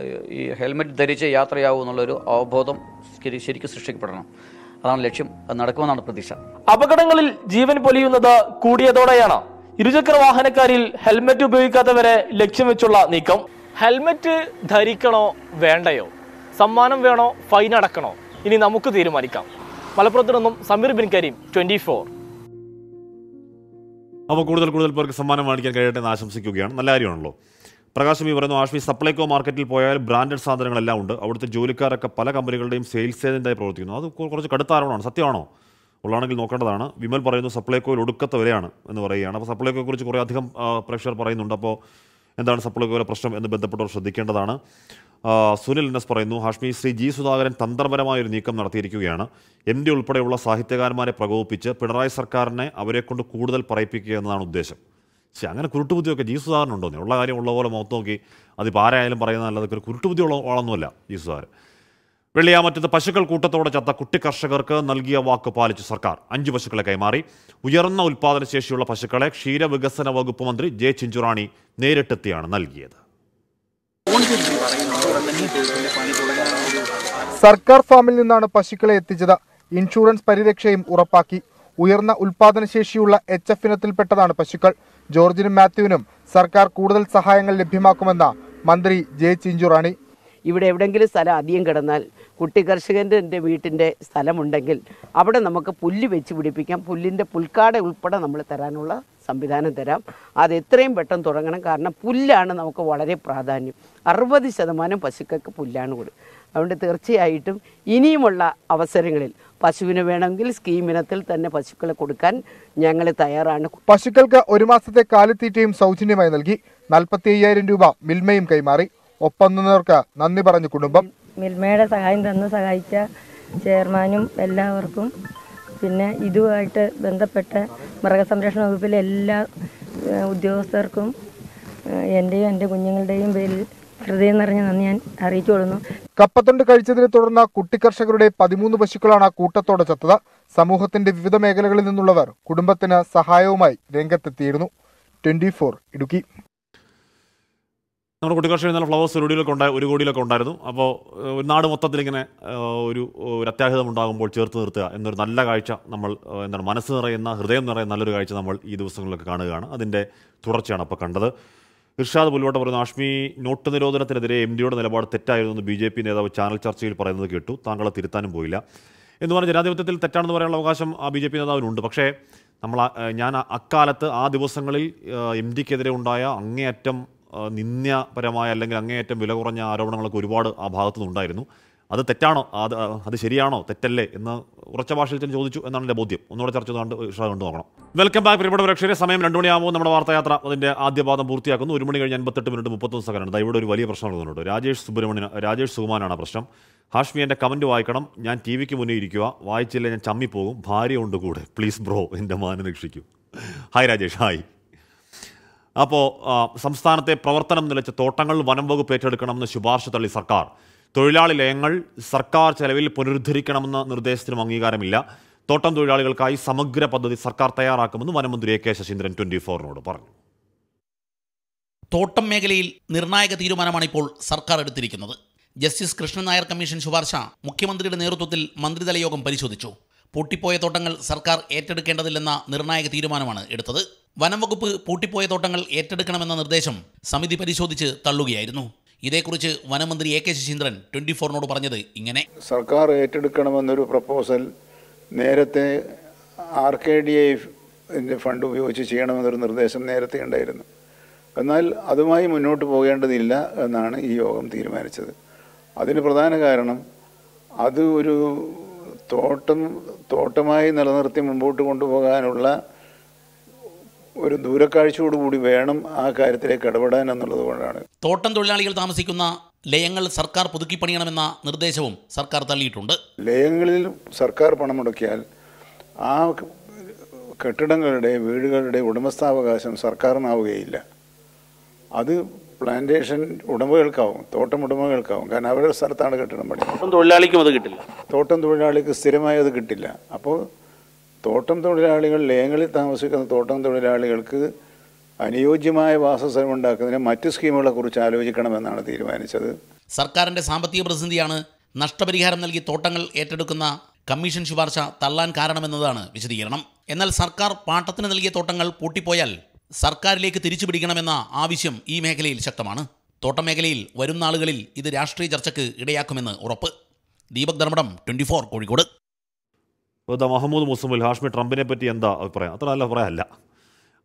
ഈ ഹെൽമെറ്റ് ധരിച്ച് യാത്രയാവും എന്നുള്ളൊരു അവബോധം ശരി- ശരിക്കും സൃഷ്ടിക്കപ്പെടണം അതാണ് ലക്ഷ്യം അത് നടക്കുമെന്നാണ് പ്രതീക്ഷ അപകടങ്ങളിൽ ജീവൻ പൊലിയുന്നത് കൂടിയതോടെയാണ് ഇരുചക്ര വാഹനക്കാരിൽ ഹെൽമറ്റ് ഉപയോഗിക്കാത്തവരെ ലക്ഷ്യം വെച്ചുള്ള നീക്കം ഹെൽമറ്റ് ധരിക്കണോ വേണ്ടയോ സമ്മാനം വേണോ ഫൈൻ അടക്കണോ ഇനി നമുക്ക് തീരുമാനിക്കാം മലപ്പുറത്തു നിന്നും സമീർ ബിൻ കരീം ട്വന്റി അപ്പോൾ കൂടുതൽ കൂടുതൽ പേർക്ക് സമ്മാനം മേടിക്കാൻ കഴിയട്ടെ എന്ന് ആശംസിക്കുകയാണ് നല്ല കാര്യമാണല്ലോ പ്രകാശം ഈ പറയുന്നു ആഷ്മി സപ്ലൈകോ മാർക്കറ്റിൽ പോയാൽ ബ്രാൻഡഡ് സാധനങ്ങളെല്ലാം ഉണ്ട് അവിടുത്തെ ജോലിക്കാരൊക്കെ പല കമ്പനികളുടെയും സെയിൽസ് ഏജന്റായി പ്രവർത്തിക്കുന്നു അത് കു- കുറച്ച് കടുത്ത ആരോപണമാണ് സത്യമാണോ ഉള്ളതാണെങ്കിൽ നോക്കേണ്ടതാണ് വിമൽ പറയുന്നു സപ്ലൈകോയിൽ ഒടുക്കത്തെ വിലയാണ് എന്ന് പറയുകയാണ് അപ്പോൾ സപ്ലൈകോയെ കുറിച്ച് കുറേ അധികം ആ, പ്രേക്ഷകർ പറയുന്നുണ്ട് അപ്പോൾ എന്താണ് സപ്ലൈകോയിലെ പ്രശ്നം എന്ന് ബന്ധപ്പെട്ടവർ ശ്രദ്ധിക്കേണ്ടതാണ് ആ, സുനിൽ എൻ എസ് പറയുന്നു ഹാഷ്മി ശ്രീ ജി സുധാകരൻ തന്ത്രപരമായ ഒരു നീക്കം നടത്തിയിരിക്കുകയാണ് എം ഡി ഉൾപ്പെടെയുള്ള സാഹിത്യകാരന്മാരെ പ്രകോപിപ്പിച്ച് പിണറായി സർക്കാരിനെ അവരെ കൊണ്ട് കൂടുതൽ പറയിപ്പിക്കുക എന്നതാണ് ഉദ്ദേശം പക്ഷേ അങ്ങനെ കുരുട്ടുബുദ്ധിയൊക്കെ ജി സുധാകരൻ ഉണ്ടോ ഉള്ള കാര്യം ഉള്ള പോലെ മുഖത്ത് നോക്കി അതിപ്പോൾ ആരായാലും പറയുന്നതല്ലാതെ ഒരു കുരുട്ടുബുദ്ധി ഉള്ള ആളൊന്നുമല്ല ജി സുധാകരൻ വെള്ളിയാമറ്റത്ത് പശുക്കൾ കൂട്ടത്തോടെ ചത്ത കുട്ടി കർഷകർക്ക് നൽകിയ വാക്ക് പാലിച്ചു സർക്കാർ അഞ്ച് പശുക്കളെ കൈമാറി ഉയർന്ന ഉൽപാദനശേഷിയുള്ള പശുക്കളെ ക്ഷീരവികസന വകുപ്പ് മന്ത്രി ജെ ചിഞ്ചുറാണി നേരിട്ടെത്തിയാണ് നൽകിയത് സർക്കാർ ഫാമിൽ നിന്നാണ് പശുക്കളെ എത്തിച്ചത് ഇൻഷുറൻസ് പരിരക്ഷയും ഉറപ്പാക്കി ഉയർന്ന ഉൽപാദനശേഷിയുള്ള എച്ച് എഫ് ഇനത്തിൽപ്പെട്ടതാണ് പശുക്കൾ ജോർജിനും മാത്യുവിനും സർക്കാർ കൂടുതൽ സഹായങ്ങൾ ലഭ്യമാക്കുമെന്ന മന്ത്രി ജെ ചിഞ്ചുറാണി ഇവിടെ എവിടെയെങ്കിലും സ്ഥലം അധികം കിടന്നാൽ കുട്ടി കർഷകൻ്റെ വീട്ടിൻ്റെ സ്ഥലമുണ്ടെങ്കിൽ അവിടെ നമുക്ക് പുല്ല് വെച്ച് പിടിപ്പിക്കാം പുല്ലിൻ്റെ പുൽക്കാട ഉൾപ്പെടെ നമ്മൾ തരാനുള്ള സംവിധാനം തരാം അത് എത്രയും പെട്ടെന്ന് തുടങ്ങണം കാരണം പുല്ലാണ് നമുക്ക് വളരെ പ്രാധാന്യം അറുപത് ശതമാനം പശുക്കൾക്ക് പുല്ലാണ് കൊടു അതുകൊണ്ട് തീർച്ചയായിട്ടും ഇനിയുമുള്ള അവസരങ്ങളിൽ പശുവിന് വേണമെങ്കിൽ സ്കീം ഇനത്തിൽ തന്നെ പശുക്കളെ കൊടുക്കാൻ ഞങ്ങൾ തയ്യാറാണ് പശുക്കൾക്ക് ഒരു മാസത്തെ കാലിത്തീറ്റയും സൗജന്യമായി നൽകി നാൽപ്പത്തി അയ്യായിരം രൂപ മിൽമയും കൈമാറി ഒപ്പം നിന്നവർക്ക് നന്ദി പറഞ്ഞു കുടുംബം മിൽമയുടെ സഹായം തന്ന് സഹായിച്ച ചെയർമാനും എല്ലാവർക്കും പിന്നെ ഇതുമായിട്ട് ബന്ധപ്പെട്ട മൃഗസംരക്ഷണ വകുപ്പിലെ എല്ലാ ഏഹ്, ഉദ്യോഗസ്ഥർക്കും ഏഹ്, എൻ്റെയും എൻ്റെ കുഞ്ഞുങ്ങളുടെയും പേരിൽ ഹൃദയം നിറഞ്ഞ നന്ദി ഞാൻ അറിയിച്ചു കൊള്ളുന്നു കപ്പത്തൊണ്ട് കഴിച്ചതിനെ തുടർന്ന് കുട്ടിക്കർഷകരുടെ പതിമൂന്ന് പശുക്കളാണ് കൂട്ടത്തോടെ ചത്തത് സമൂഹത്തിന്റെ വിവിധ മേഖലകളിൽ നിന്നുള്ളവർ കുടുംബത്തിന് സഹായവുമായി രംഗത്തെത്തിയിരുന്നു ട്വന്റി ഇടുക്കി നമ്മുടെ കുട്ടികർഷകർ ഇന്നലെ ഫ്ലവേഴ്സ് ഒരു കോടിയിലൊക്കെ ഉണ്ടായി ഒരു കോടിയിലൊക്കെ ഉണ്ടായിരുന്നു അപ്പോൾ ഏഹ്, ഒരു നാട് മൊത്തത്തിൽ ഇങ്ങനെ ഏഹ്, ഒരു ഒരു അത്യാഹിതം ഉണ്ടാകുമ്പോൾ ചേർത്ത് നിർത്തുക എന്നൊരു നല്ല കാഴ്ച നമ്മൾ ഏഹ്, എന്താണ് മനസ്സ് നിറയുന്ന ഹൃദയം നിറയുന്ന നല്ലൊരു കാഴ്ച നമ്മൾ ഈ ദിവസങ്ങളിലൊക്കെ കാണുകയാണ് അതിൻ്റെ തുടർച്ചയാണ് അപ്പോൾ കണ്ടത് ഇർഷാദ് പുൽവട്ട പറയുന്നു ആഷ്മി നോട്ട് നിരോധനത്തിനെതിരെ എം ഡിയുടെ നിലപാട് തെറ്റായിരുന്നു എന്ന് ബി ജെ പി നേതാവ് ചാനൽ ചർച്ചയിൽ പറയുന്നത് കേട്ടു താങ്കളെ തിരുത്താനും പോയില്ല എന്ന് പറഞ്ഞാൽ ജനാധിപത്യത്തിൽ തെറ്റാണെന്ന് പറയാനുള്ള അവകാശം ആ ബി ജെ പി നേതാവിനുണ്ട് പക്ഷേ നമ്മൾ ആ- ഏഹ് ഞാൻ ആ- അക്കാലത്ത് ആ ദിവസങ്ങളിൽ എം ഡിക്കെതിരെ ഉണ്ടായ അങ്ങേയറ്റം ആ, നിന്ദ്യപരമായ അല്ലെങ്കിൽ അങ്ങേയറ്റം വില കുറഞ്ഞ ആരോപണങ്ങളൊക്കെ ഒരുപാട് ആ ഭാഗത്തു നിന്നുണ്ടായിരുന്നു അത് തെറ്റാണോ അത് അത് ശരിയാണോ തെറ്റല്ലേ എന്ന് ഉറച്ച ഭാഷയിൽ തന്നെ ചോദിച്ചു എന്നാണ് എൻ്റെ ബോധ്യം ഒന്നുകൂടെ ചർച്ച കണ്ട് ഇഷ്ടം കണ്ടു നോക്കണം വെൽക്കം ബാക്ക് പ്രിയപ്പെട്ട പ്രേക്ഷകരെ സമയം രണ്ട് മണിയാകുമ്പോൾ നമ്മുടെ വാർത്തായാത്ര അതിൻ്റെ ആദ്യ പാദം പൂർത്തിയാക്കുന്നു ഒരു മണി കഴിഞ്ഞ് അൻപത്തെട്ട് മിനിറ്റ് മുപ്പത്തൊന്ന് സെക്കൻഡ് ദാ ഇവിടെ ഒരു വലിയ പ്രശ്നം നടക്കുന്നുണ്ട് രാജേഷ് സുബ്രഹ്മണ്യൻ രാജേഷ് സുകുമാരാണ് ആ പ്രശ്നം ഹാഷ്മി എൻ്റെ കമൻറ്റ് വായിക്കണം ഞാൻ ടി വിക്ക് മുന്നേ ഇരിക്കുക വായിച്ചില്ല ഞാൻ ചമ്മിപ്പോകും ഭാര്യ ഉണ്ട് കൂടെ പ്ലീസ് ബ്രോ എൻ്റെ മാനം രക്ഷിക്കൂ ഹായ് രാജേഷ് ഹായ് അപ്പോൾ സംസ്ഥാനത്തെ പ്രവർത്തനം നിലച്ച തോട്ടങ്ങൾ വനം വകുപ്പ് ഏറ്റെടുക്കണമെന്ന് ശുപാർശ തള്ളി സർക്കാർ തൊഴിലാളി ലയങ്ങൾ സർക്കാർ ചെലവിൽ പുനരുദ്ധരിക്കണമെന്ന നിർദ്ദേശത്തിനും അംഗീകാരമില്ല തോട്ടം തൊഴിലാളികൾക്കായി സമഗ്ര പദ്ധതി സർക്കാർ തയ്യാറാക്കുമെന്ന് വനമന്ത്രി എ കെ ശശീന്ദ്രൻ ട്വന്റി ഫോറിനോട് പറഞ്ഞു തോട്ടം മേഖലയിൽ നിർണായക തീരുമാനമാണ് ഇപ്പോൾ സർക്കാർ എടുത്തിരിക്കുന്നത് ജസ്റ്റിസ് കൃഷ്ണൻ നായർ കമ്മീഷൻ ശുപാർശ മുഖ്യമന്ത്രിയുടെ നേതൃത്വത്തിൽ മന്ത്രിതല യോഗം പരിശോധിച്ചു പൂട്ടിപ്പോയ തോട്ടങ്ങൾ സർക്കാർ ഏറ്റെടുക്കേണ്ടതില്ലെന്ന നിർണായക തീരുമാനമാണ് എടുത്തത് വനം വകുപ്പ് പൂട്ടിപ്പോയ തോട്ടങ്ങൾ ഏറ്റെടുക്കണമെന്ന നിർദ്ദേശം സമിതി പരിശോധിച്ച് തള്ളുകയായിരുന്നു ഇതേക്കുറിച്ച് വനമന്ത്രി എ കെ ശശീന്ദ്രൻ ട്വന്റി ഫോറിനോട് പറഞ്ഞത് ഇങ്ങനെ സർക്കാർ ഏറ്റെടുക്കണമെന്നൊരു പ്രപ്പോസൽ നേരത്തെ R K D I fund ഉപയോഗിച്ച് ചെയ്യണമെന്നൊരു നിർദ്ദേശം നേരത്തെ ഉണ്ടായിരുന്നു എന്നാൽ അതുമായി മുന്നോട്ട് പോകേണ്ടതില്ല എന്നാണ് ഈ യോഗം തീരുമാനിച്ചത് അതിന് പ്രധാന കാരണം അത് ഒരു തോട്ടം തോട്ടമായി നിലനിർത്തി മുമ്പോട്ട് കൊണ്ടുപോകാനുള്ള ഒരു ദൂരക്കാഴ്ചയോടുകൂടി വേണം ആ കാര്യത്തിലേക്ക് ഇടപെടാൻ എന്നുള്ളത് കൊണ്ടാണ് തോട്ടം തൊഴിലാളികൾ താമസിക്കുന്ന ലയങ്ങൾ സർക്കാർ പുതുക്കിപ്പണിയണമെന്ന നിർദ്ദേശവും സർക്കാർ തള്ളിയിട്ടുണ്ട് ലയങ്ങളിൽ സർക്കാർ പണം മുടക്കിയാൽ ആ കെട്ടിടങ്ങളുടെ വീടുകളുടെ ഉടമസ്ഥാവകാശം സർക്കാരിനാവുകയില്ല അത് പ്ലാന്റേഷൻ ഉടമകൾക്കാവും തോട്ടം ഉടമകൾക്കാവും കാരണം അവരുടെ സ്ഥലത്താണ് കെട്ടിടം പണി തോട്ടം തൊഴിലാളിക്കും അത് കിട്ടില്ല തോട്ടം തൊഴിലാളിക്ക് സ്ഥിരമായി അത് കിട്ടില്ല അപ്പോൾ തോട്ടം തൊഴിലാളികൾ ലയങ്ങളിൽ താമസിക്കുന്ന തോട്ടം തൊഴിലാളികൾക്ക് അനുയോജ്യമായ വാസസ്ഥലം ഉണ്ടാക്കുന്നതിന് മറ്റ് സ്കീമുകളെ കുറിച്ച് ആലോചിക്കണമെന്നാണ് തീരുമാനിച്ചത് സർക്കാരിന്റെ സാമ്പത്തിക പ്രതിസന്ധിയാണ് നഷ്ടപരിഹാരം നൽകി തോട്ടങ്ങൾ ഏറ്റെടുക്കുന്ന കമ്മീഷൻ ശുപാർശ തള്ളാൻ കാരണമെന്നതാണ് വിശദീകരണം എന്നാൽ സർക്കാർ പാട്ടത്തിന് നൽകിയ തോട്ടങ്ങൾ പൂട്ടിപ്പോയാൽ സർക്കാരിലേക്ക് തിരിച്ചു പിടിക്കണമെന്ന ആവശ്യം ഈ മേഖലയിൽ ശക്തമാണ് തോട്ടം മേഖലയിൽ വരും നാളുകളിൽ ഇത് രാഷ്ട്രീയ ചർച്ചയ്ക്ക് ഇടയാക്കുമെന്ന് ഉറപ്പ് ദീപക് ധർമ്മടം ട്വന്റി ഫോർ കോഴിക്കോട് ഇപ്പോൾ ദാ മഹമ്മൂദ് മുസമുൽ ഹാഷ്മി ട്രംപിനെ പറ്റി എന്താ അഭിപ്രായം അത്ര നല്ല അഭിപ്രായമല്ല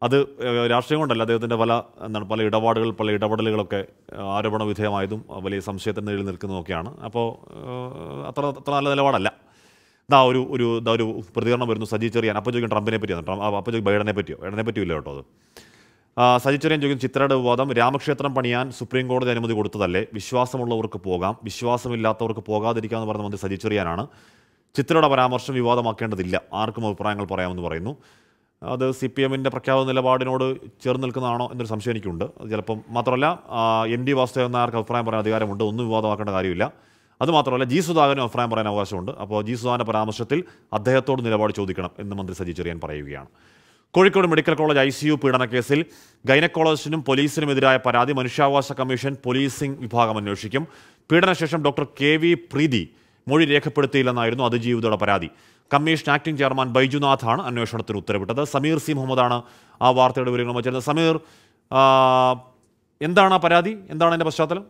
അത് ഏഹ്, രാഷ്ട്രീയം കൊണ്ടല്ല അദ്ദേഹത്തിൻ്റെ പല എന്താണ് പല ഇടപാടുകൾ പല ഇടപെടലുകളൊക്കെ ഏഹ്, ആരോപണ വിധേയമായതും അഹ് വലിയ സംശയത്തിന് നിഴലിൽ നിൽക്കുന്നതൊക്കെയാണ് അപ്പോൾ ഏഹ്, അത്ര അത്ര നല്ല നിലപാടല്ല ഇതാ ഒരു ഒരു ഇതാ ഒരു പ്രതികരണം വരുന്നു സജി ചെറിയാൻ അപ്പോൾ ചോദിക്കും ട്രംപിനെ പറ്റിയാണ് ട്രംപ് അപ്പോൾ ചോദിക്കും ബൈഡനെ പറ്റിയോ ബൈഡനെ പറ്റിയില്ല കേട്ടോ അത് ആ, സജി ചെറിയാൻ ചോദിക്കും ചിത്രയുടെ വിവാദം രാമക്ഷേത്രം പണിയാൻ സുപ്രീം കോടതി അനുമതി കൊടുത്തതല്ലേ വിശ്വാസമുള്ളവർക്ക് പോകാം വിശ്വാസമില്ലാത്തവർക്ക് പോകാതിരിക്കാമെന്ന് പറഞ്ഞ മന്ത്രി സജി ചെറിയാനാണ് ചിത്രയുടെ പരാമർശം വിവാദമാക്കേണ്ടതില്ല ആർക്കും അഭിപ്രായങ്ങൾ പറയാമെന്ന് പറയുന്നു അത് സി പി എമ്മിൻ്റെ പ്രഖ്യാപന നിലപാടിനോട് ചേർന്ന് നിൽക്കുന്നതാണോ എന്നൊരു സംശയം എനിക്കുണ്ട് അത് ചിലപ്പം മാത്രമല്ല ആ, എൻ ഡി വാസുദേവൻ നായർക്ക് അഭിപ്രായം പറയാൻ അധികാരമുണ്ട് ഒന്നും വിവാദമാക്കേണ്ട കാര്യമില്ല അതുമാത്രമല്ല ജി സുധാകരനും അഭിപ്രായം പറയാൻ അവകാശമുണ്ട് അപ്പോൾ ജി സുധാകരൻ്റെ പരാമർശത്തിൽ അദ്ദേഹത്തോട് നിലപാട് ചോദിക്കണം എന്ന് മന്ത്രി സജി ചെറിയാൻ പറയുകയാണ് Kozhikode medical college I C U പീഡന കേസിൽ ഗൈനക്കോളജിസ്റ്റിനും പോലീസിനുമെതിരായ പരാതി മനുഷ്യാവകാശ കമ്മീഷൻ പോലീസിംഗ് വിഭാഗം അന്വേഷിക്കും പീഡനശേഷം ഡോക്ടർ കെ വി പ്രീതി മൊഴി രേഖപ്പെടുത്തിയില്ലെന്നായിരുന്നു അതിജീവിതയുടെ പരാതി കമ്മീഷൻ ആക്ടിംഗ് ചെയർമാൻ ബൈജുനാഥാണ് അന്വേഷണത്തിന് ഉത്തരവിട്ടത് സമീർ സി മുഹമ്മദാണ് ആ വാർത്തയുടെ വിവരങ്ങൾ വച്ചിരുന്നത് സമീർ ആ, എന്താണ് ആ പരാതി എന്താണ് അതിൻ്റെ പശ്ചാത്തലം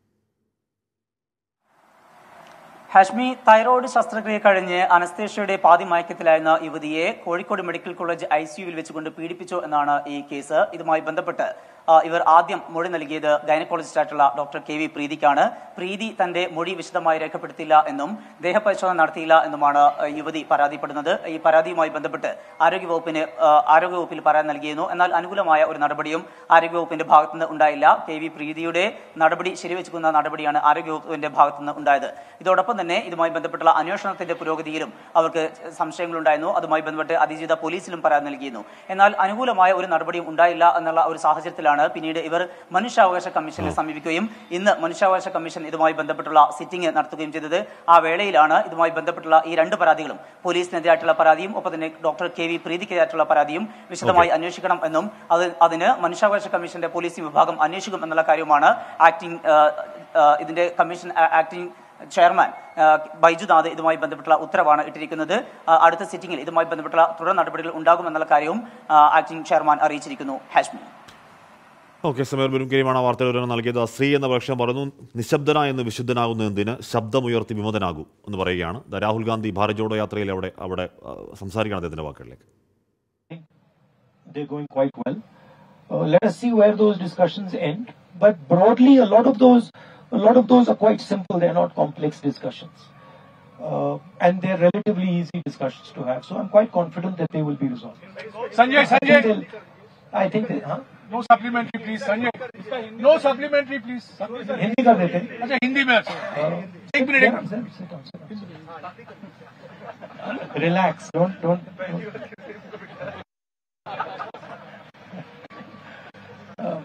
ഹാഷ്മി തൈറോയ്ഡ് ശസ്ത്രക്രിയ കഴിഞ്ഞ് അനസ്തേഷ്യയുടെ പാതി മയക്കത്തിലായിരുന്ന യുവതിയെ കോഴിക്കോട് മെഡിക്കൽ കോളേജ് ഐ സിയുവിൽ വെച്ചുകൊണ്ട് പീഡിപ്പിച്ചു എന്നാണ് ഈ കേസ് ഇതുമായി ബന്ധപ്പെട്ട് ആ, ഇവർ ആദ്യം മൊഴി നൽകിയത് ഗൈനക്കോളജിസ്റ്റ് ആയിട്ടുള്ള ഡോക്ടർ കെ വി പ്രീതിക്കാണ് പ്രീതി തന്റെ മൊഴി വിശദമായി രേഖപ്പെടുത്തിയില്ല എന്നും ദേഹപരിശോധന നടത്തിയില്ല എന്നുമാണ് ആ, യുവതി പരാതിപ്പെടുന്നത് ഈ പരാതിയുമായി ബന്ധപ്പെട്ട് ആരോഗ്യവകുപ്പിന് ആ, ആരോഗ്യവകുപ്പിൽ പരാതി നൽകിയിരുന്നു എന്നാൽ അനുകൂലമായ ഒരു നടപടിയും ആരോഗ്യവകുപ്പിന്റെ ഭാഗത്തുനിന്ന് ഉണ്ടായില്ല കെ വി പ്രീതിയുടെ നടപടി ശരിവെച്ചുക്കുന്ന നടപടിയാണ് ആരോഗ്യവകുപ്പിന്റെ ഭാഗത്തുനിന്ന് ഉണ്ടായത് ഇതോടൊപ്പം തന്നെ ഇതുമായി ബന്ധപ്പെട്ടുള്ള അന്വേഷണത്തിന്റെ പുരോഗതിയിലും അവർക്ക് സംശയങ്ങളുണ്ടായിരുന്നു അതുമായി ബന്ധപ്പെട്ട് അതിജീവിത പോലീസിലും പരാതി നൽകിയിരുന്നു എന്നാൽ അനുകൂലമായ ഒരു നടപടിയും ഉണ്ടായില്ല എന്നുള്ള ഒരു സാഹചര്യത്തിലാണ് പിന്നീട് ഇവർ മനുഷ്യാവകാശ കമ്മീഷനെ സമീപിക്കുകയും ഇന്ന് മനുഷ്യാവകാശ കമ്മീഷൻ ഇതുമായി ബന്ധപ്പെട്ടുള്ള സിറ്റിംഗ് നടത്തുകയും ചെയ്തത് ആ വേളയിലാണ് ഇതുമായി ബന്ധപ്പെട്ടുള്ള ഈ രണ്ട് പരാതികളും പോലീസിനെതിരായിട്ടുള്ള പരാതിയും ഒപ്പം തന്നെ ഡോക്ടർ കെ വി പ്രീതിക്കെതിരായിട്ടുള്ള പരാതിയും വിശദമായി അന്വേഷിക്കണം എന്നും അത് അതിന് മനുഷ്യാവകാശ കമ്മീഷന്റെ പോലീസിംഗ് വിഭാഗം അന്വേഷിക്കും എന്നുള്ള കാര്യമാണ് ആക്ടിംഗ് ആ, ആ, ഇതിന്റെ കമ്മീഷൻ ആ, ആക്ടിംഗ് ചെയർമാൻ ആ, ബൈജുനാഥ് ഇതുമായി ബന്ധപ്പെട്ടുള്ള ഉത്തരവാണ് ഇട്ടിരിക്കുന്നത് ആ, അടുത്ത സിറ്റിംഗിൽ ഇതുമായി ബന്ധപ്പെട്ടുള്ള തുടർ നടപടികൾ ഉണ്ടാകുമെന്നുള്ള കാര്യവും ആ, ആക്ടിംഗ് ചെയർമാൻ അറിയിച്ചിരിക്കുന്നു ഹാഷ്മി ഓക്കെ സമീർ ബിരുംകരിയുമാണ് ആ വാർത്തയുടെ വിവരണം നൽകിയത് ആ സ്ത്രീ എന്ന പക്ഷം പറഞ്ഞു നിശബ്ദന എന്ന് വിശുദ്ധനാകുന്ന എന്തിന് ശബ്ദമുയർത്തി വിമതനാകൂ എന്ന് പറയുകയാണ് ദാ രാഹുൽ ഗാന്ധി ഭാരത് ജോഡോ യാത്രയിൽ അവിടെ അവിടെ ആ, സംസാരിക്കുകയാണ് അദ്ദേഹത്തിന്റെ വാക്കുകളിലേക്ക് they're going quite well. Uh, let us see where those discussions end. But broadly, a lot of those, a lot of those are quite simple. They're not complex discussions, uh, and they're relatively easy discussions to have. So I'm quite confident that they will be resolved. Sanjay, I think Sanjay. they'll- I think they, huh? No supplementary please Sanjay no supplementary please Hindi कर देते हैं। अच्छा हिंदी में अच्छा एक minute एक Sit- sit down, sit down. Relax. Don't don't. don't. Uh,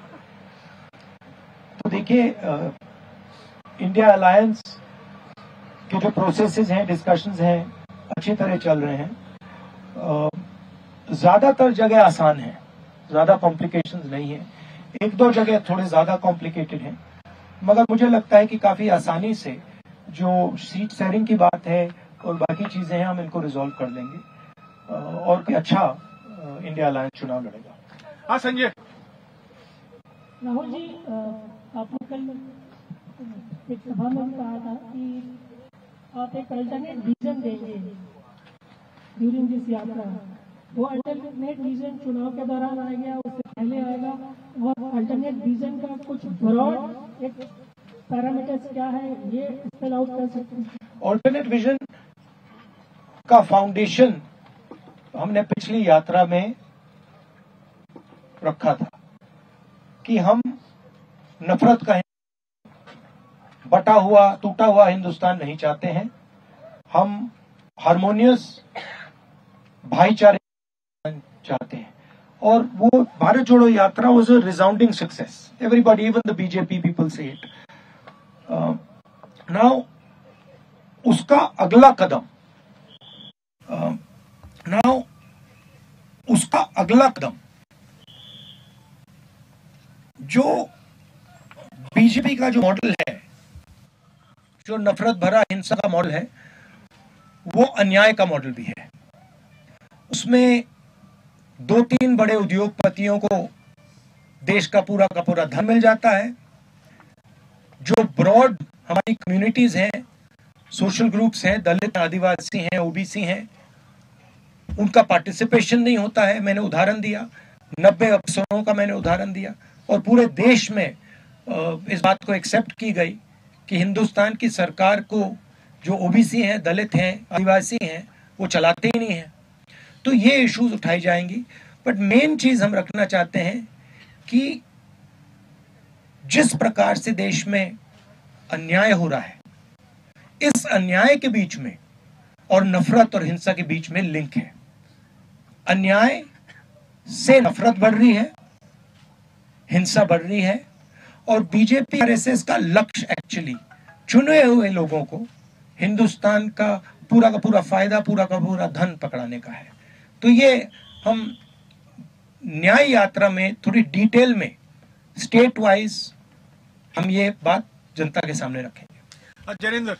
तो देखिए uh, इंडिया अलायंस के जो प्रोसेसेस हैं डिस्कशंस हैं अच्छी तरह चल रहे हैं uh, ज्यादातर जगह आसान है ज्यादा कॉम्प्लिकेशंस नहीं है एक दो जगह थोड़े ज्यादा कॉम्प्लिकेटेड हैं मगर मुझे लगता है कि काफी आसानी से जो सीट शेयरिंग की बात है और बाकी चीजें हैं हम इनको रिजॉल्व कर लेंगे अ, और कि अच्छा अ, इंडिया अलायंस चुनाव लड़ेगा हाँ संजय राहुल जी अ, आपने कल एक सभा में भी कहा था कि आप एक अल्टरनेट विजन देंगे ड्यूरिंग दिस यात्रा वो अल्टरनेट विजन चुनाव के दौरान आएगा उससे पहले आएगा और अल्टरनेट विजन का कुछ ब्रॉड एक पैरामीटर्स क्या है ये स्पेल आउट कर सकते हैं ऑल्टरनेट विजन का फाउंडेशन हमने पिछली यात्रा में रखा था कि हम नफरत का बटा हुआ टूटा हुआ हिंदुस्तान नहीं चाहते हैं हम हारमोनियस भाईचारे चाहते हैं और वो Bharat Jodo Yatra was a resounding success everybody even the BJP people say it now उसका अगला कदम नाउ उसका अगला कदम जो बीजेपी का जो मॉडल है जो नफरत भरा हिंसा का मॉडल है वो अन्याय का मॉडल भी है उसमें दो तीन बड़े उद्योगपतियों को देश का पूरा का पूरा धन मिल जाता है जो ब्रॉड हमारी कम्युनिटीज हैं सोशल ग्रुप्स हैं दलित आदिवासी हैं ओबीसी हैं उनका पार्टिसिपेशन नहीं होता है मैंने उदाहरण दिया नब्बे अफसरों का मैंने उदाहरण दिया और पूरे देश में अ, इस बात को एक्सेप्ट की गई कि हिंदुस्तान की सरकार को जो ओबीसी हैं दलित हैं आदिवासी हैं वो चलाते ही नहीं हैं तो ये इश्यूज उठाई जाएंगी बट मेन चीज हम रखना चाहते हैं कि जिस प्रकार से देश में अन्याय हो रहा है इस अन्याय के बीच में और नफरत और हिंसा के बीच में लिंक है अन्याय से नफरत बढ़ रही है हिंसा बढ़ रही है और बीजेपी आरएसएस का लक्ष्य एक्चुअली चुने हुए लोगों को हिंदुस्तान का पूरा का पूरा फायदा पूरा का पूरा धन पकड़ाने का है तो ये हम न्याय यात्रा में थोड़ी डिटेल में स्टेट वाइज हम ये बात जनता के सामने रखेंगे जनेंद्र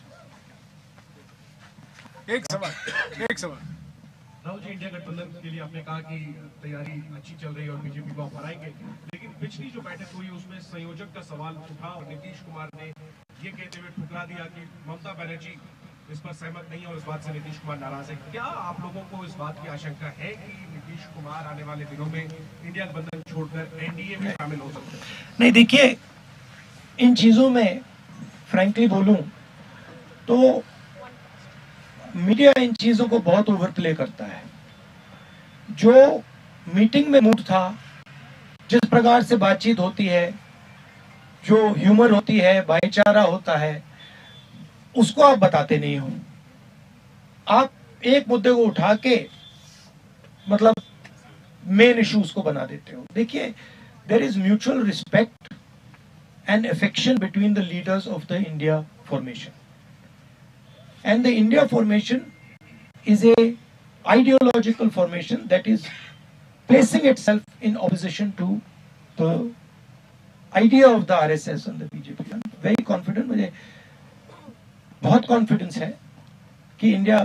एक सवाल एक सवाल राहुल जी इंडिया गठबंधन के लिए आपने कहा कि तैयारी अच्छी चल रही है और बीजेपी को आप हराएंगे लेकिन पिछली जो बैठक हुई उसमें संयोजक का सवाल उठा और नीतीश कुमार ने ये कहते हुए ठुकरा दिया कि ममता बनर्जी इस पर सहमत नहीं है और इस बात से नीतीश कुमार नाराज है क्या आप लोगों को इस बात की आशंका है कि नीतीश कुमार आने वाले दिनों में इंडिया गठबंधन छोड़कर एनडीए में शामिल हो सकते हैं नहीं देखिए इन चीजों में फ्रैंकली बोलूं तो मीडिया इन चीजों को बहुत ओवर प्ले करता है जो मीटिंग में मूड था जिस प्रकार से बातचीत होती है जो ह्यूमर होती है भाईचारा होता है उसको आप बताते नहीं हो आप एक मुद्दे को उठा के मतलब मेन इश्यूज को बना देते हो देखिए there is mutual respect and affection between the leaders of the India formation. And the India formation is a ideological formation that is placing itself in opposition to the idea of the RSS and the BJP. I'm very confident मुझे बहुत confidence है कि India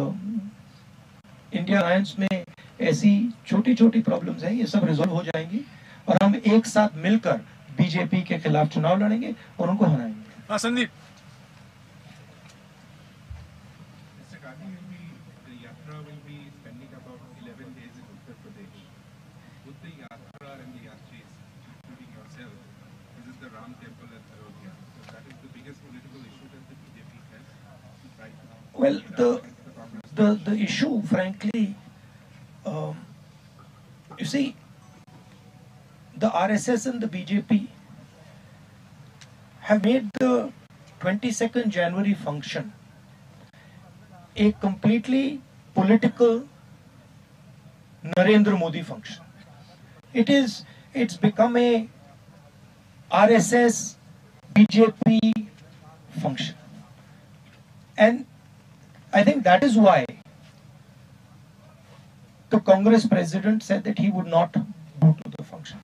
India alliance में ऐसी छोटी छोटी problems हैं ये सब रिजॉल्व हो जाएंगी और हम एक साथ मिलकर बीजेपी के खिलाफ चुनाव लड़ेंगे और उनको हराएंगे हाँ Sandeep Well, the the the issue, frankly, um, you see, the RSS and the BJP have made the 22nd January function a completely political Narendra Modi function. It is it's become a RSS BJP function. And I think that is why the Congress president said that he would not go to the function.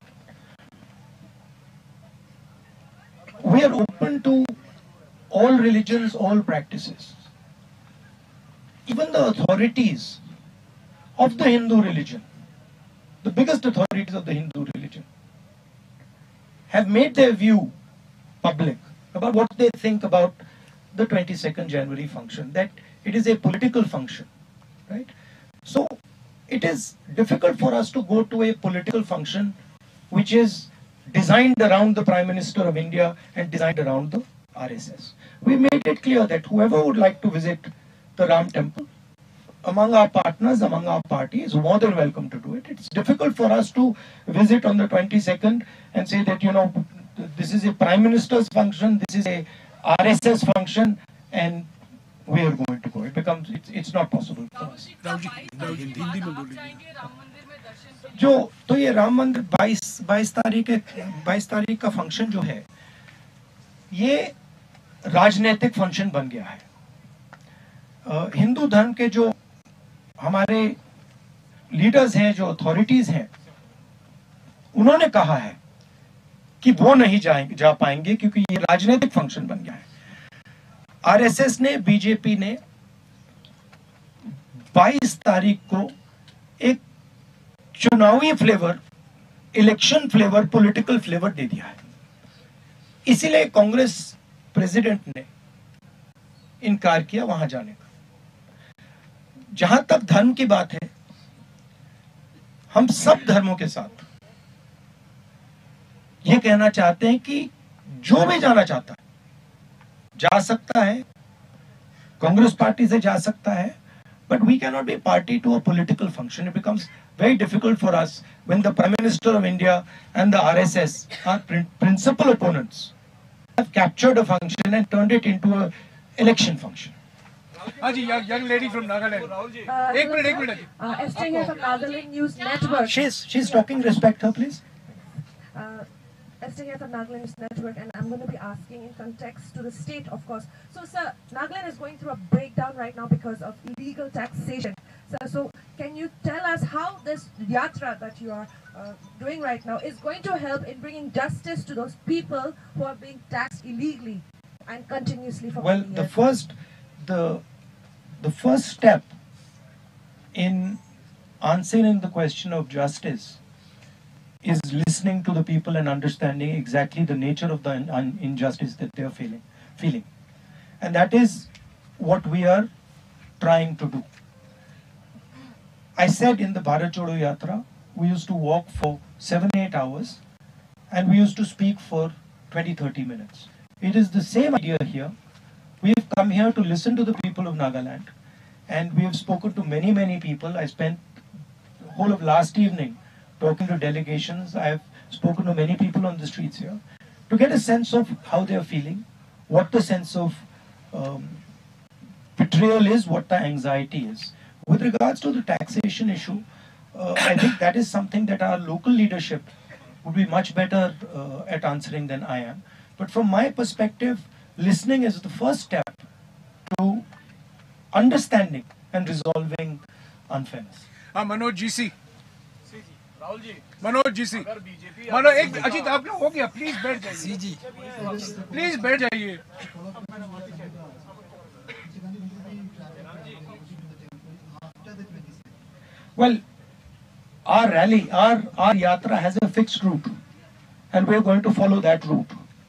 We are open to all religions, all practices. Even the authorities of the Hindu religion, the biggest authorities of the Hindu religion, have made their view public about what they think about the 22nd January function, that it is a political function, right? So it is difficult for us to go to a political function which is designed around the Prime Minister of India and designed around the RSS. We made it clear that whoever would like to visit the Ram Temple, among our partners, among our party, is more than welcome to do it. It's difficult for us to visit on the 22nd and say that, you know, this is a Prime Minister's function, this is a RSS function, and we are going to go. It becomes, it's, it's not possible for us. Hindi में बोलिए जो तो ये राम मंदिर 22 22 तारीख के 22 तारीख का फंक्शन जो है ये राजनीतिक फंक्शन बन गया है अ, हिंदू धर्म के जो हमारे लीडर्स हैं जो अथॉरिटीज हैं उन्होंने कहा है कि वो नहीं जाएंगे जा पाएंगे क्योंकि ये राजनीतिक फंक्शन बन गया है आरएसएस ने बीजेपी ने 22 तारीख को एक चुनावी flavour election flavour political flavour दे दिया है इसीलिए कांग्रेस प्रेसिडेंट ने इनकार किया वहां जाने का जहां तक धर्म की बात है हम सब धर्मों के साथ ये कहना चाहते हैं कि जो भी जाना चाहता है जा सकता है कांग्रेस पार्टी से जा सकता है but we cannot be party to a political function it becomes very difficult for us when the prime minister of india and the rss are prin- principal opponents have captured a function and turned it into a election function हाँ जी young, young lady from Nagaland. एक minute एक minute Uh, Esther here from Nagaland News Network. she's she's talking respect her please Uh, Esther here from Nagaland News Network, and I'm going to be asking in context to the state, of course. So, sir, Nagaland is going through a breakdown right now because of illegal taxation. So, so can you tell us how this yatra that you are uh, doing right now is going to help in bringing justice to those people who are being taxed illegally and continuously for well many the years? first the the first step in answering the question of justice is listening to the people and understanding exactly the nature of the un- un- injustice that they are feeling feeling and that is what we are trying to do i said in the bharat jodo yatra we used to walk for 7 8 hours and we used to speak for 20 30 minutes it is the same idea here we have come here to listen to the people of nagaland and we have spoken to many many people i spent the whole of last evening talking to delegations. I have spoken to many people on the streets here to get a sense of how they are feeling, what the sense of um, betrayal is, what the anxiety is. With regards to the taxation issue, uh, I think that is something that our local leadership would be much better uh, at answering than I am. But from my perspective, listening is the first step to understanding and resolving unfairness. हाँ मनोज जी सी राहुल जी मनोज जी सी मनोज एक अजीत आपका हो गया please बैठ जाइए सी जी please बैठ जाइए Well, our rally, our, our yatra has a fixed route, and we're going to follow that route.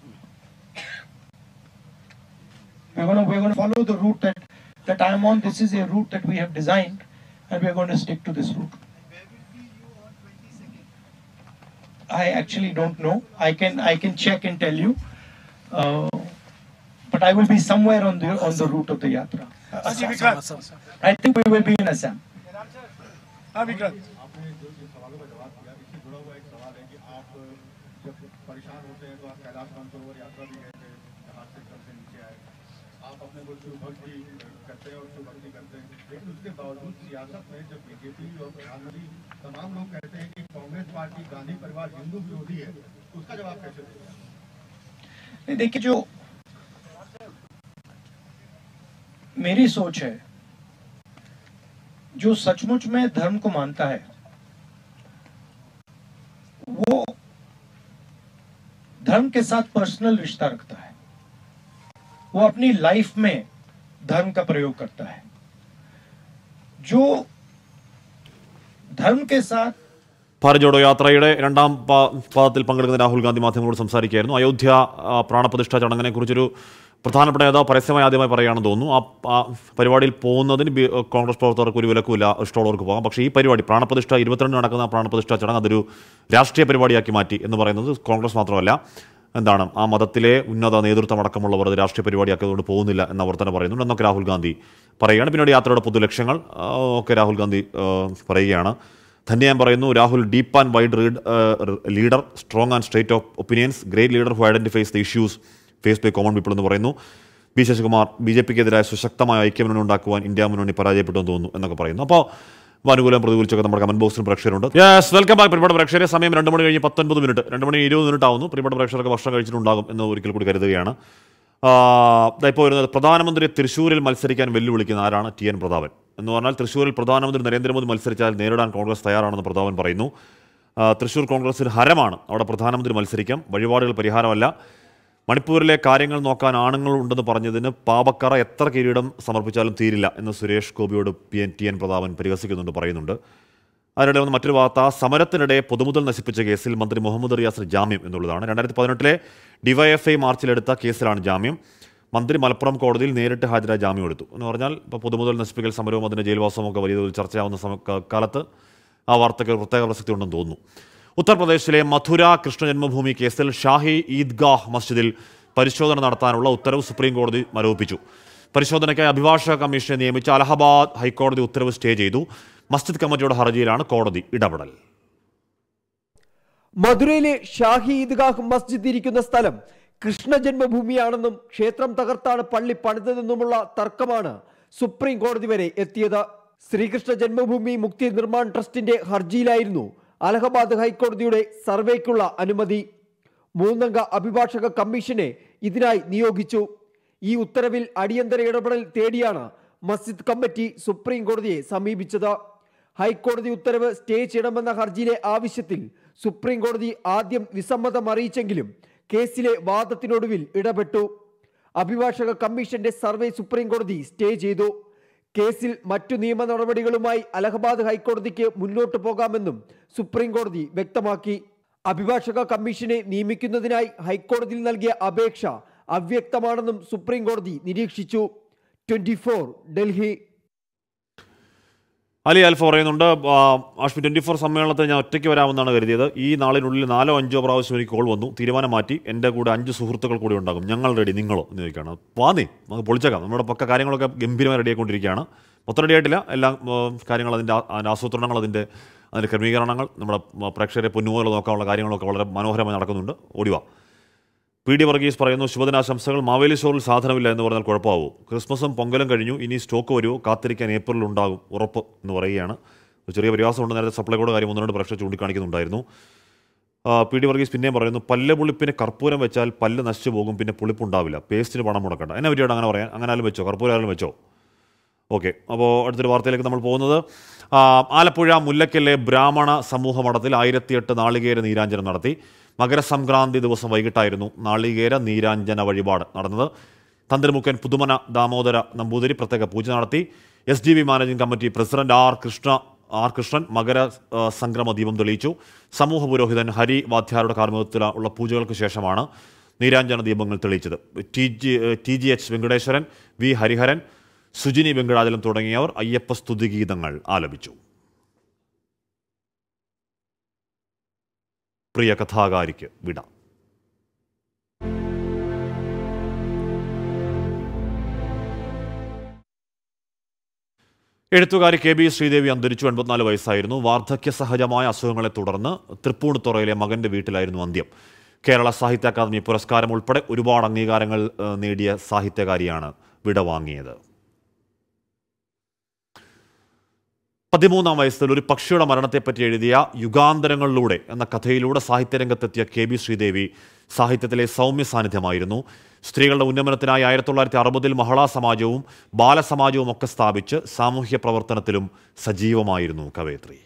We're going to, we're going to follow the route that, that I'm on. This is a route that we have designed, and we're going to stick to this route. I actually don't know. I can I can check and tell you, uh, but I will be somewhere on the on the route of the yatra. हाँ जी Vikrant I think we will be in Assam. हाँ विक्रांत जब परेशान होते हैं तो आप कैलाश मानसरोवर यात्रा भी गए थे जहाज से कम से नीचे आए आप अपने को शिवभक्ति करते हैं और शिवभक्ति करते हैं लेकिन उसके बावजूद सियासत में जब बीजेपी और प्रधानमंत्री तमाम लोग कहते हैं कि कांग्रेस पार्टी गांधी परिवार हिंदू विरोधी है उसका जवाब कैसे देते हैं नहीं देखिए जो मेरी सोच है जो सचमुच में धर्म को मानता है वो धर्म के साथ पर्सनल रिश्ता रखता है वो अपनी लाइफ में धर्म का प्रयोग करता है जो धर्म के साथ ഭാരത് ജോഡോ യാത്രയുടെ രണ്ടാം പാ- പാദത്തിൽ പങ്കെടുക്കുന്ന രാഹുൽ ഗാന്ധി മാധ്യമങ്ങളോട് സംസാരിക്കുകയായിരുന്നു അയോധ്യ ആ, പ്രാണപ്രതിഷ്ഠ ചടങ്ങിനെ കുറിച്ചൊരു പ്രധാനപ്പെട്ട നേതാവ് പരസ്യമായി ആദ്യമായി പറയുകയാണെന്ന് തോന്നുന്നു ആ ആ പരിപാടിയിൽ പോകുന്നതിന് ബി- കോൺഗ്രസ് പ്രവർത്തകർക്ക് ഒരു വിലക്കുമില്ല ഇഷ്ടമുള്ളവർക്ക് പോകാം പക്ഷേ ഈ പരിപാടി പ്രാണപ്രതിഷ്ഠ ഇരുപത്തിരണ്ട് നടക്കുന്ന പ്രാണപ്രതിഷ്ഠ ചടങ്ങ് അതൊരു രാഷ്ട്രീയ പരിപാടിയാക്കി മാറ്റി എന്ന് പറയുന്നത് കോൺഗ്രസ് മാത്രമല്ല എന്താണ് ആ മതത്തിലെ ഉന്നത നേതൃത്വം അടക്കമുള്ളവർ അത് രാഷ്ട്രീയ പരിപാടിയാക്കിയതുകൊണ്ട് പോകുന്നില്ല എന്ന് അവർ തന്നെ പറയുന്നുണ്ട് എന്നൊക്കെ രാഹുൽ ഗാന്ധി പറയുകയാണ് പിന്നീട് യാത്രയുടെ പൊതുലക്ഷ്യങ്ങൾ ആ, ഒക്കെ രാഹുൽ ഗാന്ധി ആ, പറയുകയാണ് ധന്യം പറയുന്നു Rahul deep and wide read leader strong and straight of opinions great leader who identifies the issues face by common people എന്ന് പറയുന്നു ബി ശശികുമാർ ബി ജെ പിക്കെതിരായ സുശക്തമായ ഐക്യമുന്നണി ഉണ്ടാക്കുവാൻ ഇന്ത്യ മുന്നണി പരാജയപ്പെട്ടു എന്ന് തോന്നുന്നു എന്നൊക്കെ പറയുന്നു അപ്പോൾ അനുകൂലം പ്രതികൂലിച്ചൊക്കെ നമ്മുടെ കമന്റ് ബോക്സിൽ പ്രേക്ഷകരുണ്ട് യെസ് വെൽക്കം ബാക്ക് പ്രിയപ്പെട്ട പ്രേക്ഷകരെ സമയം രണ്ട് മണി കഴിഞ്ഞ് പത്തൊൻപത് മിനിറ്റ് രണ്ട് മണി ഇരുപത് മിനിറ്റ് ആവുന്നു പ്രിയപ്പെട്ട പ്രേക്ഷകർക്ക് ഭക്ഷണം കഴിച്ചിട്ടുണ്ടാകും എന്ന് ഒരിക്കൽ കൂടി കരുതുകയാണ് ഇപ്പോൾ വരുന്നത് പ്രധാനമന്ത്രി തൃശ്ശൂരിൽ മത്സരിക്കാൻ വെല്ലുവിളിക്കുന്ന ആരാണ് ടി എൻ പ്രതാപൻ എന്ന് പറഞ്ഞാൽ തൃശ്ശൂരിൽ പ്രധാനമന്ത്രി നരേന്ദ്രമോദി മത്സരിച്ചാൽ നേരിടാൻ കോൺഗ്രസ് തയ്യാറാണെന്ന് പ്രതാപൻ പറയുന്നു ആ, തൃശ്ശൂർ കോൺഗ്രസിന് ഹരമാണ് അവിടെ പ്രധാനമന്ത്രി മത്സരിക്കാം വഴിപാടുകൾ പരിഹാരമല്ല മണിപ്പൂരിലെ കാര്യങ്ങൾ നോക്കാൻ ആണുങ്ങൾ ഉണ്ടെന്ന് പറഞ്ഞതിന് പാപക്കറ എത്ര കിരീടം സമർപ്പിച്ചാലും തീരില്ല എന്ന് സുരേഷ് ഗോപിയോട് P N T N Prathapan പരിഹസിക്കുന്നുണ്ട് പറയുന്നുണ്ട് അതിനിടെ വന്ന മറ്റൊരു വാർത്ത സമരത്തിനിടെ പൊതുമുതൽ നശിപ്പിച്ച കേസിൽ മന്ത്രി മുഹമ്മദ് റിയാസ് ജാമ്യം എന്നുള്ളതാണ് രണ്ടായിരത്തി പതിനെട്ടിലെ ഡിവൈഎഫ്ഐ മാർച്ചിലെടുത്ത കേസിലാണ് ജാമ്യം മന്ത്രി മലപ്പുറം കോടതിയിൽ നേരിട്ട് ഹാജരായി ജാമ്യം എടുത്തു എന്ന് പറഞ്ഞാൽ ഇപ്പോൾ പൊതുമുതൽ നശിപ്പിക്കൽ സമരവും അതിൻ്റെ ജയിൽവാസവും ഒക്കെ വലിയ തോതിൽ ചർച്ചയാവുന്ന സമ ക- കാലത്ത് ആ വാർത്തയ്ക്ക് ഒരു പ്രത്യേക പ്രസക്തി ഉണ്ടെന്ന് തോന്നുന്നു ഉത്തർപ്രദേശിലെ മഥുര കൃഷ്ണ ജന്മഭൂമി കേസിൽ ഷാഹി ഈദ്ഗാഹ് മസ്ജിദിൽ പരിശോധന നടത്താനുള്ള ഉത്തരവ് സുപ്രീം കോടതി മരവിപ്പിച്ചു പരിശോധനയ്ക്കായി അഭിഭാഷക കമ്മീഷനെ നിയമിച്ച അലഹബാദ് ഹൈക്കോടതി ഉത്തരവ് സ്റ്റേ ചെയ്തു മസ്ജിദ് കമ്മിറ്റിയുടെ ഹർജിയിലാണ് കോടതി ഇടപെടൽ മധുരയിലെ ഷാഹി ഈദ്ഗാഹ് മസ്ജിദ് ഇരിക്കുന്ന സ്ഥലം കൃഷ്ണ ജന്മഭൂമിയാണെന്നും ക്ഷേത്രം തകർത്താണ് പള്ളി പണിതതെന്നുമുള്ള തർക്കമാണ് സുപ്രീം കോടതി വരെ എത്തിയത് ശ്രീകൃഷ്ണ ജന്മഭൂമി മുക്തി നിർമ്മാൺ ട്രസ്റ്റിന്റെ ഹർജിയിലായിരുന്നു അലഹബാദ് ഹൈക്കോടതിയുടെ സർവേക്കുള്ള അനുമതി മൂന്നംഗ അഭിഭാഷക കമ്മീഷനെ ഇതിനായി നിയോഗിച്ചു ഈ ഉത്തരവിൽ അടിയന്തര ഇടപെടൽ തേടിയാണ് മസ്ജിദ് കമ്മിറ്റി സുപ്രീം കോടതിയെ സമീപിച്ചത് ഹൈക്കോടതി ഉത്തരവ് സ്റ്റേ ചെയ്യണമെന്ന ഹർജിയിലെ ആവശ്യത്തിൽ സുപ്രീം കോടതി ആദ്യം വിസമ്മതം അറിയിച്ചെങ്കിലും കേസിലെ വാദത്തിനൊടുവിൽ ഇടപെട്ടു അഭിഭാഷക കമ്മീഷന്റെ സർവേ സുപ്രീം കോടതി സ്റ്റേ ചെയ്തു കേസിൽ മറ്റു നിയമ നടപടികളുമായി അലഹബാദ് ഹൈക്കോടതിക്ക് മുന്നോട്ടു പോകാമെന്നും സുപ്രീം കോടതി വ്യക്തമാക്കി അഭിഭാഷക കമ്മീഷനെ നിയമിക്കുന്നതിനായി ഹൈക്കോടതിയിൽ നൽകിയ അപേക്ഷ അവ്യക്തമാണെന്നും സുപ്രീം കോടതി നിരീക്ഷിച്ചു ട്വന്റി ഡൽഹി അലി അൽഫ പറയുന്നുണ്ട് ആ, ആഷ്മി ട്വൻറ്റി ഫോർ സമ്മേളനത്തിൽ ഞാൻ ഒറ്റയ്ക്ക് വരാമെന്നാണ് കരുതിയത് ഈ നാളിനുള്ളിൽ നാലോ അഞ്ചോ പ്രാവശ്യം എനിക്ക് കോൾ വന്നു തീരുമാനം മാറ്റി എൻ്റെ കൂടെ അഞ്ച് സുഹൃത്തുക്കൾ കൂടി ഉണ്ടാകും ഞങ്ങൾ റെഡി നിങ്ങളോ എന്ന് ചോദിക്കുകയാണ് വാന്നേ നമുക്ക് പൊളിച്ചേക്കാം നമ്മുടെ പക്ക കാര്യങ്ങളൊക്കെ ഗംഭീരമായി റെഡിയായിക്കൊണ്ടിരിക്കുകയാണ് മൊത്തം റെഡി ആയിട്ടില്ല എല്ലാം ആ, കാര്യങ്ങൾ അതിൻ്റെ ആ- അതിൻ്റെ ആസൂത്രണങ്ങൾ അതിൻ്റെ അതിൻ്റെ ക്രമീകരണങ്ങൾ നമ്മുടെ ആ, പ്രേക്ഷകരെ പൊന്നുപോലെ നോക്കാനുള്ള കാര്യങ്ങളൊക്കെ വളരെ മനോഹരമായി നടക്കുന്നുണ്ട് ഓടിവാ പി ഡി വർഗീസ് പറയുന്നു ശുഭദിനാശംസകൾ മാവേലി സ്റ്റോറിൽ സാധനമില്ല എന്ന് പറഞ്ഞാൽ കുഴപ്പമാവും ക്രിസ്മസും പൊങ്കലും കഴിഞ്ഞു ഇനി സ്റ്റോക്ക് വരുമോ കാത്തിരിക്കാൻ ഏപ്രിലിൽ ഉണ്ടാകും ഉറപ്പ് എന്ന് പറയുകയാണ് ഒരു ചെറിയ പരിഹാസമുണ്ട് നേരത്തെ സപ്ലൈകോടെ കാര്യം ഒന്ന് രണ്ട് പ്രശ്നം ചൂണ്ടിക്കാണിക്കുന്നുണ്ടായിരുന്നു ആ, പി ഡി വർഗീസ് പിന്നെയും പറയുന്നു പല്ല് പുളിപ്പിന് കർപ്പൂരം വെച്ചാൽ പല്ല് നശിച്ചു പോകും പിന്നെ പുളിപ്പുണ്ടാവില്ല പേസ്റ്റിന് പണം മുടക്കണ്ട എന്നെ പറ്റിയാണ് അങ്ങനെ പറയാൻ അങ്ങനെ ആരും വെച്ചോ കർപ്പൂരം ആരും വെച്ചോ ഓക്കെ അപ്പോൾ അടുത്തൊരു വാർത്തയിലേക്ക് നമ്മൾ പോകുന്നത് ആ, ആലപ്പുഴ മുല്ലക്കല്ലെ ബ്രാഹ്മണ സമൂഹ മഠത്തിൽ ആയിരത്തിയെട്ട് നാളികേര നീരാഞ്ജനം നടത്തി മകരസംക്രാന്തി ദിവസം വൈകിട്ടായിരുന്നു നാളികേര നീരാഞ്ജന വഴിപാട് നടന്നത് തന്ത്രിമുഖൻ പുതുമന ദാമോദര നമ്പൂതിരി പ്രത്യേക പൂജ നടത്തി S D B managing committee president R Krishna R Krishnan മകര ആ, സംക്രമ ദീപം തെളിയിച്ചു സമൂഹ പുരോഹിതൻ ഹരി വാദ്യാരുടെ കാർമ്മികത്തിലുള്ള പൂജകൾക്ക് ശേഷമാണ് നീരാഞ്ജന ദീപങ്ങൾ തെളിയിച്ചത് T G T G H Venkateswaran V Hariharan Sujini Venkatachalam തുടങ്ങിയവർ അയ്യപ്പ സ്തുതിഗീതങ്ങൾ ആലപിച്ചു പ്രിയ കഥാകാരിക്ക് വിട എഴുത്തുകാരി കെ ബി ശ്രീദേവി അന്തരിച്ചു എൺപത്തിനാല് വയസ്സായിരുന്നു വാർദ്ധക്യ സഹജമായ അസുഖങ്ങളെ തുടർന്ന് തൃപ്പൂണിത്തുറയിലെ മകന്റെ വീട്ടിലായിരുന്നു അന്ത്യം കേരള സാഹിത്യ അക്കാദമി പുരസ്കാരം ഉൾപ്പെടെ ഒരുപാട് അംഗീകാരങ്ങൾ ഏഹ്, നേടിയ സാഹിത്യകാരിയാണ് വിടവാങ്ങിയത് പതിമൂന്നാം വയസ്സിൽ ഒരു പക്ഷിയുടെ മരണത്തെപ്പറ്റി എഴുതിയ യുഗാന്തരങ്ങളിലൂടെ എന്ന കഥയിലൂടെ സാഹിത്യരംഗത്തെത്തിയ കെ ബി ശ്രീദേവി സാഹിത്യത്തിലെ സൗമ്യ സാന്നിധ്യമായിരുന്നു സ്ത്രീകളുടെ ഉന്നമനത്തിനായി ആയിരത്തി തൊള്ളായിരത്തി അറുപതിൽ മഹിളാ സമാജവും ബാലസമാജവും ഒക്കെ സ്ഥാപിച്ച് സാമൂഹ്യ പ്രവർത്തനത്തിലും സജീവമായിരുന്നു കവയത്രി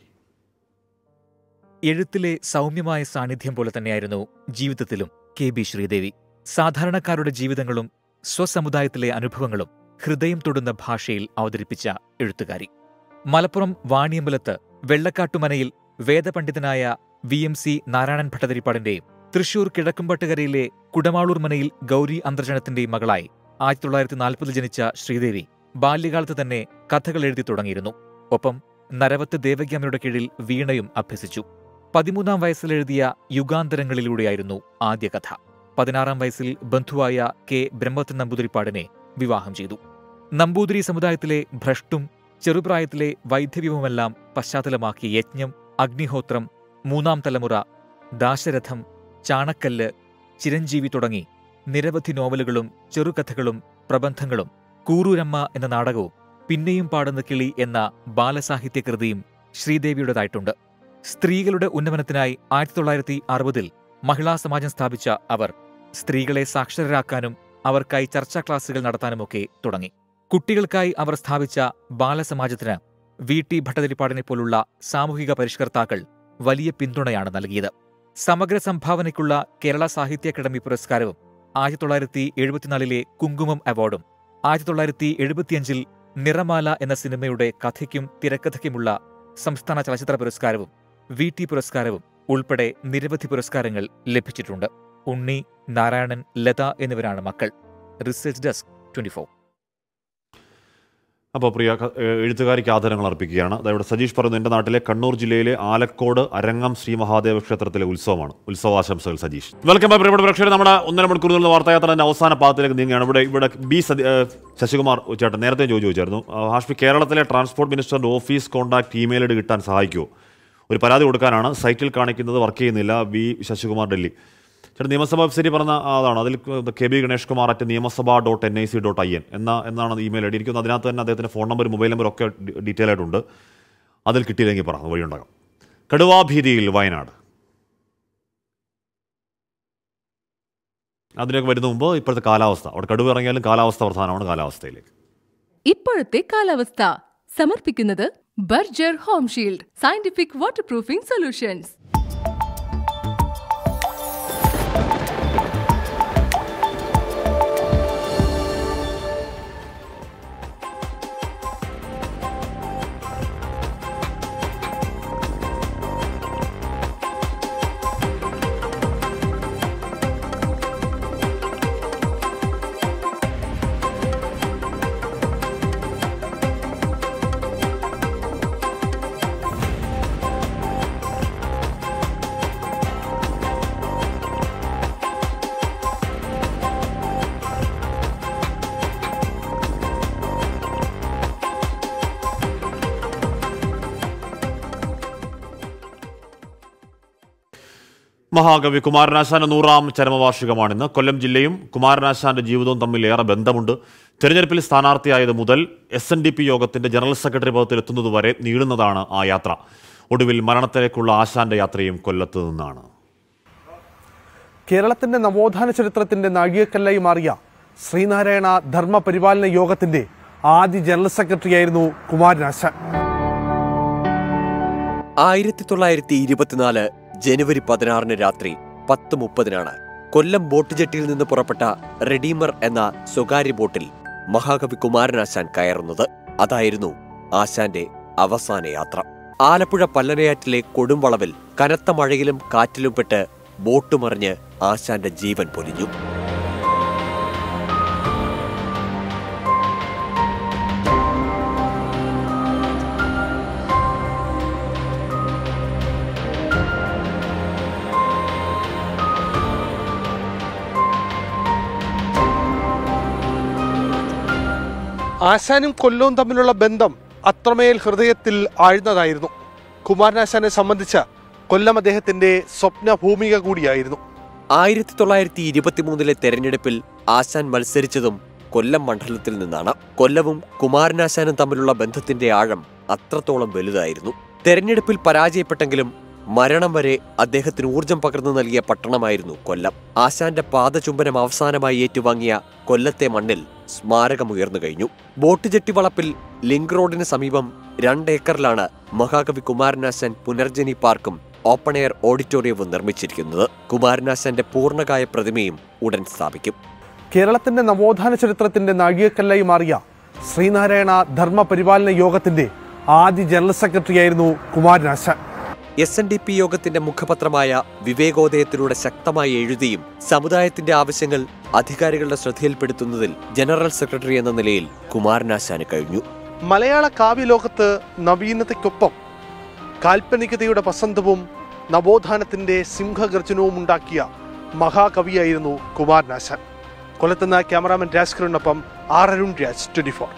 എഴുത്തിലെ സൗമ്യമായ സാന്നിധ്യം പോലെ തന്നെയായിരുന്നു ജീവിതത്തിലും കെ ബി ശ്രീദേവി സാധാരണക്കാരുടെ ജീവിതങ്ങളും സ്വസമുദായത്തിലെ അനുഭവങ്ങളും ഹൃദയം തൊടുന്ന ഭാഷയിൽ അവതരിപ്പിച്ച എഴുത്തുകാരി മലപ്പുറം വാണിയമ്പലത്ത് വെള്ളക്കാട്ടുമനയിൽ വേദപണ്ഡിതനായ വി എം സി നാരായണൻ ഭട്ടതിരിപ്പാടിന്റെയും തൃശൂർ കിഴക്കുംപട്ടുകരയിലെ കുടമാളൂർ മനയിൽ ഗൗരി അന്തർജനത്തിന്റെയും മകളായി ആയിരത്തി തൊള്ളായിരത്തി നാൽപ്പതിൽ ജനിച്ച ശ്രീദേവി ബാല്യകാലത്ത് തന്നെ കഥകൾ എഴുതി തുടങ്ങിയിരുന്നു ഒപ്പം നരവത്ത് ദേവകിയമ്മയുടെ കീഴിൽ വീണയും അഭ്യസിച്ചു പതിമൂന്നാം വയസ്സിൽ എഴുതിയ യുഗാന്തരങ്ങളിലൂടെയായിരുന്നു ആദ്യ കഥ പതിനാറാം വയസ്സിൽ ബന്ധുവായ കെ ബ്രഹ്മത്തൻ നമ്പൂതിരിപ്പാടിനെ വിവാഹം ചെയ്തു നമ്പൂതിരി സമുദായത്തിലെ ഭ്രഷ്ടും ചെറുപ്രായത്തിലെ വൈദ്യവ്യവുമെല്ലാം പശ്ചാത്തലമാക്കിയ യജ്ഞം അഗ്നിഹോത്രം മൂന്നാം തലമുറ ദാശരഥം ചാണക്കല്ല് ചിരഞ്ജീവി തുടങ്ങി നിരവധി നോവലുകളും ചെറുകഥകളും പ്രബന്ധങ്ങളും കൂറൂരമ്മ എന്ന നാടകവും പിന്നെയും പാടുന്ന കിളി എന്ന ബാലസാഹിത്യ കൃതിയും ശ്രീദേവിയുടേതായിട്ടുണ്ട് സ്ത്രീകളുടെ ഉന്നമനത്തിനായി ആയിരത്തി തൊള്ളായിരത്തി അറുപതിൽ മഹിളാ സമാജം സ്ഥാപിച്ച അവർ സ്ത്രീകളെ സാക്ഷരരാക്കാനും അവർക്കായി ചർച്ചാ ക്ലാസുകൾ നടത്താനുമൊക്കെ തുടങ്ങി കുട്ടികൾക്കായി അവർ സ്ഥാപിച്ച ബാലസമാജത്തിന് വി ടി ഭട്ടതിരിപ്പാടിനെ പോലുള്ള സാമൂഹിക പരിഷ്കർത്താക്കൾ വലിയ പിന്തുണയാണ് നൽകിയത് സമഗ്ര സംഭാവനയ്ക്കുള്ള കേരള സാഹിത്യ അക്കാദമി പുരസ്കാരവും ആയിരത്തി തൊള്ളായിരത്തി എഴുപത്തിനാലിലെ കുങ്കുമം അവാർഡും ആയിരത്തി തൊള്ളായിരത്തി എഴുപത്തിയഞ്ചിൽ നിറമാല എന്ന സിനിമയുടെ കഥയ്ക്കും തിരക്കഥയ്ക്കുമുള്ള സംസ്ഥാന ചലച്ചിത്ര പുരസ്കാരവും വി ടി പുരസ്കാരവും ഉൾപ്പെടെ നിരവധി പുരസ്കാരങ്ങൾ ലഭിച്ചിട്ടുണ്ട് ഉണ്ണി നാരായണൻ ലത എന്നിവരാണ് മക്കൾ റിസർച്ച് ഡെസ്ക് ട്വന്റി അപ്പോൾ പ്രിയ ക- ഏഹ് എഴുത്തുകാരിക്ക് ആദരങ്ങൾ അർപ്പിക്കുകയാണ് അതായത് സജീഷ് പറയുന്നു എൻ്റെ നാട്ടിലെ കണ്ണൂർ ജില്ലയിലെ ആലക്കോട് അരങ്ങം ശ്രീ മഹാദേവ ക്ഷേത്രത്തിലെ ഉത്സവമാണ് ഉത്സവാശംസകൾ സജീഷ് വെൽക്കം ബൈ പ്രിയപ്പെട്ട പ്രേക്ഷകർ നമ്മുടെ ഒന്നര മണിക്കൂർ നിന്ന് വാർത്തായാത്രയുടെ അവസാന പാദത്തിലേക്ക് നീങ്ങുകയാണ് ഇവിടെ ഇവിടെ ബി സതി ഏഹ് ശശികുമാർ ചേട്ടൻ നേരത്തെ ചോദിച്ചു ചോദിച്ചായിരുന്നു ആ, ഹാഷ്മി കേരളത്തിലെ ട്രാൻസ്പോർട്ട് മിനിസ്റ്ററിൻ്റെ office contact email I D കിട്ടാൻ സഹായിക്കുമോ ഒരു പരാതി കൊടുക്കാനാണ് സൈറ്റിൽ കാണിക്കുന്നത് വർക്ക് ചെയ്യുന്നില്ല ബി ശശികുമാർ ഡൽഹി ചേട്ടൻ നിയമസഭാ വെബ്സൈറ്റിൽ പറഞ്ഞ അതാണ് അതിൽ K B Ganesh Kumar at Niyamasabha dot N I C dot I N എന്ന എന്നാണ് ഇമെയിൽ ഐ ഡി എനിക്കൊന്ന് അതിനകത്ത് തന്നെ അദ്ദേഹത്തിൻ്റെ ഫോൺ നമ്പർ മൊബൈൽ നമ്പർ ഒക്കെ ഡീറ്റെയിൽ ആയിട്ടുണ്ട് അതിൽ കിട്ടിയില്ലെങ്കിൽ പറ അത് വഴിയുണ്ടാകാം കടുവാഭീതിയിൽ വയനാട് അതിനൊക്കെ വരുന്ന മുമ്പ് ഇപ്പോഴത്തെ കാലാവസ്ഥ അവിടെ കടുവ ഇറങ്ങിയാലും കാലാവസ്ഥ പ്രധാനമാണ് കാലാവസ്ഥയിലേക്ക് ഇപ്പോഴത്തെ കാലാവസ്ഥ സമർപ്പിക്കുന്നത് Berger home shield scientific waterproofing solutions മഹാകവി കുമാരനാശാന്റെ നൂറാം ചരമവാർഷികമാണിന്ന് കൊല്ലം ജില്ലയും കുമാരനാശാന്റെ ജീവിതവും തമ്മിൽ ഏറെ ബന്ധമുണ്ട് തെരഞ്ഞെടുപ്പിൽ സ്ഥാനാർത്ഥിയായത് മുതൽ എസ് എൻ ഡി പി യോഗത്തിന്റെ ജനറൽ സെക്രട്ടറി പദത്തിൽ എത്തുന്നതുവരെ നീളുന്നതാണ് ആ യാത്ര ഒടുവിൽ മരണത്തിലേക്കുള്ള ആശാന്റെ യാത്രയും കൊല്ലത്ത് നിന്നാണ് കേരളത്തിന്റെ നവോത്ഥാന ചരിത്രത്തിന്റെ നാഴികക്കല്ലായി മാറിയ ശ്രീനാരായണ ധർമ്മ പരിപാലന യോഗത്തിന്റെ ആദ്യ ജനറൽ സെക്രട്ടറിയായിരുന്നു കുമാരനാശാൻ ആയിരത്തി തൊള്ളായിരത്തി ഇരുപത്തിനാല് ജനുവരി പതിനാറിന് രാത്രി പത്ത് മുപ്പതിനാണ് കൊല്ലം ബോട്ട് ജെട്ടിയിൽ നിന്ന് പുറപ്പെട്ട റെഡീമർ എന്ന സ്വകാര്യ ബോട്ടിൽ മഹാകവി കുമാരനാശാൻ കയറുന്നത് അതായിരുന്നു ആശാന്റെ അവസാന യാത്ര ആലപ്പുഴ പല്ലനയാറ്റിലെ കൊടുംവളവിൽ കനത്ത മഴയിലും കാറ്റിലും പെട്ട് ബോട്ട് മറിഞ്ഞ് ആശാന്റെ ജീവൻ പൊലിഞ്ഞു ആശാനും കൊല്ലവും തമ്മിലുള്ള ബന്ധം അത്രമേൽ ഹൃദയത്തിൽ ആഴ്ന്നതായിരുന്നു കുമാരനാശാനെ സംബന്ധിച്ച് കൊല്ലം അദ്ദേഹത്തിന്റെ സ്വപ്ന ഭൂമിക കൂടിയായിരുന്നു ആയിരത്തി തൊള്ളായിരത്തി ഇരുപത്തിമൂന്നിലെ തെരഞ്ഞെടുപ്പിൽ ആശാൻ മത്സരിച്ചതും കൊല്ലം മണ്ഡലത്തിൽ നിന്നാണ് കൊല്ലവും കുമാരനാശാനും തമ്മിലുള്ള ബന്ധത്തിന്റെ ആഴം അത്രത്തോളം വലുതായിരുന്നു തെരഞ്ഞെടുപ്പിൽ പരാജയപ്പെട്ടെങ്കിലും മരണം വരെ അദ്ദേഹത്തിന് ഊർജം പകർന്നു നൽകിയ പട്ടണമായിരുന്നു കൊല്ലം ആശാന്റെ പാദചുംബനം അവസാനമായി ഏറ്റുവാങ്ങിയ കൊല്ലത്തെ മണ്ണിൽ സ്മാരകമുയർന്നു കഴിഞ്ഞു ബോട്ട് ജെട്ടി വളപ്പിൽ ലിങ്ക് റോഡിന് സമീപം രണ്ട് ഏക്കറിലാണ് മഹാകവി കുമാരനാശാൻ പുനർജനി പാർക്കും ഓപ്പൺ എയർ ഓഡിറ്റോറിയവും നിർമ്മിച്ചിരിക്കുന്നത് കുമാരനാശാന്റെ പൂർണ്ണകായ പ്രതിമയും ഉടൻ സ്ഥാപിക്കും കേരളത്തിന്റെ നവോത്ഥാന ചരിത്രത്തിന്റെ നാഴികക്കല്ലായി മാറിയ ശ്രീനാരായണ ധർമ്മ പരിപാലന യോഗത്തിന്റെ ആദ്യ ജനറൽ സെക്രട്ടറിയായിരുന്നു Kumaranasan S N D P യോഗത്തിന്റെ മുഖപത്രമായ വിവേകോദയത്തിലൂടെ ശക്തമായി എഴുതിയും സമുദായത്തിന്റെ ആവശ്യങ്ങൾ അധികാരികളുടെ ശ്രദ്ധയിൽപ്പെടുത്തുന്നതിൽ ജനറൽ സെക്രട്ടറി എന്ന നിലയിൽ കുമാരനാശാന് കഴിഞ്ഞു മലയാള കാവ്യലോകത്ത് നവീനതയ്ക്കൊപ്പം കാൽപ്പനികതയുടെ വസന്തവും നവോത്ഥാനത്തിന്റെ സിംഹഗർജനവും ഉണ്ടാക്കിയ മഹാകവിയായിരുന്നു കുമാരനാശാൻ കൊല്ലത്തുനിന്ന് ക്യാമറാമാൻ രാജ്കിറിനൊപ്പം R Arun Raj twenty four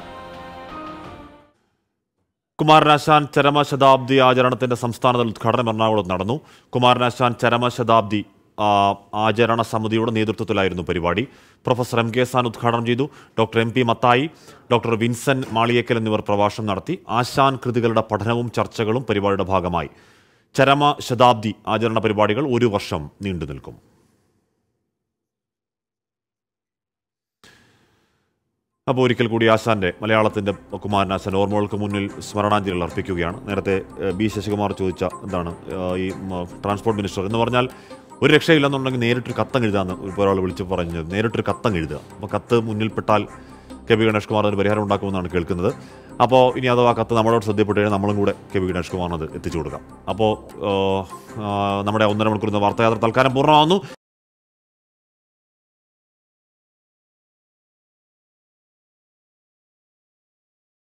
Kumaranasan ചരമശതാബ്ദി ആചരണത്തിന്റെ സംസ്ഥാനതല ഉദ്ഘാടനം എറണാകുളത്ത് നടന്നു കുമാരനാശാൻ ചരമശതാബ്ദി ആ, ആചരണ സമിതിയുടെ നേതൃത്വത്തിലായിരുന്നു പരിപാടി പ്രൊഫസർ എം കെ സാൻ ഉദ്ഘാടനം ചെയ്തു doctor M P Mathai doctor Vincent Maliyekkal എന്നിവർ പ്രഭാഷണം നടത്തി ആശാൻ കൃതികളുടെ പഠനവും ചർച്ചകളും പരിപാടിയുടെ ഭാഗമായി ചരമ ശതാബ്ദി ആചരണ പരിപാടികൾ ഒരു വർഷം നീണ്ടു നിൽക്കും അപ്പോൾ ഒരിക്കൽ കൂടി ആശാന്റെ മലയാളത്തിന്റെ കുമാരനാശാൻ ഓർമ്മകൾക്ക് മുന്നിൽ സ്മരണാഞ്ജലികൾ അർപ്പിക്കുകയാണ് നേരത്തെ ഏഹ്, ബി ശശികുമാർ ചോദിച്ച എന്താണ് ഏഹ്, ഈ മ, ട്രാൻസ്പോർട്ട് മിനിസ്റ്റർ എന്ന് പറഞ്ഞാൽ ഒരു രക്ഷയില്ലെന്നുണ്ടെങ്കിൽ നേരിട്ടൊരു കത്തം എഴുതാന്ന് ഇപ്പോൾ ഒരാൾ വിളിച്ച് പറഞ്ഞത് നേരിട്ടൊരു കത്തം എഴുതുക അപ്പോൾ കത്ത് മുന്നിൽപ്പെട്ടാൽ കെ പി ഗണേഷ് കുമാർ അതിന് പരിഹാരം ഉണ്ടാക്കുമെന്നാണ് കേൾക്കുന്നത് അപ്പോൾ ഇനി അഥവാ കത്ത് നമ്മളോട് ശ്രദ്ധപ്പെട്ട് കഴിഞ്ഞാൽ നമ്മളും കൂടെ കെ പി ഗണേഷ് കുമാറിന് അത് എത്തിച്ചു കൊടുക്കാം അപ്പോൾ ഏഹ്, ആ, നമ്മുടെ ഒന്നര മണിക്കൂർ വാർത്തായാത്ര തൽക്കാലം പൂർണ്ണമാകുന്നു